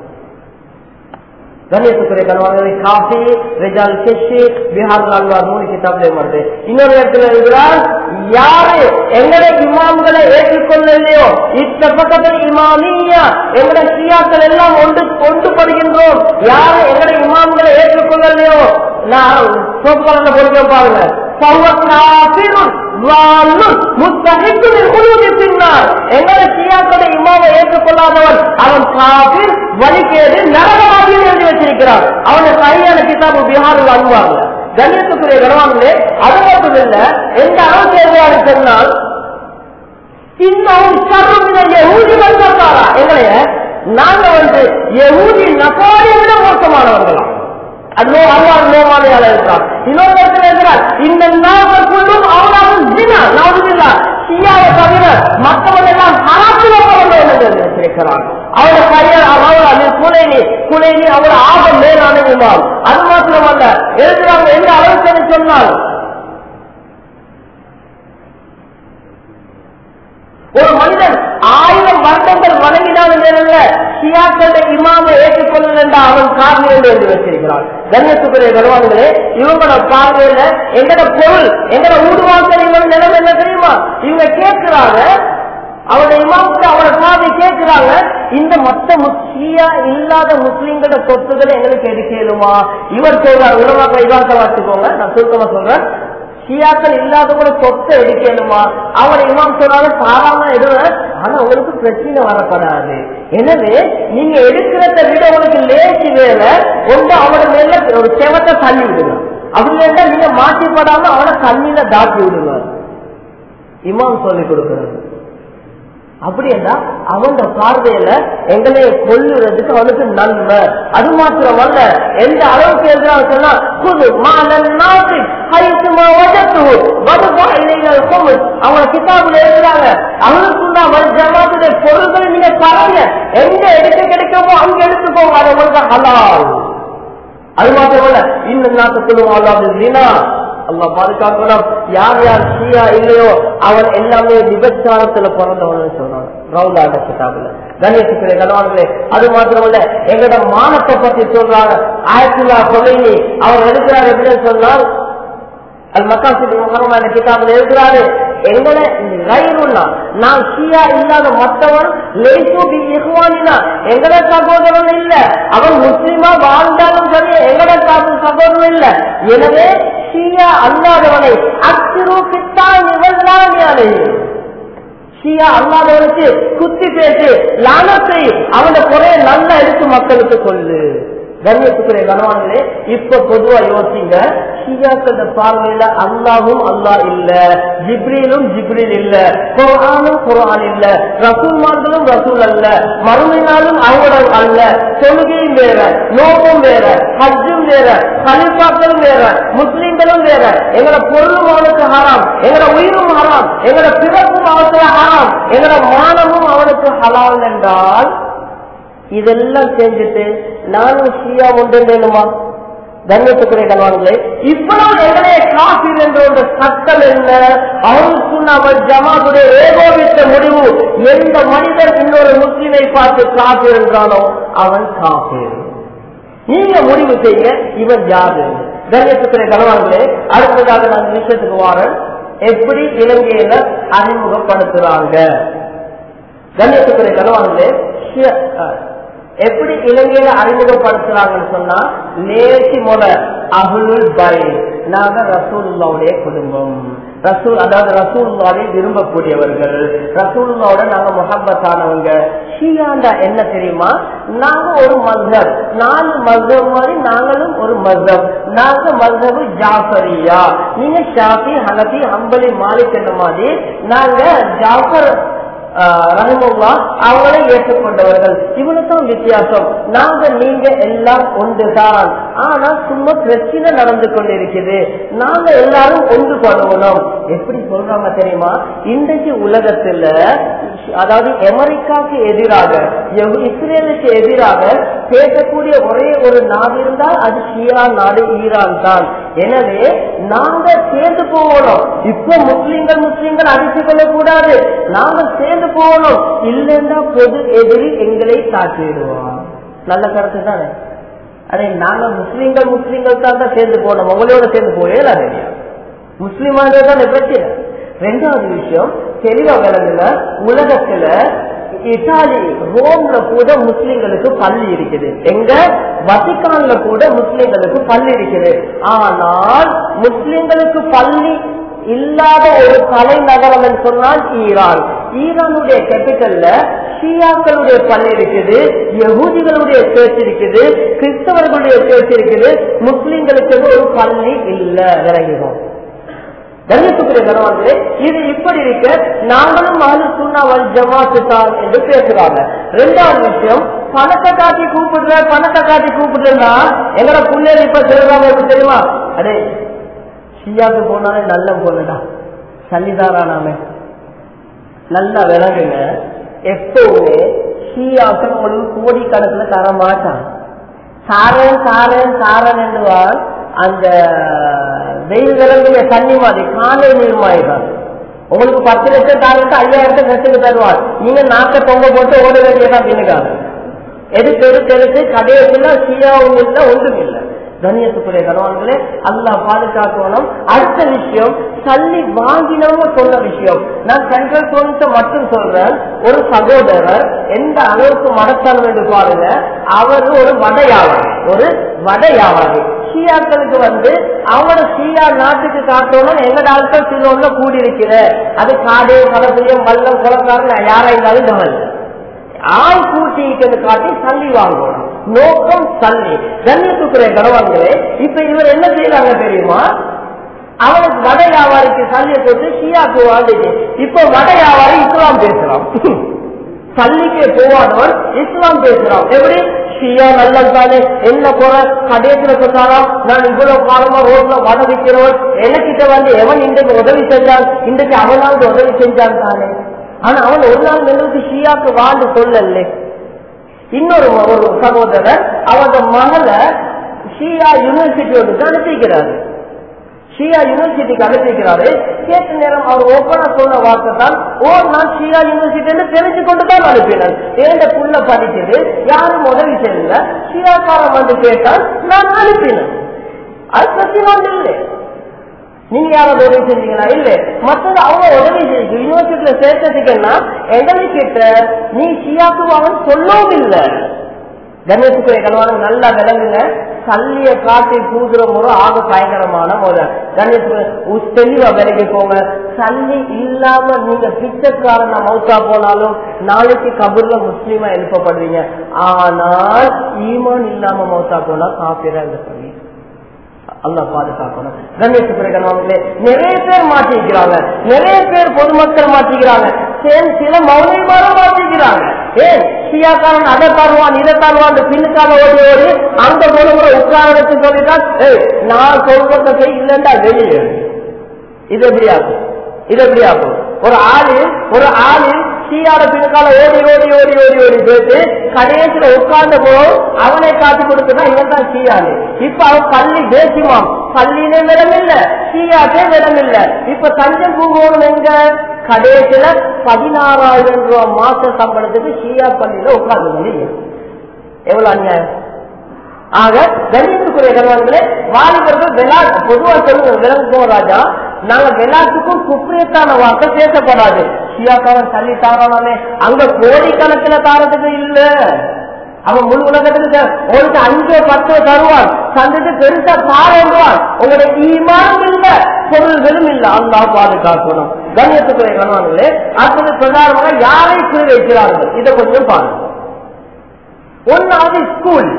கணேசத்துறை கனவாங்க காஃபி ரெஜால் செஷி பிஹார் அல்வார் மூணு கிதாப்ல வருது இன்னொரு இடத்துல இருக்கிறார் யாரு எங்கட இமாம்களை ஏற்றுக்கொள்ளலையோ இந்த பக்கத்தில் இமாமியா எங்கட ஷியாக்கள் எல்லாம் ஒன்று ஒன்றுபடுகின்றோம் யாரு எங்கட இமாம்களை ஏற்றுக்கொள்ளலையோ நான் சோப்பாளர்ல பொறுக்க பாருங்க இமாவை ஏற்றுக்கொள்ளாதவன் அவன் காபிர் வலிக்கேது நரகவாதியில் எழுதி வச்சிருக்கிறான் அவனை சரியான கிதாபு பீகாரில் அனுவாங்க கண்ணியத்துக்குரிய கனவாங்களே அது மட்டும் இல்ல எந்த அளவு தேவையான சொன்னால் இன்னும் சர்வ ஊதி வந்தாரா எங்களைய நாங்க வந்து எஊதி நபாரை விட மோசமானவர்களாம் அது அல்லாஹ் நோமாலையால இருக்கிறார் இன்னொரு இடத்துல இருக்கிறார் இந்த நாவல் குள்ளும் அவனாலும் ஜினா நாவுதில்லா ஷியாவை தவிர மற்றவங்க எல்லாம் ஹராத்துல குலைனி குலைனி அவர் ஆக மேலான இமாம் அது மாத்திரமல்ல எழுதுறாங்க எந்த அளவுக்கு சொன்னால் ஒரு மனிதன் ஆயிரம் வருடங்கள் வணங்கினாலும் நேரல்ல ஷியாக்கள இமாமை ஏற்றுக்கொள்ள அவன் காரணம் என்று வச்சிருக்கிறான் கண்ணியத்துக்குரிய கருவான்களே இவங்களோட பார்வையில எங்கட பொருள் எங்கட ஊடுவாசல் இவங்க நிலம் என்ன தெரியுமா இவங்க கேட்கிறாங்க அவரோட இமாமுக்கு அவரோட சாமி கேட்கிறாங்க இந்த மத்த முஸ்லியா இல்லாத முஸ்லீம்களோட சொத்துக்களை எங்களுக்கு எடுக்கலுமா இவர் சொல்றார் உலக இவாக்க வச்சுக்கோங்க நான் சுருக்கமா சொல்றேன் ஷியாக்கள் இல்லாதவங்கள சொத்தை எடுக்கணுமா அவர் இமாம் சொன்னாலும் சாதாரண எடுவேன் ஆனா உங்களுக்கு பிரச்சனை வரப்படாது எனவே நீங்க எடுக்கிறத விட உங்களுக்கு லேசி வேலை ஒன்று அவட மேல ஒரு செவத்தை தள்ளி விடுங்க அப்படி இல்லைன்னா நீங்க மாட்டிப்படாம அவனை தண்ணியில தாக்கி விடுங்க இமாம் சொல்லி கொடுக்கிறது அப்படி என்றா அவங்க பார்வையில எங்களைய கொல்லுறதுக்கு அவனுக்கு நன்மை அது மாத்திரமல்ல எந்த அளவுக்கு எழுதுறாங்க சொன்னா புது மாலன் நாட்டு அவங்க கிதாபுல எழுதுறாங்க அவனுக்கு ஜமாத்துடைய பொருள்களை நீங்க பாருங்க எங்க எடுக்க கிடைக்கமோ அங்க எடுத்துக்கோங்க அது உங்களுக்கு ஹலால் அது மாத்திரமல்ல இன்னும் நாட்டுக்குள்ளும் அல்லாது அல்லா பாதுகாக்கணும் யார் யார் ஷியா இல்லையோ அவன் எல்லாமே விபச்சாரத்துல பிறந்தவன் சொன்னான் ரவுலாட கிதாபுல கணேசுக்குரிய கணவான்களே அது மாத்திரமல்ல எங்கட மானத்தை பத்தி சொல்றாங்க ஆயிரத்துல்லா கொலைனி அவர் எடுக்கிறார் எப்படின்னு சொன்னால் அது மக்காசி முகமான கிதாபில் இருக்கிறாரு எங்களை ரயிலுன்னா நான் ஷியா இல்லாத மற்றவன் லேசூபி இஹ்வானினா எங்கட சகோதரன் இல்ல அவன் முஸ்லிமா வாழ்ந்தாலும் சரி எங்கட சகோதரன் இல்ல எனவே ஷியா அல்லாதவனை அச்சிரு பித்தான் இவன் ஷியா அல்லாதவனுக்கு குத்தி பேசு லானத்தை அவன குறைய நல்லா எடுத்து மக்களுக்கு சொல்லு கண்ணியத்துக்குரிய கனவான்களே இப்ப பொதுவா யோசிங்க ஷியாக்கள பார்வையில அல்லாவும் அல்லா இல்ல ஜிப்ரீலும் ஜிப்ரீல் இல்ல குரானும் குரான் இல்ல ரசூல்மார்களும் ரசூல் அல்ல மறுமையினாலும் அவங்களோட அல்ல தொழுகையும் வேற நோக்கும் வேற ஹஜ்ஜும் வேற கலிப்பாக்களும் வேற முஸ்லிம்களும் வேற எங்களோட பொருளும் அவனுக்கு ஹராம் எங்களோட உயிரும் ஹராம் எங்களோட பிறப்பும் அவனுக்கு ஹராம் எங்களோட மானமும் அவனுக்கு ஹலால் என்றால் இதெல்லாம் செஞ்சுட்டு நானும் ஷியா உண்டு வேணுமா கண்ணியத்துக்குரிய கல்வான்களே இவ்வளவு எங்களே காப்பீர் என்ற ஒரு சட்டம் என்ன அவனுக்கு அவன் ஜமாத்துடைய ஏகோபித்த முடிவு எந்த மனிதன் இன்னொரு முஸ்லிமை பார்த்து காப்பீர் என்றானோ அவன் காப்பீர் நீங்க முடிவு செய்ய இவன் யாரு கண்ணியத்துக்குரிய கல்வான்களே அடுத்ததாக நான் விஷயத்துக்கு வாரன் எப்படி இலங்கையில அறிமுகப்படுத்துறாங்க கண்ணியத்துக்குரிய கல்வான்களே எப்படி இலங்கையில அறிமுகப்படுத்துறாங்கன்னு சொன்னா நேசி முத அகுலுல் பை நாங்க ரசூலுல்லாவுடைய குடும்பம் ரசூல் அதாவது ரசூலுல்லாவை விரும்பக்கூடியவர்கள் ரசூலுல்லாவோட நாங்க முகப்பத்தானவங்க ஷியாண்டா என்ன தெரியுமா நாங்க ஒரு மஸ்ஹப் நாலு மஸ்ஹப் மாதிரி நாங்களும் ஒரு மஸ்ஹப் நாங்க மஸ்ஹபு ஜாஃபரியா நீங்க ஷாஃபி ஹனபி ஹம்பலி மாலிக் என்ன மாதிரி நாங்க ஜாஃபர் ரஹமுல்லா அவங்களை ஏற்றுக்கொண்டவர்கள் இவனுக்கும் வித்தியாசம் நாங்க நீங்க எல்லாம் ஒன்றுதான் ஆனா சும்மா பிரச்சனை நடந்து கொண்டிருக்குது நாங்க எல்லாரும் ஒன்று பண்ணணும் எப்படி சொல்றாங்க தெரியுமா இன்றைக்கு உலகத்துல அதாவது அமெரிக்காவுக்கு எதிராக இஸ்ரேலுக்கு எதிராக பேசக்கூடிய ஒரே ஒரு நாடு இருந்தால் அது ஷியா நாடு ஈரான் தான் எனவே நாங்க சேர்ந்து போகணும் இப்ப முஸ்லீம்கள் முஸ்லீம்கள் அடித்துக் கொள்ளக்கூடாது நாங்க சேர்ந்து போகணும் இல்லைன்னா பொது எதிரி எங்களை தாக்கிடுவான் நல்ல கருத்து தானே அதே நாங்க முஸ்லீம்கள் முஸ்லீம்கள் தான் தான் சேர்ந்து போனோம் உங்களோட சேர்ந்து போயல தெரியாது முஸ்லீமாக தான் பிரச்சனை ரெண்டாவது விஷயம் தெளிவா விளங்குல உலகத்துல இத்தாலி ரோம்ல கூட முஸ்லிம்களுக்கு பள்ளி இருக்குது எங்க வசிகான்ல கூட முஸ்லிம்களுக்கு பள்ளி இருக்குது ஆனால் முஸ்லிம்களுக்கு பள்ளி இல்லாத ஒரு தலைநகரம் என்று சொன்னால் ஈரான் ஈரானுடைய கேபிட்டல்ல ஷியாக்களுடைய பள்ளி இருக்குது யகூதிகளுடைய சேர்த்து இருக்குது கிறிஸ்தவர்களுடைய சேர்த்து இருக்குது முஸ்லிம்களுக்கு ஒரு பள்ளி இல்ல விளங்கிடும் கண்ணியத்துக்குரிய கனவான்களே இது இப்படி இருக்க நாங்களும் மகளு சுண்ணாவல் ஜமாத்து தான் என்று பேசுறாங்க ரெண்டாவது விஷயம் பணத்தை காட்டி கூப்பிடுற பணத்தை காட்டி கூப்பிடுறா எங்கட புள்ளேர் இப்ப சொல்றாங்க எப்படி தெரியுமா அடே ஷியாக்கு போனாலே நல்ல பொண்ணுடா சன்னிதாரானாமே நல்லா விளங்குங்க எப்பவுமே ஷியாக்கள் உங்களுக்கு கோடிக்கணக்கில் தர மாட்டான் சாரன் சாரன் சாரன் என்றுவான் அந்த வெயில் விளங்குல தண்ணி மாதிரி காலை நீர்மாயிதான் உங்களுக்கு பத்து லட்சம் தாரத்து ஐயாயிரத்தை கட்டுக்கு தருவார் நீங்க நாக்க தொங்க போட்டு ஓட வேண்டியதான் பின்னுக்காக எடுத்து எடுத்து எடுத்து கடையத்துல சீயாவும் இல்லை ஒன்றும் இல்லை கண்ணியத்துக்குரிய கணவான்களே அல்லா பாதுகாக்கணும் அடுத்த விஷயம் சல்லி வாங்கினவங்க சொன்ன விஷயம் நான் சென்ட்ரல் போயிண்ட மட்டும் சொல்றேன் ஒரு சகோதரர் எந்த அளவுக்கு மனத்தால் என்று பாருங்க அவர் ஒரு வடையாவாரி ஒரு வடையாவாரி ஷியாக்களுக்கு வந்து அவங்களோட ஷியா நாட்டுக்கு காட்டணும் எங்கட ஆட்கள் சிலோன்ல கூடி இருக்கிற அது காடு கலப்பையும் வல்லம் குளக்காரன் யாரா இருந்தாலும் கவலை ஆள் கூட்டிக்கிறது காட்டி சல்லி வாங்கணும் நோக்கம் சல்லி கண்ணியத்துக்குரிய கணவன்களே இப்ப இவர் என்ன செய்யறாங்க தெரியுமா அவனுக்கு வட வியாபாரிக்கு சல்லியை போட்டு ஷியாக்கு வாழ்ந்துச்சு இப்ப வட வியாபாரி இஸ்லாம் பேசுறான் சல்லிக்கு போவாதவன் இஸ்லாம் பேசுறான் எப்படி ஷியா நல்லது தானே என்ன குறை கடைசியில சொன்னாரா நான் இவ்வளவு காலமா ரோட்ல வட விற்கிறவன் எனக்கிட்ட வந்து எவன் இன்றைக்கு உதவி செஞ்சான் இன்றைக்கு அவனாவது உதவி செஞ்சான் தானே ஆனா அவன் ஒரு நாள் எங்களுக்கு ஷியாக்கு வாழ்ந்து சொல்லல இன்னொரு ஒரு சகோதரர் அவரோட மகளை ஷியா யூனிவர்சிட்டி ஒன்று அனுப்பிக்கிறாரு ஷியா யூனிவர்சிட்டிக்கு அனுப்பிக்கிறாரு கேட்ட நேரம் அவர் ஓப்பனா சொன்ன வார்த்தை தான் ஓ நான் ஷியா யூனிவர்சிட்டி தெரிஞ்சு கொண்டு தான் அனுப்பினேன் ஏண்ட புள்ள படிக்குது யாரும் உதவி செய்யல ஷியாக்காரன் வந்து கேட்டால் நான் அனுப்பினேன் அது பிரச்சனை ஒன்று இல்லை நீங்க யாராவது உதவி செஞ்சீங்களா இல்ல மற்றது அவங்க உதவி செஞ்சு யூனிவர்சிட்டியில சேர்த்ததுக்குன்னா எங்ககிட்ட நீ ஷியாக்கு அவன் சொல்லவும் இல்லை கணேசுக்குரிய கல்வானம் நல்லா விளங்குங்க சல்லிய காட்டி பூதுற முறை ஆக பயங்கரமான முறை கணேசுக்குரிய தெளிவா விலகிக்கோங்க சல்லி இல்லாம நீங்க பிச்சைக்காரன மௌத்தா போனாலும் நாளைக்கு கபூர்ல முஸ்லீமா எழுப்பப்படுவீங்க ஆனால் ஈமான் இல்லாம மௌத்தா போனா காப்பிரா இந்த சொல்லி அல்லா பாதுகாக்கணும் கணேசுக்குரிய கணவர்களே நிறைய பேர் மாற்றிக்கிறாங்க நிறைய பேர் பொதுமக்கள் மாற்றிக்கிறாங்க சில மௌனிமாரும் மாற்றிக்கிறாங்க ஏன் ஷியாக்காரன் அதை தருவான் இதை தருவான் பின்னுக்காக ஓடி ஓடி அந்த போல கூட உட்காரத்து சொல்லிட்டான் ஏய் நான் சொல்றத செய் இல்லைண்டா வெளியே இது எப்படி ஆகும் இது எப்படி ஆகும் ஒரு ஆளு ஒரு ஆளு ஷியாட பின்னுக்கால ஓடி ஓடி ஓடி ஓடி ஓடி போயிட்டு கடைசியில உட்கார்ந்த போ அவனை காட்டி கொடுத்தா இவன் தான் ஷியானு இப்ப அவன் பள்ளி தேசிமாம் பள்ளியிலே விடம் இல்ல ஷியாக்கே விடம் இல்ல இப்ப தஞ்சம் பூங்கோணும் எங்க கடைசியில பதினாறாயிரம் ரூபாய் மாச சம்பளத்துக்கு ஷியா பள்ளியில உட்கார்ந்து முடியும் எவ்வளவு அநியாயம் ஆக கணியத்துக்குரிய கணவன்களே வாலிபர்கள் விளையாட்டு பொதுவா சொல்லுங்க விளங்குவோம் ராஜா நாங்க விளையாட்டுக்கும் குப்ரியத்தான வார்த்தை பேசப்படாது ஷியாக்காரன் தள்ளி தாரானே அங்க கோடிக்கணக்கில் தாரதுக்கு இல்ல அவன் முழு உலகத்துக்கு உங்களுக்கு அஞ்சோ பத்தோ தருவான் தந்துட்டு பெருசா தாரண்டுவான் உங்களுடைய ஈமானும் இல்ல பொருள்களும் இல்ல அல்லா பாதுகாக்கணும் கண்ணியத்துக்குரிய கணவன்களே அடுத்தது பிரதானமாக யாரை குறி வைக்கிறார்கள் இதை கொஞ்சம் பாருங்க ஒன்னாவது ஸ்கூல்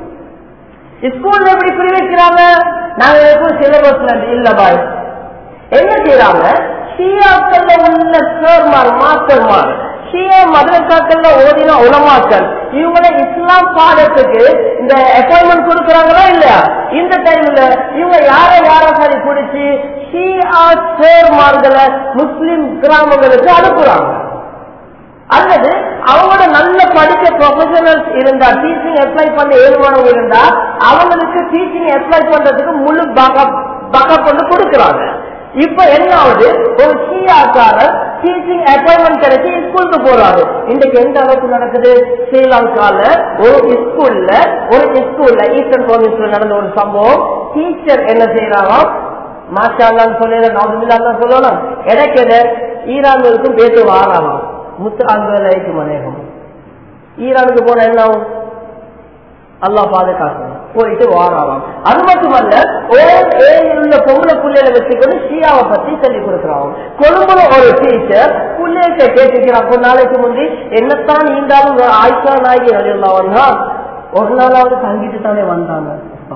ஸ்கூல்ல எப்படி புரிய வைக்கிறாங்க நாங்க எப்பவும் சிலபஸ்ல இல்ல பாய் என்ன செய்யறாங்க ஷியாக்கள்ல உள்ள சேர்மார் மாஸ்டர்மார் ஷியா மதரசாக்கள்ல ஓதின உலமாக்கள் இவங்கள இஸ்லாம் பாடத்துக்கு இந்த அப்பாயின்மெண்ட் கொடுக்கறாங்களா இல்லையா இந்த டைம்ல இவங்க யார யார சரி பிடிச்சி ஷியா சேர்மார்களை முஸ்லிம் கிராமங்களுக்கு அனுப்புறாங்க அல்லது அவங்களோட நல்ல படிக்க ப்ரொஃபஷனல்ஸ் இருந்தா டீச்சிங் அப்ளை பண்ண ஏழுமானவங்க இருந்தா அவங்களுக்கு டீச்சிங் அப்ளை பண்றதுக்கு முழு பக்கப் கொண்டு கொடுக்கறாங்க இப்ப என்ன ஆகுது ஒரு ஷியாக்காரர் டீச்சிங் அப்பாயின்மெண்ட் கிடைச்சி ஸ்கூலுக்கு போறாரு இன்றைக்கு எந்த அளவுக்கு நடக்குது ஸ்ரீலங்கால ஒரு ஸ்கூல்ல ஒரு ஸ்கூல்ல ஈஸ்டர்ன் ப்ராவின்ஸ்ல நடந்த ஒரு சம்பவம் டீச்சர் என்ன செய்யறாங்க மாஷான்னு சொல்லல நவதுல்லான்னு சொல்லலாம் இடைக்கிட ஈரான்களுக்கும் பேச்சு வாராலாம் முத்து அங்கலைக்கு மனேகம் ஈரானுக்கு போன என்ன ஆகும் அல்லா பாதுகாக்கணும் போயிட்டு வாராவாம் அது மட்டுமல்ல ஓர் ஏழில் உள்ள பொம்பளை புள்ளையில வச்சுக்கொண்டு ஷியாவை பத்தி சொல்லி கொடுக்குறாங்க கொழும்புல ஒரு டீச்சர் புள்ளைகிட்ட கேட்டுக்கிறான் ஒரு நாளைக்கு முந்தி என்னத்தான் ஈண்டாலும் ஆயிஷா நாயகி வழியில்லாவன்னா ஒரு நாளாவது தங்கிட்டு தானே வந்தாங்க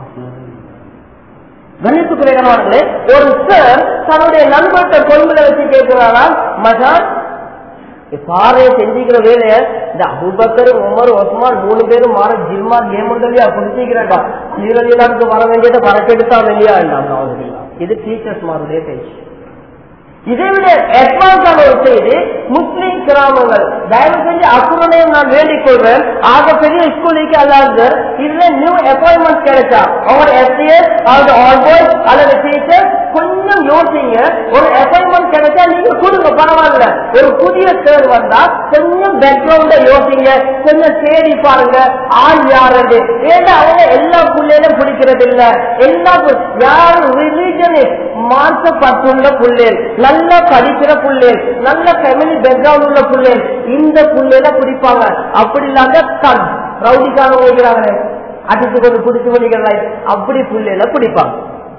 கணித்துக்குறையானவர்களே ஒரு சார் தன்னுடைய நண்பர்கிட்ட கொழும்புல வச்சு கேட்கிறாராம் மகான் சாரையை செஞ்சுக்கிற வேலைய இந்த அபுபக்கர் உமர் ஒஸ்மான் மூணு பேரும் மாற ஜில்மா கேம் இல்லையா குடிச்சிக்கிறா சீரலிலாவுக்கு வர வேண்டியதை வரக்கெடுத்தா வெளியா இது டீச்சர்ஸ் மாருடைய பேச்சு இதை விட அட்வான்ஸான ஒரு செய்தி முஸ்லிம் கிராமங்கள் தயவு செஞ்சு அக்குறனையும் நான் வேண்டிக் கொள்றேன் ஆக பெரிய ஸ்கூலுக்கு அல்லாது இதுல நியூ அப்பாயின்மெண்ட் கிடைச்சா அவங்க எஸ்டிஎஸ் அல்லது ஆல் பாய்ஸ் அல்லது டீச்சர் கொஞ்சம் யோசிங்க ஒரு அப்பாயின்மெண்ட் கிடைச்சா நீங்க கொடுங்க பரவாயில்ல ஒரு புதிய பேர் வந்தா கொஞ்சம் பேக்ரவுண்ட யோசிங்க கொஞ்சம் தேடி பாருங்க ஆள் யாரு ஏன்னா அவங்க எல்லா புள்ளையிலும் பிடிக்கிறது இல்ல எல்லா பு- யார் ரிலீஜன் மாற்றப்பட்டுள்ள புள்ளேன் நல்லா படிக்கிற புள்ளேன் நல்ல ஃபேமிலி பேக்ரவுண்ட் உள்ள புள்ளேன் இந்த புள்ளையில பிடிப்பாங்க அப்படி இல்லாத கண் ரவுடிக்கான ஓடுகிறாங்களே அடிச்சு கொண்டு பிடிச்சு பண்ணிக்கிறாங்க அப்படி புள்ளையில பிடிப்பாங்க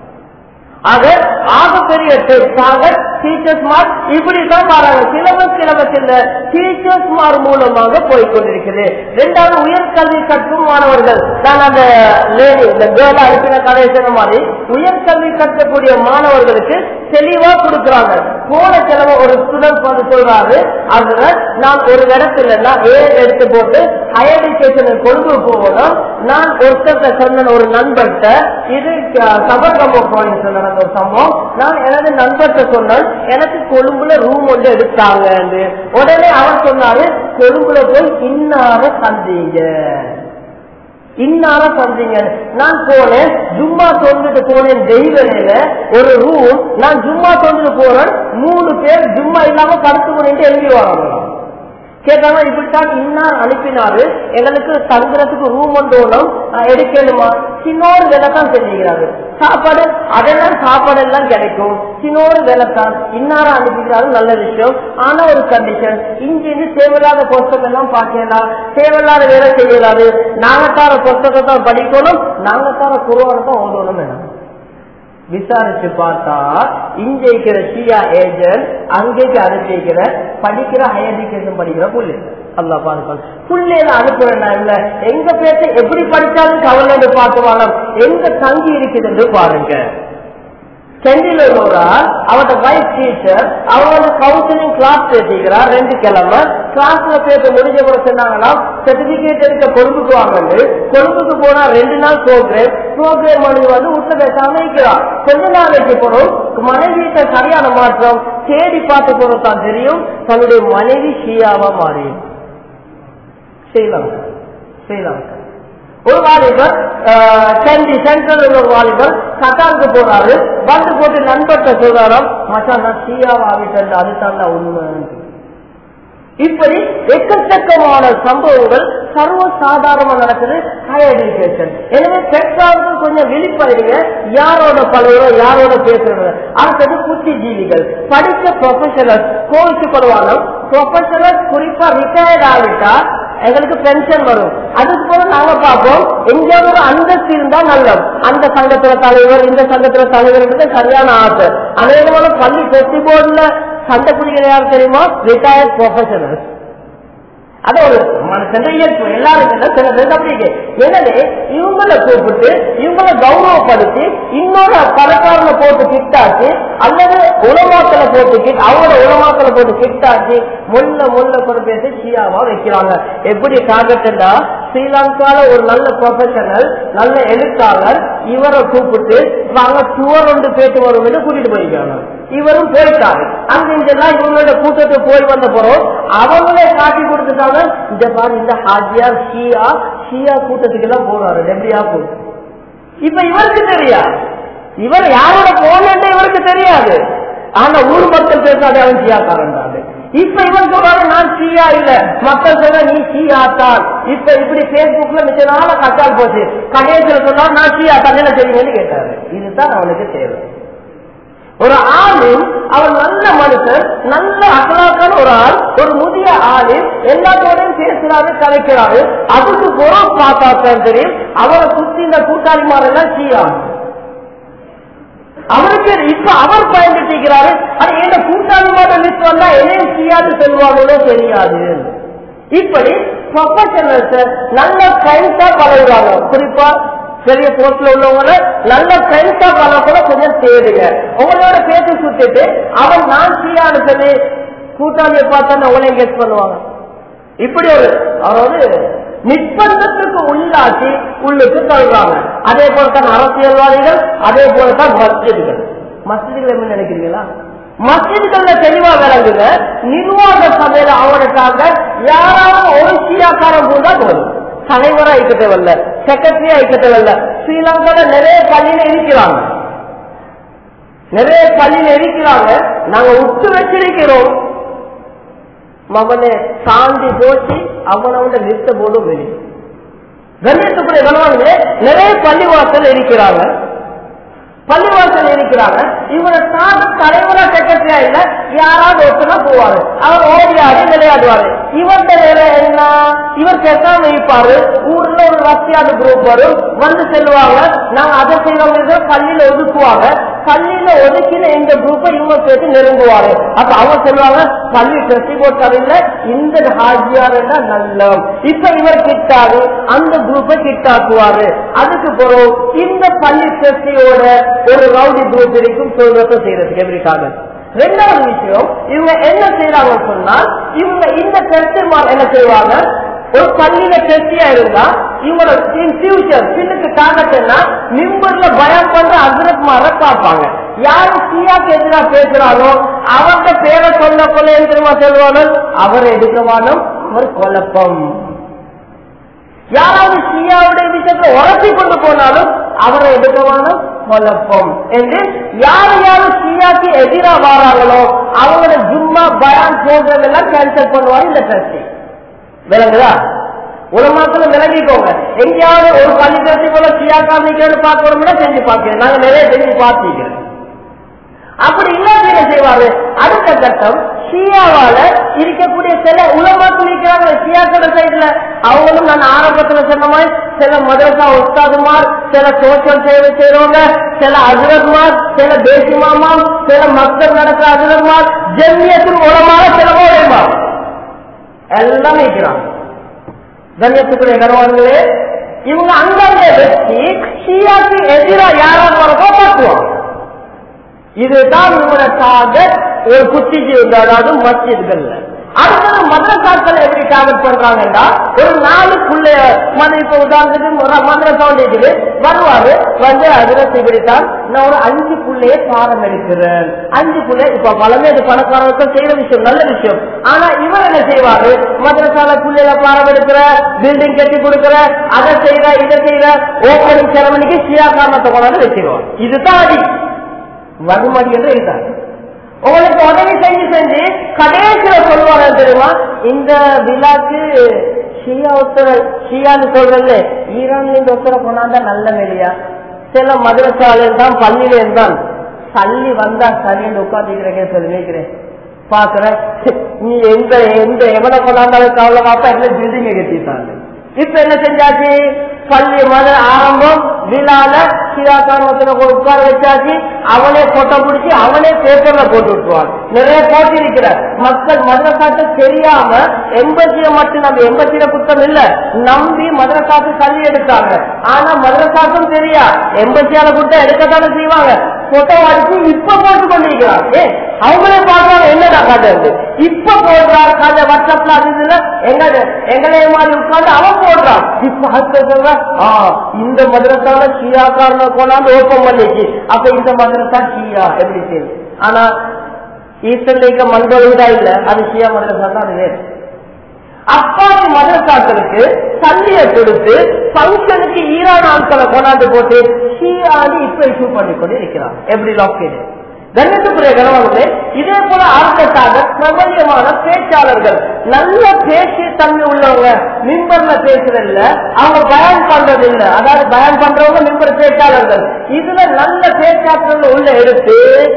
ஆக ஆக பெரிய டெஸ்டாக டீச்சர்ஸ் மார்க் இப்படித்தான் மாறாங்க சிலபஸ் சிலபஸ் இல்ல டீச்சர்ஸ் மார்க் மூலமாக போய்கொண்டிருக்கிறது இரண்டாவது உயர்கல்வி கற்கும் மாணவர்கள் நான் அந்த லேடி இந்த கேர்ள் அனுப்பின கதையை சொன்ன மாதிரி உயர்கல்வி கற்கக்கூடிய மாணவர்களுக்கு தெளிவா கொடுக்குறாங்க போன செலவு ஒரு ஸ்டூடெண்ட் வந்து சொல்றாரு அதுல நான் ஒரு இடத்துல நான் ஏ எடுத்து போட்டு ஹையர் எஜுகேஷன் கொண்டு போகணும் நான் ஒருத்தர்கிட்ட சொன்ன ஒரு நண்பர்கிட்ட இது சபர்கம்போ போயின்னு சொன்ன ஒரு சம்பவம் நான் எனது நண்பர்கிட்ட சொன்னேன் எனக்கு கொழும்புல ரூம் ஒன்று எடுத்தாங்க உடனே அவர் சொன்னாரு கொழும்புல போய் இன்னார சந்தீங்க இன்னார சந்தீங்க நான் போனேன் ஜும்மா தொண்டுட்டு போனேன் தெய்வனையில ஒரு ரூம் நான் ஜும்மா தொண்டுட்டு போறேன் மூணு பேர் ஜும்மா இல்லாம படுத்து போனேன் எழுதி வாங்கலாம் கேட்டாங்க இப்படித்தான் இன்னார் அனுப்பினாரு எங்களுக்கு தங்குறதுக்கு ரூம் ஒன்று வேணும் அஹ் எடுக்கணுமா சின்னோரு வேலை தான் செஞ்சுக்கிறாரு சாப்பாடு அதெல்லாம் சாப்பாடு எல்லாம் கிடைக்கும் சின்னோரு வேலை தான் இன்னார அனுப்பிக்கிறாரு நல்ல விஷயம் ஆனா ஒரு கண்டிஷன் இங்கிருந்து தேவையில்லாத புஸ்தகம் எல்லாம் பார்க்கலாம் தேவையில்லாத வேலை செய்யலாது நாங்க தார புஸ்தகத்தை தான் படிக்கணும் நாங்க தார குருவான தான் ஓதணும் வேணும் விசாரிச்சு பார்த்தா இங்க இருக்கிற ஷியா ஏஜென்ட் அங்கேக்கு அனுப்பிக்கிற படிக்கிற ஹையர் எஜுகேஷன் படிக்கிற புள்ளி அல்லா பாருங்க புள்ளையில அனுப்புறேன் இல்ல எங்க பேச எப்படி படிச்சாலும் கவலை பார்த்துவாங்க எங்க தங்கி இருக்குதுன்னு பாருங்க சென்னையில உள்ளவரா அவரோட வைஃப் டீச்சர் அவங்களோட கவுன்சிலிங் கிளாஸ் பேசிக்கிறார் ரெண்டு கிழமை கிளாஸ்ல பேச முடிஞ்ச கூட சொன்னாங்கன்னா சர்டிபிகேட் எடுக்க கொழும்புக்கு வாங்கன்னு கொழும்புக்கு போனா ரெண்டு நாள் ப்ரோக்ராம் ப்ரோக்ராம் பண்ணி வந்து வீட்டுல பேசாம இருக்கிறார் கொஞ்ச நாளைக்கு போறோம் மனைவியிட்ட சரியான மாற்றம் தேடி பார்த்து போறது தான் தெரியும் தன்னுடைய மனைவி ஷியாவா மாறி ஸ்ரீலங்கா ஸ்ரீலங்கா ஒரு வாலிபர் சென்டி சென்ட்ரல் உள்ள ஒரு வாலிபர் கட்டாருக்கு போறாரு வந்து போட்டு நண்பர்கிட்ட சொல்றாராம் மச்சான் நான் சீயாவை ஆகிட்டேன் அதுதான் உண்மை இப்படி எக்கச்சக்கமான சம்பவங்கள் சர்வ சாதாரணமா நடக்குது ஹையர் எஜுகேஷன் எனவே பெற்றோர்கள் கொஞ்சம் விழிப்படைங்க யாரோட பழகிறோம் யாரோட பேசுறது அடுத்தது புத்திஜீவிகள் படித்த ப்ரொஃபஷனல் கோவிச்சு படுவாங்க ப்ரொஃபஷனல் குறிப்பா ரிட்டையர்ட் ஆகிட்டா எங்களுக்கு பென்ஷன் வரும் அதுக்கு போல நாங்க பார்ப்போம் எங்கேயாவது ஒரு அந்தஸ்து இருந்தா நல்லது அந்த சங்கத்துல தலைவர் இந்த சங்கத்துல தலைவர் சரியான ஆசை அநேகமான பள்ளி பெஸ்டி போர்டுல சண்டை பிடிக்கிற யார் தெரியுமா ரிட்டையர்ட் ப்ரொஃபஷனல் அது ஒரு மனுஷன் இயல்பு எல்லாருக்கும் சில பேர் அப்படி இருக்கு. எனவே இவங்களை கூப்பிட்டு இவங்களை கௌரவப்படுத்தி இன்னொரு பணக்காரனை போட்டு கிட்டாச்சு அல்லது உலமாக்களை போட்டு கிட் அவங்களோட உலமாக்களை போட்டு கிட்டாச்சு முள்ள முள்ள கொண்டு பேசி ஷியாவா வைக்கிறாங்க எப்படி காக்கட்டுண்டா ஸ்ரீலங்கால ஒரு நல்ல ப்ரொஃபஷனல் நல்ல எழுத்தாளர் இவரை கூப்பிட்டு நாங்க டூர் ஒன்று பேட்டு வருவோம்னு கூட்டிட்டு போயிருக்காங்க இவரும் போயிட்டாரு அங்க இங்கெல்லாம் இவங்களோட கூட்டத்துக்கு போய் வந்த போறோம் அவங்களே காட்டி கொடுத்துட்டாங்க இந்த பாரு இந்த ஹாஜியார் ஷியா ஷியா கூட்டத்துக்கு எல்லாம் போறாரு எப்படியா போ இப்ப இவருக்கு தெரியா இவர் யாரோட போனே இவருக்கு தெரியாது ஆனா ஊர் மக்கள் பேசாதே அவன் ஷியாக்காரன் இப்ப இவன் சொல்றாரு நான் ஷியா இல்ல மக்கள் சொல்ற நீ ஷியா தான் இப்ப இப்படி பேஸ்புக்ல மிச்ச நாள கட்டால் போச்சு கடைசியில் சொன்னா நான் ஷியா தான் என்ன செய்வீங்கன்னு கேட்டாரு இதுதான் அவனுக்கு தேவை ஒரு ஆளும் அவன் நல்ல மனுஷன் நல்ல அகலாக்கான ஒரு ஆள் ஒரு முதிய ஆளு எல்லாத்தோடையும் பேசுறாரு கலைக்கிறாரு அதுக்கு புறம் பார்த்தாத்தான் தெரியும் அவரை சுத்தி இந்த கூட்டாளிமாரெல்லாம் செய்யாம அவருக்கு இப்ப அவர் பயன்படுத்திக்கிறாரு அது என்ன கூட்டாளிமார லிஸ்ட் வந்தா என்னையும் செய்யாது சொல்லுவாங்களோ தெரியாது இப்படி ப்ரொஃபஷனல்ஸ் நல்ல கைண்டா பழகுறாங்க குறிப்பா பெரிய போஸ்ட்ல உள்ளவங்கள நல்ல ஃப்ரெண்ட்ஸா பண்ண கூட கொஞ்சம் தேடுங்க உங்களோட பேசி சுத்திட்டு அவன் நான் சீரானு சொல்லி கூட்டாளியை பார்த்தா உங்களை கெஸ் பண்ணுவாங்க இப்படி ஒரு அதாவது நிர்பந்தத்துக்கு உள்ளாக்கி உள்ளுக்கு தள்ளுறாங்க அதே போலத்தான் அரசியல்வாதிகள் அதே போலத்தான் மஸ்ஜிதுகள் மஸ்ஜிதுகள் என்ன நினைக்கிறீங்களா மசித்கள்ல தெளிவா விளங்குங்க நிர்வாக சபையில அவனுக்காக யாராவது ஒரு ஷியாக்காரன் போதா போதும் தலைவரா இருக்க தேவையில்ல செக்ரட்டரியா இருக்க தேவையில்ல ஸ்ரீலங்கால நிறைய பள்ளியில இருக்கிறாங்க நிறைய பள்ளியில இருக்கிறாங்க நாங்க உத்து வச்சிருக்கிறோம் மகனை தாண்டி போச்சு அவனோட லிஸ்ட போடும் வெளியே கண்ணியத்துக்குரிய கணவன்களே நிறைய பள்ளிவாசல் இருக்கிறாங்க பள்ளிவாசல் இருக்கிறாங்க இவரை சாத தலைவரா செக்ரட்டரியா இல்ல யாராவது ஒருத்தனா போவாரு அவர் ஓடியாடி விளையாடுவாரு இவர்கிட்ட வேலை என்ன இவர் பேசாம இருப்பாரு ஊர்ல ஒரு ரஷ்யாடு குரூப் வரும் வந்து செல்வாங்க நாங்க அதை செய்வாங்க பள்ளியில ஒதுக்குவாங்க பள்ளியில ஒதுக்கின இந்த குரூப்பை இவங்க சேர்த்து நெருங்குவாரு அப்ப அவங்க சொல்லுவாங்க பள்ளி டெஸ்டி போட்டதில்ல இந்த ஹாஜியார் நல்ல இப்ப இவர் கிட்டாரு அந்த குரூப்பை கிட்டாக்குவாரு அதுக்கு பிறகு இந்த பள்ளி டெஸ்டியோட ஒரு ரவுடி குரூப் இருக்கும் சொல்றத செய்யறதுக்கு எப்படிக்காக ரெண்டாவது விஷயம் இவங்க என்ன செய்யறாங்கன்னு சொன்னா இவங்க இந்த டெஸ்ட் என்ன செய்வாங்க ஒரு பள்ளியில டெஸ்டியா இருந்தா இவங்களோட ஃபியூச்சர் பின்னுக்கு டார்கெட்னா மிம்பர்ல பயம் பண்ற அசரத் மாற பார்ப்பாங்க யாரு சியாக்கு எதிராக பேசுறானோ அவர்கிட்ட பேரை சொல்ல கொள்ள தெரியுமா சொல்லுவானோ அவரை எடுக்கவானோ அவர் குழப்பம் யாராவது ஷியாவுடைய விஷயத்துல உரசி கொண்டு போனாலும் அவரை எடுக்கவானும் குழப்பம் என்று யார் யாரு ஷியாக்கு எதிரா வராங்களோ அவங்களோட ஜும்மா பயான் போன்றதெல்லாம் கேன்சல் பண்ணுவாரு இந்த ட்ரஸ்டி விளங்குதா உலமாத்துல விளங்கிக்கோங்க எங்கேயாவது ஒரு பள்ளி ட்ரஸ்டி போல ஷியா காமிக்கிறேன்னு பார்க்கணும்னா செஞ்சு பார்க்கிறேன் நாங்க நிறைய செஞ்சு பார்த்திக்கிறேன் அப்படி இல்லாத என்ன செய்வாரு அடுத்த கட்டம் ஷியாவால இருக்கக்கூடிய சில உலமாக்கள் இருக்கிறாங்க ஷியாக்கள சைடுல அவங்களும் நான் ஆரம்பத்துல சொன்ன மாதிரி சில மதரசா உஸ்தாதுமார் சில சோசியல் சேவை செய்யறவங்க சில அசுரத்மார் சில தேசிமாமாம் சில மக்கள் நடக்கிற அசுரத்மார் ஜெமியத்தில் உலமாக சில உலமார் எல்லாம் இருக்கிறாங்க கண்ணியத்துக்குரிய கருவாங்களே இவங்க அங்கங்க வச்சு ஷியாக்கு எதிராக யாராவது வரக்கோ பார்க்குவாங்க இதுதான் இவங்களோட டார்கெட் ஒரு குச்சிக்கு அதாவது மஸ்ஜித்கள்ல அடுத்தது மதரசாக்கள் எப்படி டார்கெட் பண்றாங்கன்னா ஒரு நாளுக்குள்ள மத இப்ப உதாரணத்துக்கு ஒரு மதரசா இருக்குது வருவாரு வந்து அதுல இப்படித்தான் நான் ஒரு அஞ்சு புள்ளைய பாடம் எடுக்கிறேன் அஞ்சு புள்ளை இப்ப பலமே இது பணக்காரர்கள் செய்யற விஷயம் நல்ல விஷயம் ஆனா இவர் என்ன செய்வாரு மதரசால புள்ளையில பாடம் எடுக்கிற பில்டிங் கட்டி கொடுக்கிற அதை செய்யற இதை செய்யற ஓப்பனிங் செரமனிக்கு சியா காரணத்தை கொண்டாந்து வச்சிருவார் இதுதான் அடி வறுமடி என்று இருக்காங்க உங்களுக்கு உதவி செஞ்சு செஞ்சு கடைசியில சொல்லுவாங்க தெரியுமா இந்த விழாக்கு ஷியா ஒத்தர ஷியான்னு சொல்றது ஈரான்ல இருந்து ஒத்தர கொண்டாந்தா நல்ல மேலியா சில மதுரசால தான் பள்ளியில இருந்தான் தள்ளி வந்தா சரின்னு உட்காந்துக்கிறேன் சொல்லி நினைக்கிறேன் பாக்குறேன் நீ எந்த எந்த எவனை கொண்டாந்தாலும் கவலை பாப்பா என்ன பில்டிங் கட்டிட்டாங்க இப்ப என்ன செஞ்சாச்சு பள்ளி மத ஆரம்பம் விழால சிராக்கான உட்கார வச்சாச்சு அவனே போட்டோ பிடிச்சி அவனே பேப்பர்ல போட்டு விட்டுருவான் நிறைய போட்டி இருக்கிறார் மக்கள் மதரசாட்டு தெரியாம எண்பத்திய மட்டும் நம்ம எண்பத்திய புத்தகம் இல்ல நம்பி மதரசாட்டு கல்வி எடுத்தாங்க ஆனா மதரசாட்டும் தெரியா எண்பத்தியால புத்தகம் எடுக்கத்தானே செய்வாங்க போட்டோ அடிச்சு இப்ப போட்டு கொண்டிருக்கிறாங்க ஏ அவங்களே பார்க்கறாங்க என்னடா கதை இது இப்ப போடுறாரு கதை வாட்ஸ்அப்ல அது இதுல எங்க எங்களே மாதிரி உட்கார்ந்து அவன் போடுறான் இப்ப அடுத்த சொல்ற ஆ இந்த மதுரசால ஷியாக்காரனை கொண்டாந்து ஓப்பன் பண்ணிச்சு அப்ப இந்த மதுரசா ஷியா எப்படி செய்யும் ஆனா ஈஸ்டர்லேக்க மண்பொழுதா இல்ல அது ஷியா மதுரசா தான் அது வேறு அப்பாவி மதரசாக்களுக்கு தண்ணியை கொடுத்து பங்கனுக்கு ஈரான் ஆட்களை கொண்டாந்து போட்டு ஷியான்னு இப்ப இஷ்யூ பண்ணி கொண்டு இருக்கிறான் எப்படி லாக்கேடு கண்ணியத்துக்குரிய கணவர்களே இதே போல அடுத்ததாக பிரபல்யமான பேச்சாளர்கள் நல்ல பேச்சு தன்மை உள்ளவங்க மிம்பர்ல பேசுறதில்ல அவங்க பயன் பண்றது இல்ல அதாவது பயன் பண்றவங்க மிம்பர் பேச்சாளர்கள் இதுல நல்ல பேச்சாளர்கள் உள்ள எடுத்து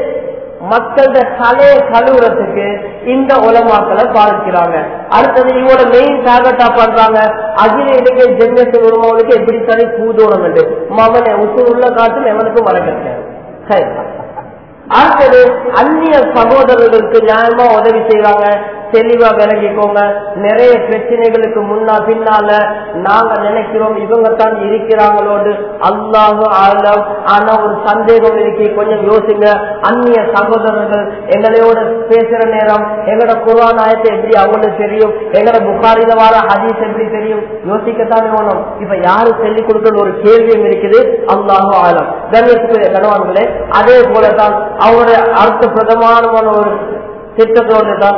மக்களோட தலையை கழுவுறதுக்கு இந்த உலமாக்களை பாதிக்கிறாங்க அடுத்தது இவங்களோட மெயின் டார்கெட்டா பண்றாங்க அகில இலங்கை ஜென்மத்தில் உருவங்களுக்கு எப்படி தனி பூதோணம் என்று மகனை உத்து உள்ள காட்டும் எவனுக்கும் மறக்க சரி அடுத்தது அந்நிய சகோதரர்களுக்கு நியாயமா உதவி செய்வாங்க தெளிவா விளங்கிக்கோங்க நிறைய பிரச்சனைகளுக்கு முன்னா பின்னால நாங்க நினைக்கிறோம் இவங்க தான் இருக்கிறாங்களோடு அல்லாஹு ஆலம் ஆனா ஒரு சந்தேகம் இருக்கு கொஞ்சம் யோசிங்க அந்நிய சகோதரர்கள் எங்களையோட பேசுற நேரம் எங்களோட குரான் ஆயத்தை எப்படி அவங்களுக்கு தெரியும் எங்களோட புகாரில வர ஹதீஸ் எப்படி தெரியும் யோசிக்கத்தானே வேணும் இப்ப யாரு சொல்லிக் கொடுக்கறது ஒரு கேள்வியும் இருக்குது அல்லாஹு ஆலம் கண்ணியத்துக்குரிய கணவான்களே அதே போலதான் அவருடைய அர்த்த பிரதமான ஒரு திட்டத்தோடு தான்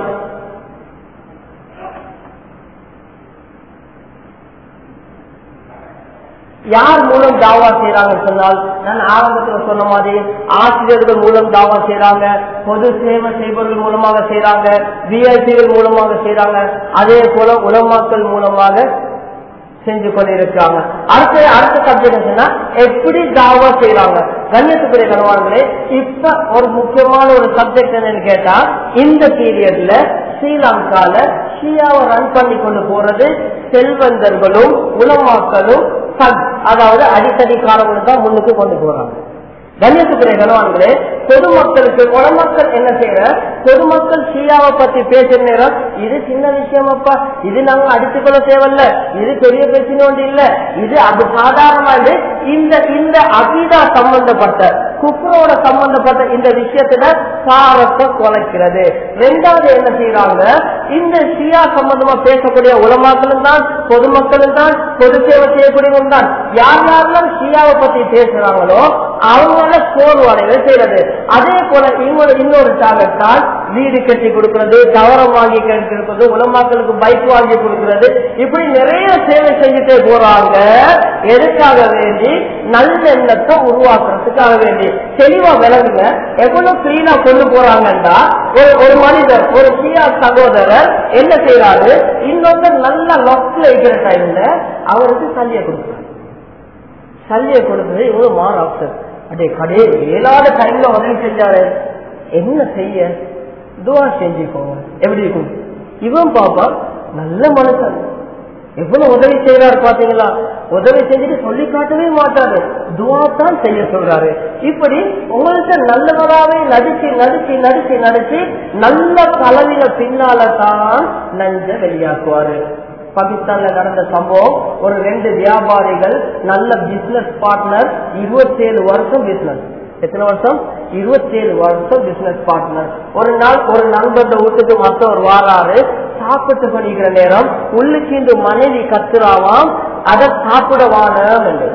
யார் மூலம் தாவா செய்யறாங்க சொன்னால் நான் ஆரம்பத்துல சொன்ன மாதிரி ஆசிரியர்கள் மூலம் தாவா செய்யறாங்க பொது சேவை செய்பவர்கள் மூலமாக செய்யறாங்க விஐபிகள் மூலமாக செய்யறாங்க அதே போல உலமாக்கள் மூலமாக செஞ்சு கொண்டிருக்காங்க அடுத்த அடுத்த சப்ஜெக்ட் சொன்னா எப்படி தாவா செய்யறாங்க கண்ணியத்துக்குரிய கணவான்களே இப்ப ஒரு முக்கியமான ஒரு சப்ஜெக்ட் என்னன்னு கேட்டா இந்த பீரியட்ல ஸ்ரீலங்கால ஷியாவை ரன் பண்ணி கொண்டு போறது செல்வந்தர்களும் உலமாக்களும் சக் அதாவது அடித்தடிக்காரங்களும் தான் முன்னுக்கு கொண்டு போறாங்க கண்ணியத்துக்குரிய கணவான்களே பொதுமக்களுக்கு குளமக்கள் என்ன செய்யற பொதுமக்கள் ஷியாவை பத்தி பேசுற நேரம் இது சின்ன விஷயம் அப்பா இது நாங்க அடித்துக்கொள்ள தேவையில்ல இது பெரிய பிரச்சனை ஒன்று இல்ல இது அது சாதாரணமானது இந்த இந்த அகீதா சம்பந்தப்பட்ட குப்ரோட சம்பந்தப்பட்ட இந்த விஷயத்துல சாரத்தை குலைக்கிறது ரெண்டாவது என்ன செய்யறாங்க இந்த ஷியா சம்பந்தமா பேசக்கூடிய உலமாக்களும் தான் பொதுமக்களும் தான் பொது சேவை செய்யக்கூடியவங்க தான் யார் யாரெல்லாம் ஷியாவை பத்தி பேசுறாங்களோ அவங்கள சோர்வடைவை செய்யறது அதே போல இவங்க இன்னொரு டார்கெட் தான் வீடு கட்டி கொடுக்கறது தவறம் வாங்கி கொடுக்கிறது உலமாக்களுக்கு பைக் வாங்கி கொடுக்கறது இப்படி நிறைய சேவை செஞ்சுட்டே போறாங்க எதுக்காக வேண்டி நல்லெண்ணத்தை உருவாக்குறதுக்காக வேண்டி தெளிவா விளங்குங்க எவ்வளவு கிளீனா கொண்டு போறாங்கன்னா ஒரு ஒரு மனிதர் ஒரு சியா சகோதரர் என்ன செய்யறாரு இன்னொருத்தர் நல்ல லொக்ல இருக்கிற டைம்ல அவருக்கு சல்லிய கொடுக்குறாரு சல்லிய கொடுத்தது இவ்வளவு மாறு ஆப்ஷன் அடே கடே இயலாத டைம்ல உதவி செஞ்சாரு என்ன செய்ய துவா செஞ்சுக்கோங்க எப்படி இருக்கும் இவன் பாப்பா நல்ல மனுஷன் எவ்வளவு உதவி செய்யறாரு பாத்தீங்களா உதவி செஞ்சுட்டு சொல்லி காட்டவே மாட்டாரு துவா தான் செய்ய சொல்றாரு இப்படி உங்கள்கிட்ட நல்லவராவே நடிச்சு நடிச்சு நடிச்சு நடிச்சு நல்ல கலவில பின்னால தான் நஞ்ச வெளியாக்குவாரு பாகிஸ்தான்ல நடந்த சம்பவம் ஒரு ரெண்டு வியாபாரிகள் நல்ல பிசினஸ் பார்ட்னர் இருபத்தேழு வருஷம் பிசினஸ் எத்தனை வருஷம் இருபத்தேழு வருஷம் பிசினஸ் பார்ட்னர் ஒரு நாள் ஒரு நண்பர் வீட்டுக்கு மற்றவர் வாராரு சாப்பிட்டு பண்ணிக்கிற நேரம் உள்ளுக்கு இந்த மனைவி கத்துறாவாம் அதை சாப்பிட வானம் என்று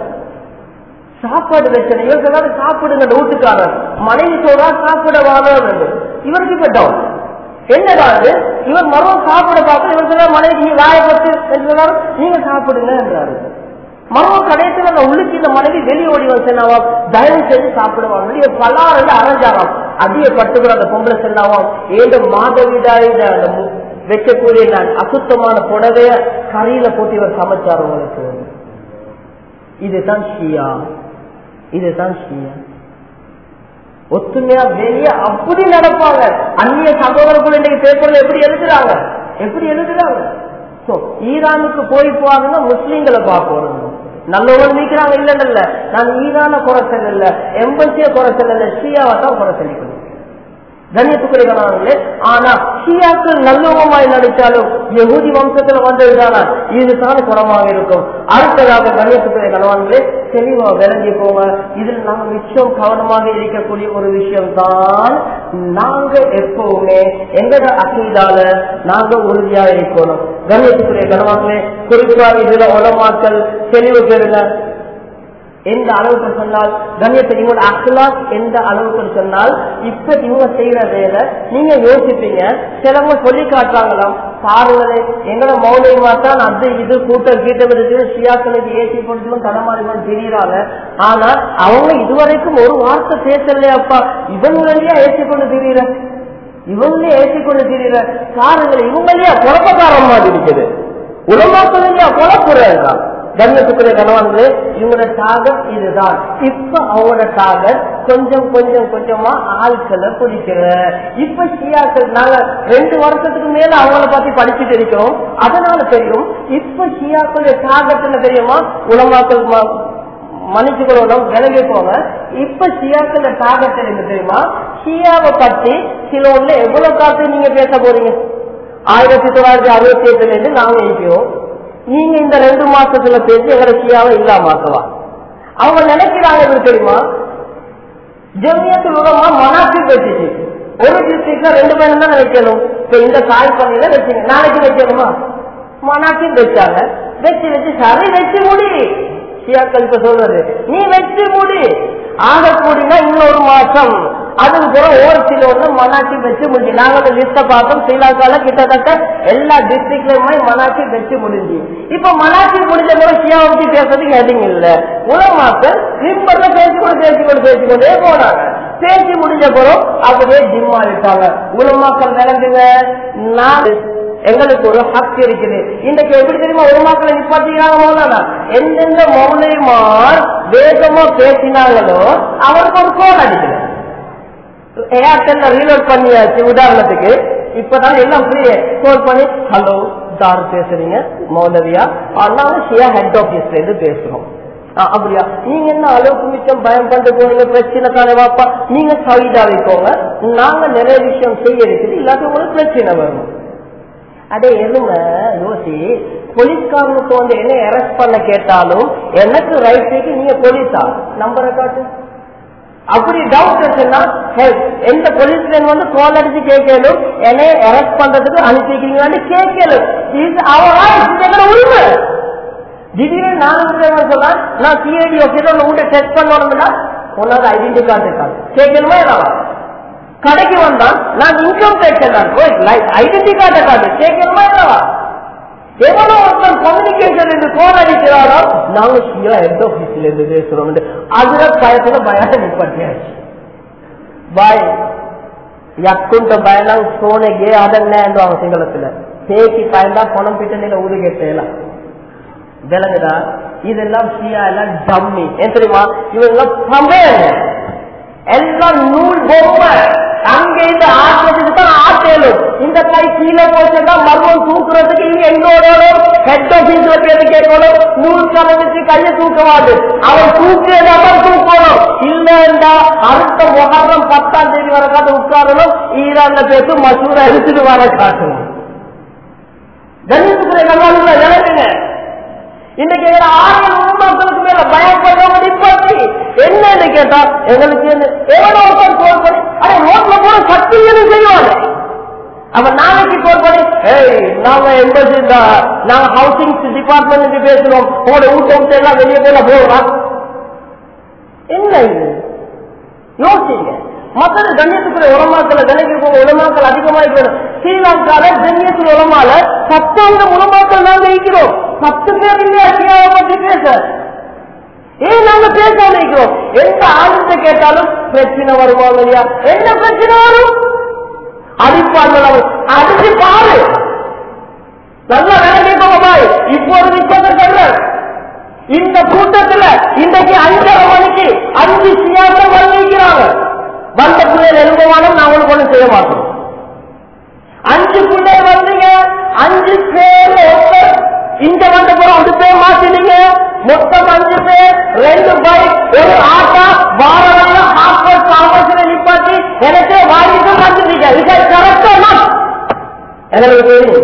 சாப்பாடு வச்சன இவர் சொன்னாரு சாப்பிடுங்க வீட்டுக்காரர் மனைவி சொல்றா சாப்பிட வானம் என்று இவருக்கு இப்ப டவுன் என்னடா அது இவர் மரம் சாப்பிட பார்க்க இவர் சொல்ற மனைவி நீ வாயப்பட்டு என்று சொன்னாரு நீங்க சாப்பிடுங்க என்றாரு மரம் கடைசியில் அந்த உள்ளுக்கு இந்த மனைவி வெளியே ஓடி வந்தாவா தயவு செய்து சாப்பிடுவாங்க இவர் பல்லாறு அரைஞ்சாராம் அதிக பட்டுக்கிற அந்த பொம்பளை செல்லாவாம் ஏழு மாதவிடாய் அந்த மு- வைக்கக்கூடிய நான் அசுத்தமான புடவைய கரையில போட்டு இவர் சமைச்சார் உங்களுக்கு இதுதான் ஷியா இதுதான் ஷியா ஒத்துமையா வெளியே அப்படி நடப்பாங்க அந்நிய சகோதரர்கள் இன்னைக்கு பேப்பர்ல எப்படி எழுதுறாங்க எப்படி எழுதுறாங்க So, ஈரானுக்கு போய் போவாங்கன்னா முஸ்லீம்களை பார்க்கணும் நல்லவங்க நிக்கிறாங்க இல்ல இல்ல நான் ஈரான குறை செல்லல எம்பசிய குறை செல்லல ஷியாவை தான் குறை சொல்லிக்கணும் கண்ணியத்துக்குரியவர்களே ஆனா ஷியாக்கள் நல்லவமாய் நடித்தாலும் யகுதி வம்சத்துல வந்ததுதானா இதுதான் குணமாக இருக்கும் அடுத்ததாக கண்ணியத்துக்குரிய கணவான்களே தெளிவா விளங்கி போங்க இதில் நாங்க மிச்சம் கவனமாக இருக்கக்கூடிய ஒரு விஷயம் தான் நாங்க எப்பவுமே எங்கட அசீதால நாங்க உறுதியா இருக்கணும் கண்ணியத்துக்குரிய கணவான்களே குறிப்பா இதுல உலமாக்கள் தெளிவு பெறுங்க எந்த அளவுக்கு சொன்னால் கண்ணியத்தை இவங்களோட அக்லாக் எந்த அளவுக்கு சொன்னால் இப்ப இவங்க செய்யற வேலை நீங்க யோசிப்பீங்க சிலவங்க சொல்லி காட்டுறாங்களாம் பாருங்களே எங்களோட மௌலியமா தான் அது இது கூட்டம் கீட்டம் இருக்கு ஷியாக்களுக்கு ஏசி கொடுத்தும் தடமாறிகளும் தெரியுறாங்க ஆனா அவங்க இதுவரைக்கும் ஒரு வார்த்தை பேசலையாப்பா இவங்களையா ஏசி கொண்டு தெரியுற இவங்களே ஏசி கொண்டு தெரியுற பாருங்களே இவங்களையா குழப்பக்காரம் மாதிரி இருக்குது உலமாக்கள் இல்லையா குழப்புறதுதான் கண்ணுக்குரிய கணவான்களே இவங்களோட டாகட் இதுதான் இப்ப அவங்களோட டாகட் கொஞ்சம் கொஞ்சம் கொஞ்சமா ஆட்களை பிடிக்கிற இப்ப ஷியாக்கள் நாங்க ரெண்டு வருஷத்துக்கு மேல அவங்கள பத்தி படிச்சுட்டு இருக்கோம் அதனால தெரியும் இப்ப ஷியாக்களுடைய டாகட் என்ன தெரியுமா உலமாக்கள் ம- மன்னிச்சுக்கிறோம் விலகி போங்க இப்ப ஷியாக்கள டாகட் என்ன தெரியுமா ஷியாவை பத்தி சில ஒண்ணு எவ்வளவு காத்து நீங்க பேச போறீங்க ஆயிரத்தி தொள்ளாயிரத்தி அறுபத்தி எட்டுல இருந்து நாங்க இருக்கிறோம் நீங்க இந்த ரெண்டு மாசத்துல பேசி எங்களை ஷியாவை இல்லாமாக்குவா அவங்க நினைக்கிறாங்க எப்படி தெரியுமா ஜெமியத்தில் உலமா மனாக்கி வச்சுச்சு ஒரு டிஸ்ட்ரிக்ட்ல ரெண்டு பேரும் தான் வைக்கணும் இப்ப இந்த காய் பண்ணியில வச்சுங்க நாளைக்கு வைக்கணுமா மனாக்கி வச்சாங்க வச்சு வச்சு சரி வச்சு முடி ஷியாக்கள் இப்ப சொல்றது நீ வச்சு முடி ஆக கூடினா இன்னொரு மாசம் அதுக்கு பிறகு ஒரு சில ஒன்று மனாக்கி வச்சு முடிஞ்சு நாங்க அந்த லிஸ்ட பார்த்தோம் ஸ்ரீலங்கால கிட்டத்தட்ட எல்லா டிஸ்ட்ரிக்ட்லயுமே மனாக்கி வச்சு முடிஞ்சு இப்ப மனாக்கி முடிஞ்ச பிறகு ஷியா பத்தி பேசுறதுக்கு எதுவும் இல்ல உலமாக்கள் நிம்பர்ல பேசிக்கொண்டு பேசிக்கொண்டு பேசிக்கொண்டே போனாங்க பேசி முடிஞ்ச பிறகு அப்படியே ஜிம்மா விட்டாங்க உலமாக்கள் விளங்குங்க நான் எங்களுக்கு ஒரு ஹக் இருக்குது இன்னைக்கு எப்படி தெரியுமா ஒரு மக்களை நிப்பாட்டிக்கிறாங்க மௌலானா எந்தெந்த மௌலைமார் வேகமா பேசினாங்களோ அவருக்கு ஒரு கோல் அடிக்கல ஏர்டெல்ல ரீலோட் பண்ணியாச்சு உதாரணத்துக்கு இப்பதான் எல்லாம் ஃப்ரீ கோல் பண்ணி ஹலோ தார் பேசுறீங்க மௌலவியா ஆனாலும் ஷியா ஹெட் ஆபீஸ்ல இருந்து பேசுறோம் ஆ, அப்படியா நீங்க என்ன அளவுக்கு மிச்சம் பயம் பண்ணிட்டு போனீங்க பிரச்சனை தானே வாப்பா நீங்க சைடா வைக்கோங்க நாங்க நிறைய விஷயம் செய்ய இருக்குது இல்லாட்டி உங்களுக்கு பிரச்சனை வரும் அதே எதுங்க யோசி போலீஸ்காரனுக்கு வந்து என்ன அரெஸ்ட் பண்ண கேட்டாலும் எனக்கு ரைட் நீங்க போலீஸா நம்பரை காட்டு அப்படி டவுட் இருக்குன்னா help. எந்த போலீஸ்ல வந்து கோல் அடிச்சு கேட்கலும் என்னைய அரெஸ்ட் பண்றதுக்கு அனுப்பிக்கிறீங்களான்னு கேட்கலும் இது அவரா எங்களோட உரிமை திடீர்னு நான் இருக்கிறவங்க சொன்னா நான் சிஐடி ஆஃபீஸர் உங்கள்கிட்ட டெஸ்ட் பண்ணணும்னா உன்னோட ஐடென்டி கார்டு இருக்காது கேட்கணுமா என்னவா கடைக்கு வந்தான் நான் இன்கம் டேக்ஸ் தான் ஐடென்டி கார்டை காட்டு கேட்கணுமா என்னவா எவனோ ஒருத்தன் கம்யூனிகேஷன் என்று கோல் அடிக்கிறாரோ நாங்க சியா ஹெட் ஆபீஸ்ல இருந்து பேசுறோம் அதுல பயத்துல பயம் நிப்பாட்டியாச்சு பாய் யக்குண்ட பயலாம் சோனಗೆ ಅದನ್ನೇ ಅಂದ್வாங்க சிங்களத்துல பேக்கி பயந்தா பணம் பிட்டனையில ஊதுகெட்டலாம் விளங்குதா இதெல்லாம் ஷியா எல்லாம் டம்மி ஏன் தெரியுமா இவங்க பம்பேன் எல்லாம் நூல் பொம்மை அங்க இந்த ஆட்டத்துக்கு தான் ஆட்டேலும் இந்த கை கீழே போச்சுன்னா மர்மம் தூக்குறதுக்கு இங்க எங்களோட ஹெட் ஆபீஸ்ல பேரு கேட்கணும் நூல் கலந்துச்சு கையை தூக்கவாது அவன் தூக்கியதான் தூக்கணும் இல்லைண்டா அடுத்த முகரம் பத்தாம் தேதி வர காட்டு உட்காரணும் ஈரான்ல பேசு மசூரா எடுத்துட்டு வர காட்டணும் கணித்துக்குரிய நல்லா இறங்குங்க இன்னைக்கு எங்க ஆயிரம் உண்மைகளுக்கு மேல பயப்படுறவங்க நிப்பாட்டி என்னன்னு கேட்டா எங்களுக்கு என்ன எவ்வளவு ஒருத்தர் கோல் பண்ணி அட ரோட்ல போற சத்தியம் செய்வாங்க அவன் நாளைக்கு கோல் பண்ணி ஏய் நாங்க எம்பசி நாங்க ஹவுசிங் டிபார்ட்மெண்ட் பேசுறோம் உங்களோட வீட்டை விட்டு எல்லாம் வெளியே போல போடுறோம் என்ன இது யோசிங்க மக்கள் கண்ணியத்துக்குரிய உலமாக்களை விலைக்கு போக உலமாக்கள் அதிகமா இருக்கணும் ஸ்ரீலங்கால கண்ணியத்துல உலமால பத்தாயிரம் உலமாக்கள் நாங்க இருக்கிறோம் பத்து பேர் இல்லையா சியாவை பற்றி பேச ஏன் நாங்க பேச நினைக்கிறோம் எந்த ஆளுநரை கேட்டாலும் பிரச்சனை வருமா இல்லையா என்ன பிரச்சனை வரும் அடிப்பாங்க அடிச்சு பாரு நல்லா விளங்கிக்கோங்க பாய் இப்போ ஒரு விஷயத்தை சொல்றேன் இந்த கூட்டத்துல இன்றைக்கு அஞ்சரை மணிக்கு அஞ்சு சியாசம் வந்திருக்கிறாங்க வந்த பிள்ளைகள் எழுதுவானும் நான் உங்களுக்கு ஒண்ணு செய்ய மாட்டோம் அஞ்சு பிள்ளைகள் வந்தீங்க அஞ்சு பேர் ஒருத்தர் இங்க வந்த பிறகு ஒரு பேர் மாத்தினீங்க மொத்தம் அஞ்சு பேர் ரெண்டு பைக் ஒரு ஆட்டா வாரம் ஹாஸ்பல் காமர்ஸ்ல நிப்பாட்டி எனக்கு வாங்கிட்டு வந்துட்டீங்க இதை கரெக்டா எனக்கு தெரியும்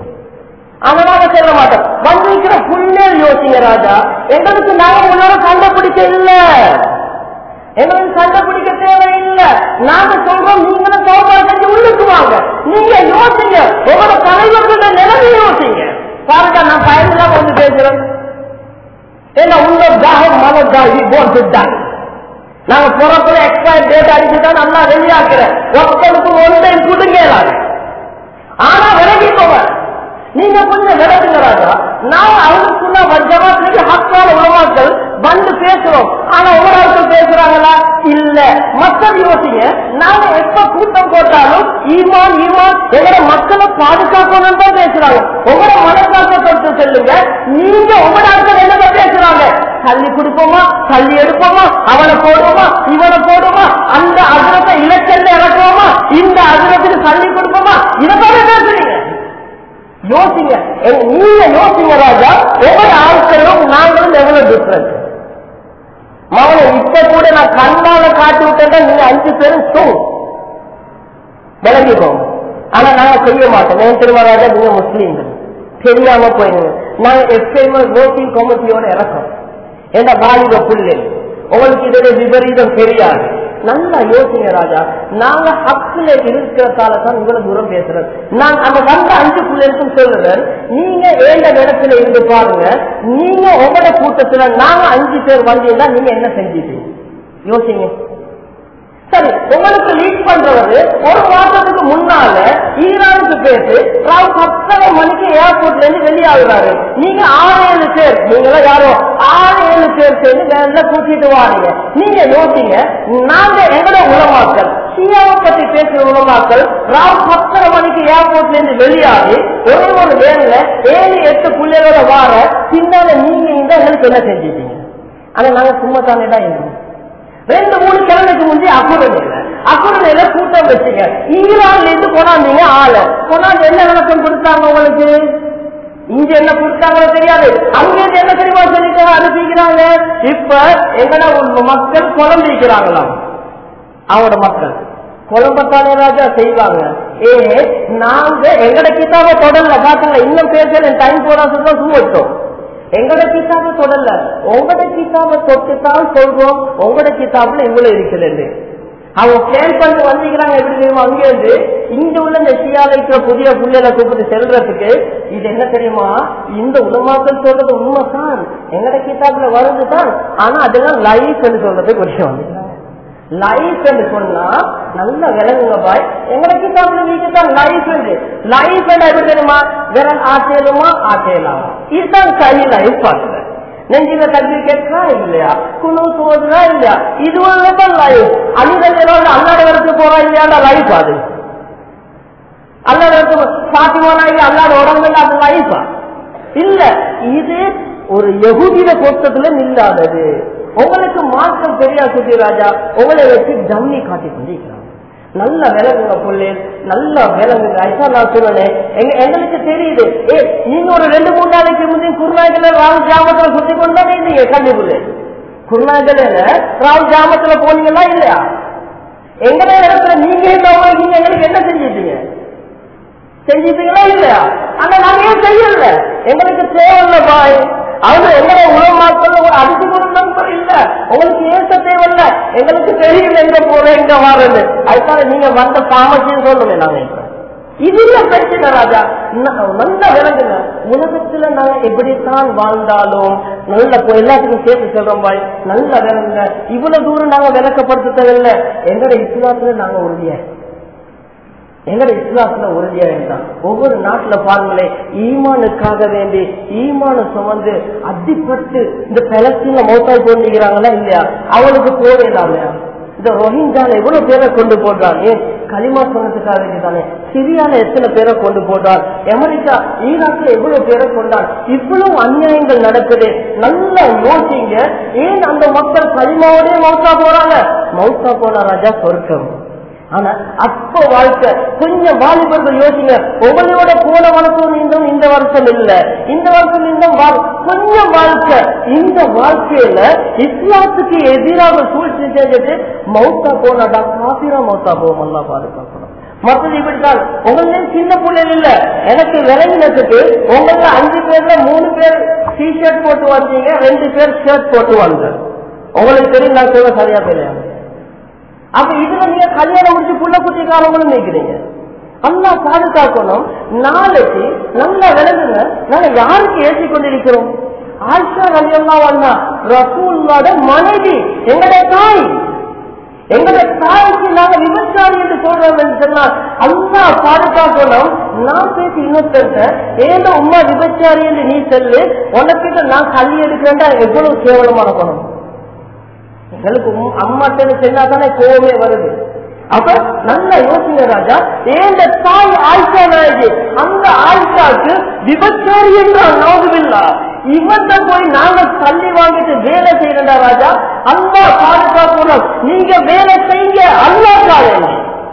அதனால சொல்ல மாட்டோம் வந்திருக்கிற புள்ளேர் யோசிங்க ராஜா எங்களுக்கு நாங்க முன்னால சண்டை பிடிக்க இல்ல எங்களுக்கு சண்டை பிடிக்க தேவையில்லை நாங்க சொல்றோம் நீங்களும் தோப்பா செஞ்சு உள்ளுக்கு வாங்க நீங்க யோசிங்க உங்களோட தலைவர்களோட நிலைமை யோசிங்க பாருங்க நான் பயந்துதான் வந்து பேசுறேன் ஏன்னா உங்க தாகம் மனதாகி போட்டுட்டாங்க நாங்க புறப்புற எக்ஸ்பயர் டேட் அடிச்சுதான் நல்லா வெளியாக்குறேன் ஒருத்தருக்கு ஒன்றையும் குடுங்கலாங்க ஆனா விலகிக்கோங்க நீங்க கொஞ்சம் விலகுங்க ராஜா நான் அவருக்குள்ள ஜமாத்துக்கு ஹக்கான உலமாக்கள் வந்து பேசுறோம் ஆனா உலமாக்கள் பேசுறாங்களா இல்ல மக்கள் யோசிங்க நாங்க எப்ப கூட்டம் போட்டாலும் ஈமான் ஈமான் எங்களோட மக்களை பாதுகாக்கணும் தான் பேசுறாங்க உங்களோட மனசாக்க தொட்டு செல்லுங்க நீங்க உங்களோட ஆட்கள் என்ன பேசுறாங்க தள்ளி கொடுப்போமா தள்ளி எடுப்போமா அவனை போடுவோமா இவனை போடுவோமா அந்த அதிரத்தை இலக்கல்ல இறக்குவோமா இந்த அதிரத்துக்கு தள்ளி கொடுப்போமா இதை தானே பேசுறீங்க யோசிங்க எ- நீங்க யோசிங்க ராஜா ஒவ்வொரு ஆட்களும் நாங்களும் எவ்வளவு டிஃபரன்ஸ் மகனை இப்ப கூட நான் கண்ணால காட்டி விட்டேன் நீங்க அஞ்சு பேரும் தூ விளங்கிக்கோ ஆனா நாங்க செய்ய மாட்டோம் ஏன் தெரியுமா ராஜா நீங்க முஸ்லீம்கள் தெரியாம போயிருங்க நாங்க எப்பயுமே ஓட்டிங் கமிட்டியோட இறக்கோம் ஏன்னா வாலிப புள்ளு உங்களுக்கு இதோட விபரீதம் தெரியாது நல்லா யோசிங்க ராஜா நாங்க ஹக்குல இருக்கிறதால தான் இவ்வளவு தூரம் பேசுறோம் நான் அந்த வந்த அஞ்சு பிள்ளைகளுக்கும் சொல்லுறேன் நீங்க ஏண்ட இடத்துல இருந்து பாருங்க நீங்க உங்களோட கூட்டத்துல நாங்க அஞ்சு பேர் வந்தீங்கன்னா நீங்க என்ன செஞ்சிட்டீங்க யோசிங்க சரி உங்களுக்கு லீட் பண்றவரு ஒரு மாசத்துக்கு முன்னால ஈரானுக்கு பேசு ராவ் பத்தரை மணிக்கு ஏர்போர்ட்ல இருந்து வெளியாகுறாரு நீங்க ஆறு ஏழு பேர் நீங்களா யாரோ ஆறு ஏழு பேர் சேர்ந்து வேலை கூட்டிட்டு வாரீங்க நீங்க யோசிங்க நாங்க எங்களோட உலமாக்கள் ஷியாவை பத்தி பேசுற உலமாக்கள் ராவ் பத்தரை மணிக்கு ஏர்போர்ட்ல இருந்து வெளியாகி ஒரே ஒரு வேன்ல ஏழு எட்டு பிள்ளைகளோட வார பின்னால நீங்க இந்த எங்களுக்கு என்ன செஞ்சிட்டீங்க ஆனா நாங்க சும்மா தானே தான் இருந்தோம் ரெண்டு மூணு கிழமைக்கு முந்தி அக்குரணையில அக்குரணையில கூட்டம் வச்சுங்க ஈரான்ல இருந்து கொண்டாந்தீங்க ஆளு கொண்டாந்து என்ன விளக்கம் கொடுத்தாங்க உங்களுக்கு இங்க என்ன கொடுத்தாங்களோ தெரியாது அங்க இருந்து என்ன தெரியுமா சொல்லிட்டு அனுப்பிக்கிறாங்க இப்ப எங்கடா மக்கள் குழம்பிக்கிறாங்களாம் அவரோட மக்கள் குழம்பத்தானே ராஜா செய்வாங்க ஏ நாங்க எங்கட கிட்டாவை தொடரல பாத்துங்க இன்னும் பேசல டைம் போடா சொல்ல சும்மா எங்கட கிதாப தொடரல உங்களோட கிதாப தொட்டுத்தான் சொல்றோம் உங்களோட கிதாபுல இவ்வளவு இருக்குது அவங்க பிளான் பண்ணி வந்திருக்கிறாங்க எப்படி தெரியுமா அங்கே இருந்து இங்க உள்ள இந்த ஷியால இருக்கிற புதிய புள்ளையில கூப்பிட்டு செல்றதுக்கு இது என்ன தெரியுமா இந்த உலமாக்கள் சொல்றது உண்மைதான் எங்கட கிதாபுல வருதுதான் ஆனா அதெல்லாம் லைஃப் என்று சொல்றது கொஞ்சம் வந்துக்கிறாங்க லைஃப் என்று சொன்னா நல்ல விலங்குங்க பாய் எங்களை கிட்டாப்புல வீட்டுதான் லைஃப் என்று லைஃப் எப்படி தெரியுமா விரல் ஆட்டேலுமா ஆட்டேலாமா இதுதான் சரி லைஃப் பாக்குற நெஞ்சில தண்ணி கேட்கா இல்லையா குழு சோதுனா இல்லையா இது தான் லைஃப் அழுதலோட அல்லாட வரத்து போறா இல்லையா லைஃப் அது அல்லாட வரத்து சாத்தியமானா இல்ல அல்லாட உடம்பு அது லைஃபா இல்ல இது ஒரு எகுதியில பொருத்தத்துல நில்லாதது உங்களுக்கு மாற்றம் தெரியா சுத்தி ராஜா உங்களை வச்சு டம்மி காட்டி கொண்டிருக்கிறாங்க நல்ல விலங்குங்க புள்ளே நல்ல விலங்குங்க ஐசா நான் சொன்னேன் எங்க எங்களுக்கு தெரியுது ஏ நீங்க ஒரு ரெண்டு மூணு நாளைக்கு முந்தைய குருநாயகல ராவு ஜாமத்துல சுத்தி கொண்டானே இருந்தீங்க கண்டிப்புள்ளே குருநாயகல ராவு ஜாமத்துல போனீங்களா இல்லையா எங்கட இடத்துல நீங்க இல்லாம நீங்க எங்களுக்கு என்ன செஞ்சிட்டீங்க செஞ்சிட்டீங்களா இல்லையா ஆனா நாங்க ஏன் செய்யல எங்களுக்கு தேவையில்ல பாய் அவங்க எங்களை உலமாக்கள் ஒரு அடிச்சு கொடுத்தோம் இல்ல உங்களுக்கு ஏச தேவையில்ல எங்களுக்கு தெரியல எங்க போறேன் எங்க வாரது அதுக்காக நீங்க வந்த தாமசியம் சொல்லுங்க நாங்க இப்ப இது இல்ல பிரச்சனை ராஜா ந- நல்ல விளங்குங்க உலகத்துல நாங்க எப்படித்தான் வாழ்ந்தாலும் நல்ல போ- எல்லாத்துக்கும் சேர்த்து சொல்றோம் பாய் நல்ல விளங்குங்க இவ்வளவு தூரம் நாங்க விளக்கப்படுத்த தேவையில்லை எங்கட இஸ்லாத்துல நாங்க உறுதியா எங்கட இஸ்லாத்துல உறுதியா இருந்தான் ஒவ்வொரு நாட்டுல பாருங்களேன் ஈமானுக்காக வேண்டி ஈமான சுமந்து அடிப்பட்டு இந்த பலஸ்தீன்ல மௌத்தாய் கொண்டிருக்கிறாங்களா இல்லையா அவனுக்கு போவேதாமே இந்த ரோஹிங்கால எவ்வளவு பேரை கொண்டு போடுறான் ஏன் களிமா சொன்னதுக்காக வேண்டிதானே சிரியால எத்தனை பேரை கொண்டு போடுறான் அமெரிக்கா ஈராக்ல எவ்வளவு பேரை கொண்டான் இவ்வளவு அநியாயங்கள் நடக்குது நல்லா யோசிங்க ஏன் அந்த மக்கள் களிமாவோடய மௌத்தா போறாங்க மௌத்தா போன ராஜா சொர்க்கம் ஆனா அப்ப வாழ்க்கை கொஞ்சம் வாலிபர்கள் யோசிங்க உங்களோட போன வருஷம் இருந்தும் இந்த வருஷம் இல்ல இந்த வருஷம் இருந்தும் வாழ்- கொஞ்சம் வாழ்க்கை இந்த வாழ்க்கையில இஸ்லாத்துக்கு எதிராக சூழ்ச்சி செஞ்சுட்டு மௌத்தா போனாடா காபிரா மௌத்தா போவோம் அல்லா பாதுகாக்கணும் மற்றது இப்படித்தான் உங்களே சின்ன பிள்ளைகள் இல்ல எனக்கு விளங்கினதுக்கு உங்கள அஞ்சு பேர்ல மூணு பேர் டி ஷர்ட் போட்டு வந்தீங்க ரெண்டு பேர் ஷர்ட் போட்டு வந்த உங்களுக்கு தெரியும் நான் சொல்ல சரியா தெரியாது அப்ப இதுல நீங்க கல்யாணம் முடிச்சு புள்ள குட்டி காலங்களும் நினைக்கிறீங்க அல்லா பாதுகாக்கணும் நாளைக்கு நல்லா விளங்குங்க நாங்க யாருக்கு ஏற்றி கொண்டிருக்கிறோம் ஆயிஷா கல்யாணம் வந்தா ரசூல்லோட மனைவி எங்களுடைய தாய் எங்களுடைய தாய்க்கு நாங்க விபச்சாரி என்று சொல்றோம் என்று சொன்னால் அல்லா பாதுகாக்கணும் நான் பேசி இன்னொருத்தர்கிட்ட ஏதோ உமா விபச்சாரி என்று நீ சொல்லு உனக்கிட்ட நான் கல்வி எடுக்கிறேன்டா எவ்வளவு கேவலமான குணம் எங்களுக்கு அம்மாட்ட சொன்னா தானே கோவமே வருது அப்ப நல்ல யோசனை ராஜா ஏந்த தாய் ஆயிஷா நாயகி அந்த ஆயிஷாக்கு விபச்சாரி என்றால் நோதுவில்லா இவன் போய் நாங்க தள்ளி வாங்கிட்டு வேலை செய்யறா ராஜா அல்லா பாதுகாக்கணும் நீங்க வேலை செய்ய அல்லா காரணம்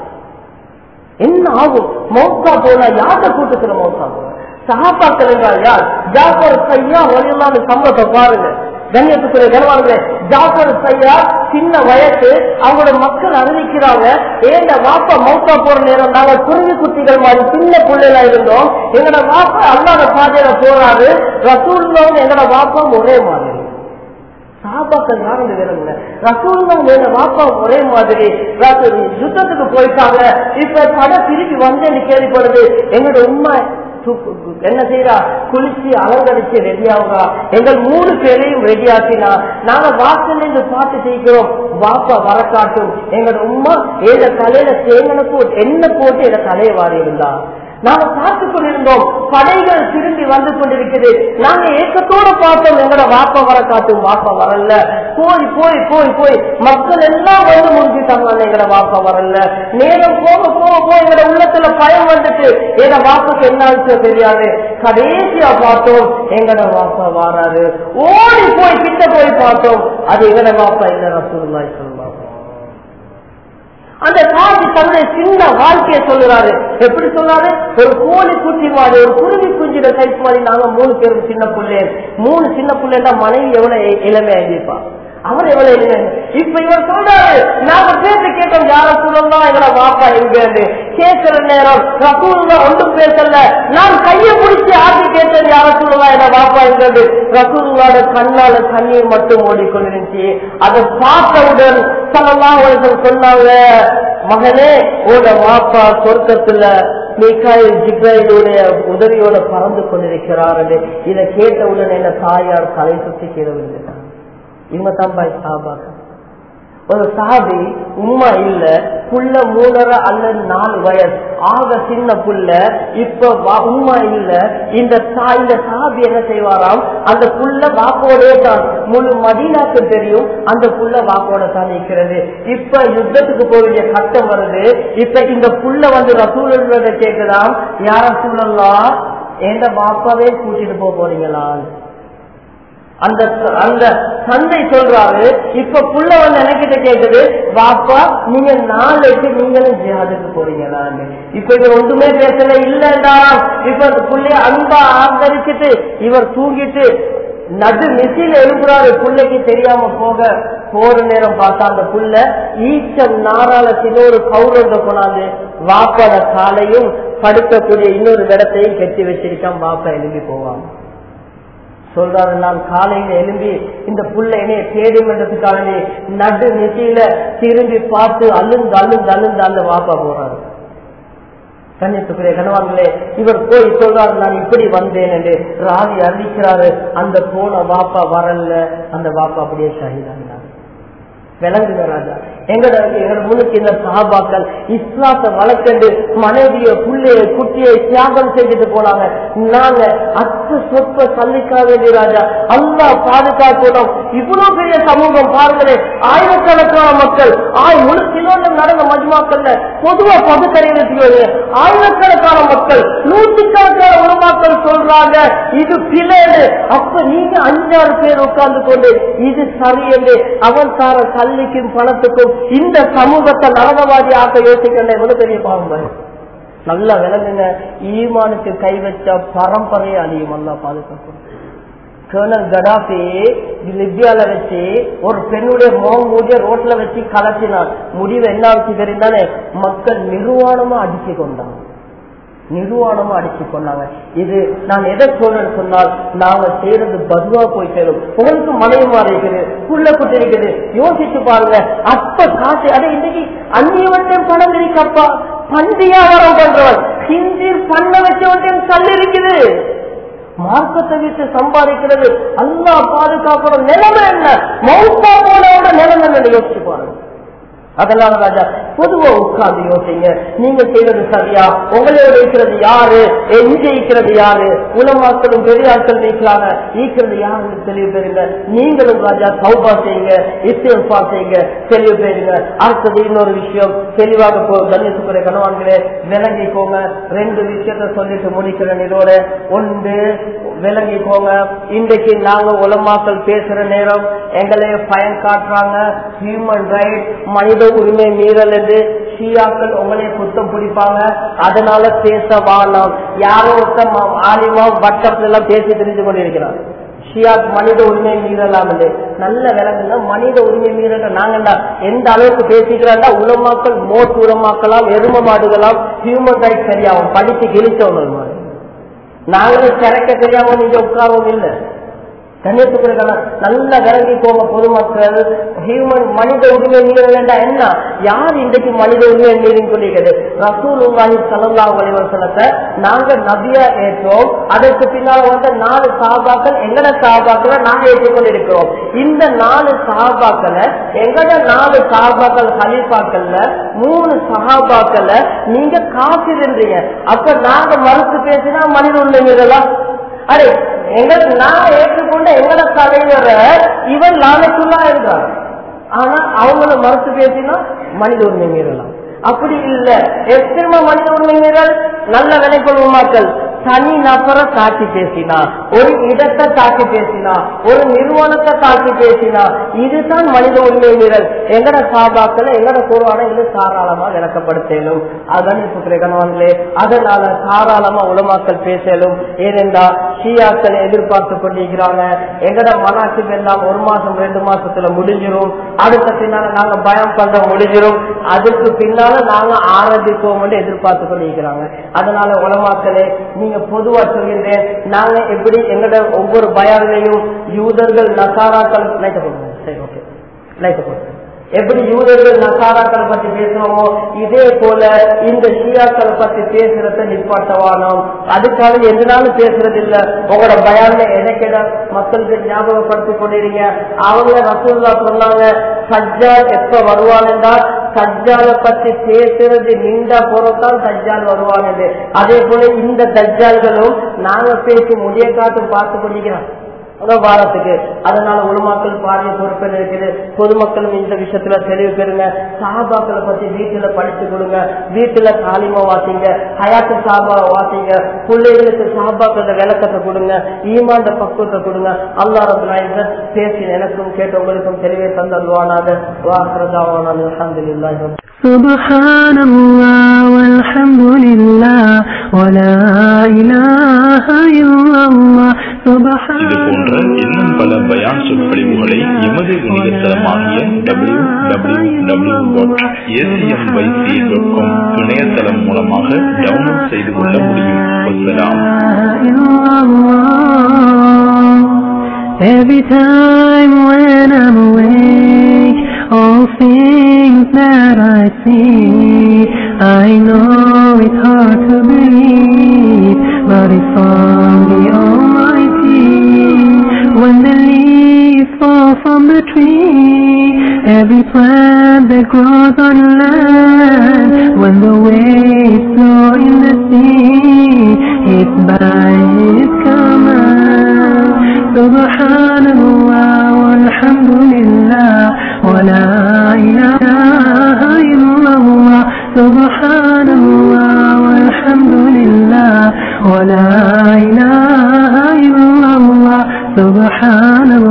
என்ன ஆகும் மௌக்கா போனா யார்கிட்ட கூட்டத்துல மௌக்கா போன சகாபாக்கள் என்றால் யார் ஜாஃபர் சையா ஒளியெல்லாம் சம்பளத்தை பாருங்க கண்ணியத்துக்குரிய கனவான்களே ஜாஃபர் சையா சின்ன வயசு அவங்களோட மக்கள் அறிவிக்கிறாங்க ஏண்ட வாப்பா மௌத்தா போற நேரம் நாங்க குருவி குட்டிகள் மாதிரி சின்ன பிள்ளைகளா இருந்தோம் எங்களோட வாப்பா அல்லாத பாதையில போறாரு ரசூல்லோன்னு எங்களோட வாப்பா ஒரே மாதிரி சாபாக்கள் யாரும் விரும்பல ரசூல்லா வேற வாப்பா ஒரே மாதிரி ரசூல் யுத்தத்துக்கு போயிட்டாங்க இப்ப பட திருப்பி வந்தேன்னு கேள்விப்படுது எங்களோட உண்மை தூக்கு- என்ன செய்யறா குளிச்சு அலங்கரிச்சு ரெடி ஆகுறா எங்கள் மூணு பேரையும் ரெடி ஆக்கினா நாங்க வாசல்ல இருந்து பார்த்து செய்கிறோம் வாப்பா வர காட்டும் எங்களோட உமா ஏத தலையில தேங்கனை போட்டு எண்ணெய் போட்டு எங்க தலையை வாரி இருந்தா நாங்க பார்த்து கொண்டிருந்தோம் படைகள் திரும்பி வந்து கொண்டிருக்குது நாங்க ஏக்கத்தோட பார்த்தோம் எங்கட வாப்பா வர காட்டும் வாப்பா வரல போய் போய் போய் போய் மக்கள் எல்லாம் வந்து முடிஞ்சிட்டாங்க எங்கட வாப்பா வரல நேரம் போக போக போக எங்கட உள்ளத்துல பயம் வந்துட்டு எங்க வாப்பாக்கு என்ன ஆச்சு தெரியாது கடைசியா பார்த்தோம் எங்கட வாப்பா வாராரு ஓடி போய் கிட்ட போய் பார்த்தோம் அது எங்கட வாப்பா இல்ல ரசூலுல்லாஹி ஸல்லல்லாஹு அலைஹி வஸல்லம். அந்த காட்சி தன்னுடைய சின்ன வாழ்க்கையை சொல்லுறாரு எப்படி சொல்றாரு ஒரு கோழி குட்டி மாதிரி ஒரு குருவி குஞ்சிட கைப்பு மாதிரி நாங்க மூணு பேரும் சின்ன பிள்ளை மூணு சின்ன பிள்ளைன்னா மனைவி எவ்வளவு இ- இளமையா இருந்திருப்பா அவர் எவ்வளவு இளமை இப்ப இவர் சொல்றாரு நாங்க பேச கேட்டோம் யார சொல்லலாம் எங்களை வாப்பா எங்க கேட்கிற நேரம் ரசூல்லா ஒன்றும் பேசல நான் கையை பிடிச்சி ஆட்டி கேட்டேன் யார சொல்லலாம் எங்க வாப்பா எங்கிறது ரசூல்லோட கண்ணால கண்ணீர் மட்டும் ஓடிக்கொண்டிருந்துச்சு அதை பார்த்தவுடன் சல்லல்லாஹு அலைஹி வஸல்லம் சொன்னாங்க மகனே உட வாப்பா சொர்க்கத்துல மீகாயில் ஜிப்ரைலுடைய உதவியோட பறந்து கொண்டிருக்கிறார் என்று இதை கேட்டவுடன் என்ன தாயார் தலை சுற்றி கீழே விழுந்துட்டார் இவங்க தான் பாய் சாபாக்கள் ஒரு சாபி உம்மா இல்ல புள்ள மூணரை அல்லது நாலு வயசு ஆக சின்ன புள்ள இப்ப வா- உம்மா இல்ல இந்த சா இந்த சாபி என்ன செய்வாராம் அந்த புள்ள வாக்கோடே தான் முழு மதீனாக்கு தெரியும் அந்த புள்ள வாக்கோட தான் நிற்கிறது இப்ப யுத்தத்துக்கு போக வேண்டிய கட்டம் வருது இப்ப இந்த புள்ள வந்து ரசூலோட கேட்குதாம் யார சூழல்லாம் எந்த பாப்பாவே கூட்டிட்டு போக போறீங்களான்னு அந்த அந்த தந்தை சொல்றாரு இப்ப புள்ள வந்து எனக்கிட்ட கேக்குது பாப்பா நீங்க நாளைக்கு நீங்களும் ஜிஹாதுக்கு போறீங்களான்னு இப்ப இவர் ஒன்றுமே பேசல இல்லடா இப்ப அந்த புள்ளைய அன்பா ஆதரிச்சுட்டு இவர் தூங்கிட்டு நடு மிசில எழுப்புறாரு புள்ளைக்கு தெரியாம போக போற நேரம் பார்த்தா அந்த புள்ள ஈச்சம் நாரால சின்னொரு கௌரவத்தை கொண்டாந்து வாப்பாட காலையும் படுக்கக்கூடிய இன்னொரு இடத்தையும் கட்டி வச்சிருக்கான் வாப்பா எழுப்பி போவாங்க சொல்றாரு நான் காலையில எழும்பி இந்த புள்ள என்னைய தேடுமன்றதுக்காக நடு நெத்தியில திரும்பி பார்த்து அழுந்து அழுந்து அழுந்து அந்த வாப்பா போறாரு கண்ணியத்துக்குரிய கணவான்களே இவர் போய் சொல்றாரு நான் இப்படி வந்தேன் என்று ராவி அறிவிக்கிறாரு அந்த போன வாப்பா வரல அந்த வாப்பா அப்படியே ஷஹீதாகிறார் விளங்குங்க ராஜா எங்கட எங்கட முன்னுக்கு இந்த சஹாபாக்கள் இஸ்லாத்தை வளர்க்கண்டு மனைவிய புள்ளைய குட்டியை தியாகம் செஞ்சுட்டு போனாங்க நாங்க அத்து சொற்ப சந்திக்க வேண்டிய ராஜா அல்லா பாதுகாக்கணும் இவ்வளவு பெரிய சமூகம் பாருங்களேன் ஆயிரக்கணக்கான மக்கள் ஆய் முழு கிலோமீட்டர் நடந்த மஜ்மாக்கள்ல பொதுவா பகுத்தறிவு ஆயிரக்கணக்கான மக்கள் நூற்றுக்கணக்கான உருமாக்கள் சொல்றாங்க இது பிளேடு அப்ப நீங்க அஞ்சாறு பேர் உட்கார்ந்து கொண்டு இது சரி என்று அவன் தார கல்விக்கும் பணத்துக்கும் இந்த சமூகத்தை நரகவாதி ஆக்க யோசிக்கின்ற எவ்வளவு பெரிய பாவம் பாரு. நல்லா விளங்குங்க ஈமானுக்கு கை வச்ச பரம்பரையை அழியும் அல்லா பாதுகாக்கும் கர்னல் கடாபி லிபியால வச்சு ஒரு பெண்ணுடைய மோகம் மூடிய ரோட்ல வச்சு கலச்சினான் முடிவு என்ன ஆச்சு தெரிந்தானே மக்கள் நிர்வாணமா அடிச்சு கொண்டாங்க நிர்வாணமா அடிச்சு கொண்டாங்க இது நான் எதை சொல்றேன்னு சொன்னால் நாங்க செய்யறது பதுவா போய் சேரும் உங்களுக்கு மனைவி மாறி இருக்குது புள்ள குட்டி இருக்குது யோசிச்சு பாருங்க அப்ப காசு அதை இன்னைக்கு அந்நியவற்றையும் பணம் இருக்கப்பா பந்தியாவரம் பண்றவன் ஹிந்தி பண்ண வச்சவற்றையும் தள்ளி இருக்குது மார்க்கத்தை விட்டு சம்பாதிக்கிறது அல்லா பாதுகாக்கிற நிலைமை என்ன மௌத்தா போனோட நிலைமை என்ன யோசிச்சு பாருங்க அதனால ராஜா பொதுவா உட்கார்ந்து யோசிங்க நீங்க செய்வது சரியா உங்களோட இருக்கிறது யாரு எங்க இருக்கிறது யாரு உலமாக்களும் பெரிய ஆட்கள் நீக்கலாங்க ஈக்கிறது யாருன்னு தெளிவு பெறுங்க நீங்களும் ராஜா சௌபா செய்யுங்க இஸ்திஃபா செய்யுங்க தெளிவு பெறுங்க அடுத்தது இன்னொரு விஷயம் தெளிவாக போ கண்ணியத்துக்குரிய கணவான்களே விளங்கிக்கோங்க ரெண்டு விஷயத்த சொல்லிட்டு முடிக்கிறேன் இதோட ஒன்று விளங்கிக்கோங்க இன்றைக்கு நாங்க உலமாக்கள் பேசுற நேரம் எங்களைய பயன் காட்டுறாங்க ஹியூமன் ரைட் மனித உரிமை மீறல் என்று ஷியாக்கள் உங்களே குத்தம் பிடிப்பாங்க அதனால பேச வாழலாம் யாரோ ஒருத்தர் ஆலிமா வட்டத்துல எல்லாம் பேசி தெரிஞ்சு கொண்டிருக்கிறார் ஷியா மனித உரிமை மீறலாம் என்று நல்ல விலங்குல மனித உரிமை மீறல நாங்கள்டா எந்த அளவுக்கு பேசிக்கிறோம்டா உலமாக்கள் மோட் உரமாக்கலாம் எரும மாடுகளாம் ஹியூமன் ரைட்ஸ் சரியாகும் படிச்சு கிழிச்சவங்க மாதிரி நாங்களும் சிறக்க தெரியாம நீங்க உட்காரவும் இல்லை கண்ணியத்துக்குள்ள நல்ல விளங்கி போங்க பொதுமக்கள் ஹியூமன் மனித உரிமை மீறல் என்ன யார் இன்றைக்கு மனித உரிமை மீறின்னு சொல்லிக்கிறது ரசூல் உல்லாஹி சல்லா வலிவசனத்தை நாங்க நபியா ஏற்றோம் அதற்கு பின்னால வந்த நாலு சாபாக்கள் எங்கட சாபாக்களை நாங்க ஏற்றுக்கொண்டிருக்கிறோம் இந்த நாலு சாபாக்களை எங்கட நாலு சாபாக்கள் ஹலீஃபாக்கள்ல மூணு சஹாபாக்கள்ல நீங்க காசிருந்தீங்க அப்ப நாங்க மறுத்து பேசினா மனித உரிமை மீறலாம் அரே எங்களுக்கு நான் ஏற்றுக்கொண்ட எங்கட தலைவர இவன் லானத்துள்ளா என்றார் ஆனா அவங்கள மறுத்து பேசினா மனித உரிமை மீறலாம் அப்படி இல்ல எத்தனை மனித உரிமை மீறல் நல்ல வினைக்கொள்வோமாக்கள் தனி நபரை தாக்கி பேசினா ஒரு இடத்தை தாக்கி பேசினா ஒரு நிறுவனத்தை தாக்கி பேசினா இதுதான் மனித உரிமை மீறல் எங்கட சாபாக்களை எங்கட குருவான இது தாராளமா விளக்கப்படுத்தலும் அதான் இப்ப கணவன்களே அதனால தாராளமா உலமாக்கள் பேசலும் ஏனென்றா ஷியாக்களை எதிர்பார்த்து கொண்டிருக்கிறாங்க எங்கட மனாக்கு எல்லாம் ஒரு மாசம் ரெண்டு மாசத்துல முடிஞ்சிரும் அடுத்த பின்னால நாங்க பயம் பண்ற முடிஞ்சிரும் அதுக்கு பின்னால நாங்க ஆரம்பிப்போம் எதிர்பார்த்து கொண்டிருக்கிறாங்க அதனால உலமாக்களே நீங்க பொதுவா சொல்கின்றேன் நாங்க எப்படி எங்கட ஒவ்வொரு பயானிலையும் யூதர்கள் நசாராக்கள் லைட்ட போடுங்க சரி ஓகே லைட்ட போடுங்க எப்படி யூதர்கள் நசாராக்களை பத்தி பேசுறோமோ இதே போல இந்த ஷியாக்களை பத்தி பேசுறத நிப்பாட்டவானோம் அதுக்காக எந்த நாளும் பேசுறது இல்ல உங்களோட பயான்ல எனக்கிட மக்களுக்கு ஞாபகப்படுத்திக் கொண்டிருங்க அவங்க ரசூல்லா சொன்னாங்க சஜ்ஜால் எப்ப வருவான் சஜ்ஜால பத்தி பேசுறது நின்ற பொருட்தான் சஜ்ஜால் வருவான் அதே போல இந்த தஜ்ஜால்களும் நாங்க பேசி முடிய காட்டும் பார்த்து கொண்டிருக்கிறோம் வாரத்துக்கு அதனால உலமாக்கள் பாரிய பொறுப்பில் இருக்குது பொதுமக்களும் இந்த விஷயத்துல தெளிவு பெறுங்க சாபாக்களை பத்தி வீட்டுல படிச்சு கொடுங்க வீட்டுல காலிமா வாசிங்க ஹயாத்து சாபா வாசிங்க பிள்ளைகளுக்கு சாபாக்கள விளக்கத்தை கொடுங்க ஈமாண்ட பக்குவத்தை கொடுங்க அல்லாரத்துல பேசி எனக்கும் கேட்டவங்களுக்கும் தெளிவே தந்தல்வானாக வாக்குறதாவான அலமதுல்லாஹி سبحان الله والحمد لله ولا إله إلا الله سبحان இது போன்ற இன்னும் பல பயான் சொற்பொழிவுகளை எமது இணையதளமாகிய W W W dot ACMYC dot com இணையதளம் மூலமாக டவுன்லோட் செய்து கொள்ள முடியும் வசலாம் Every time when I'm awake, all things that I see, I know it's hard to believe, but it's from the Almighty. When the leaves fall from the tree, every plant that grows on land, when the waves flow in the sea, it's by His command. سبحان الله والحمد لله ولا إله إلا الله سبحان الله والحمد لله ولا إله إلا الله سبحان الله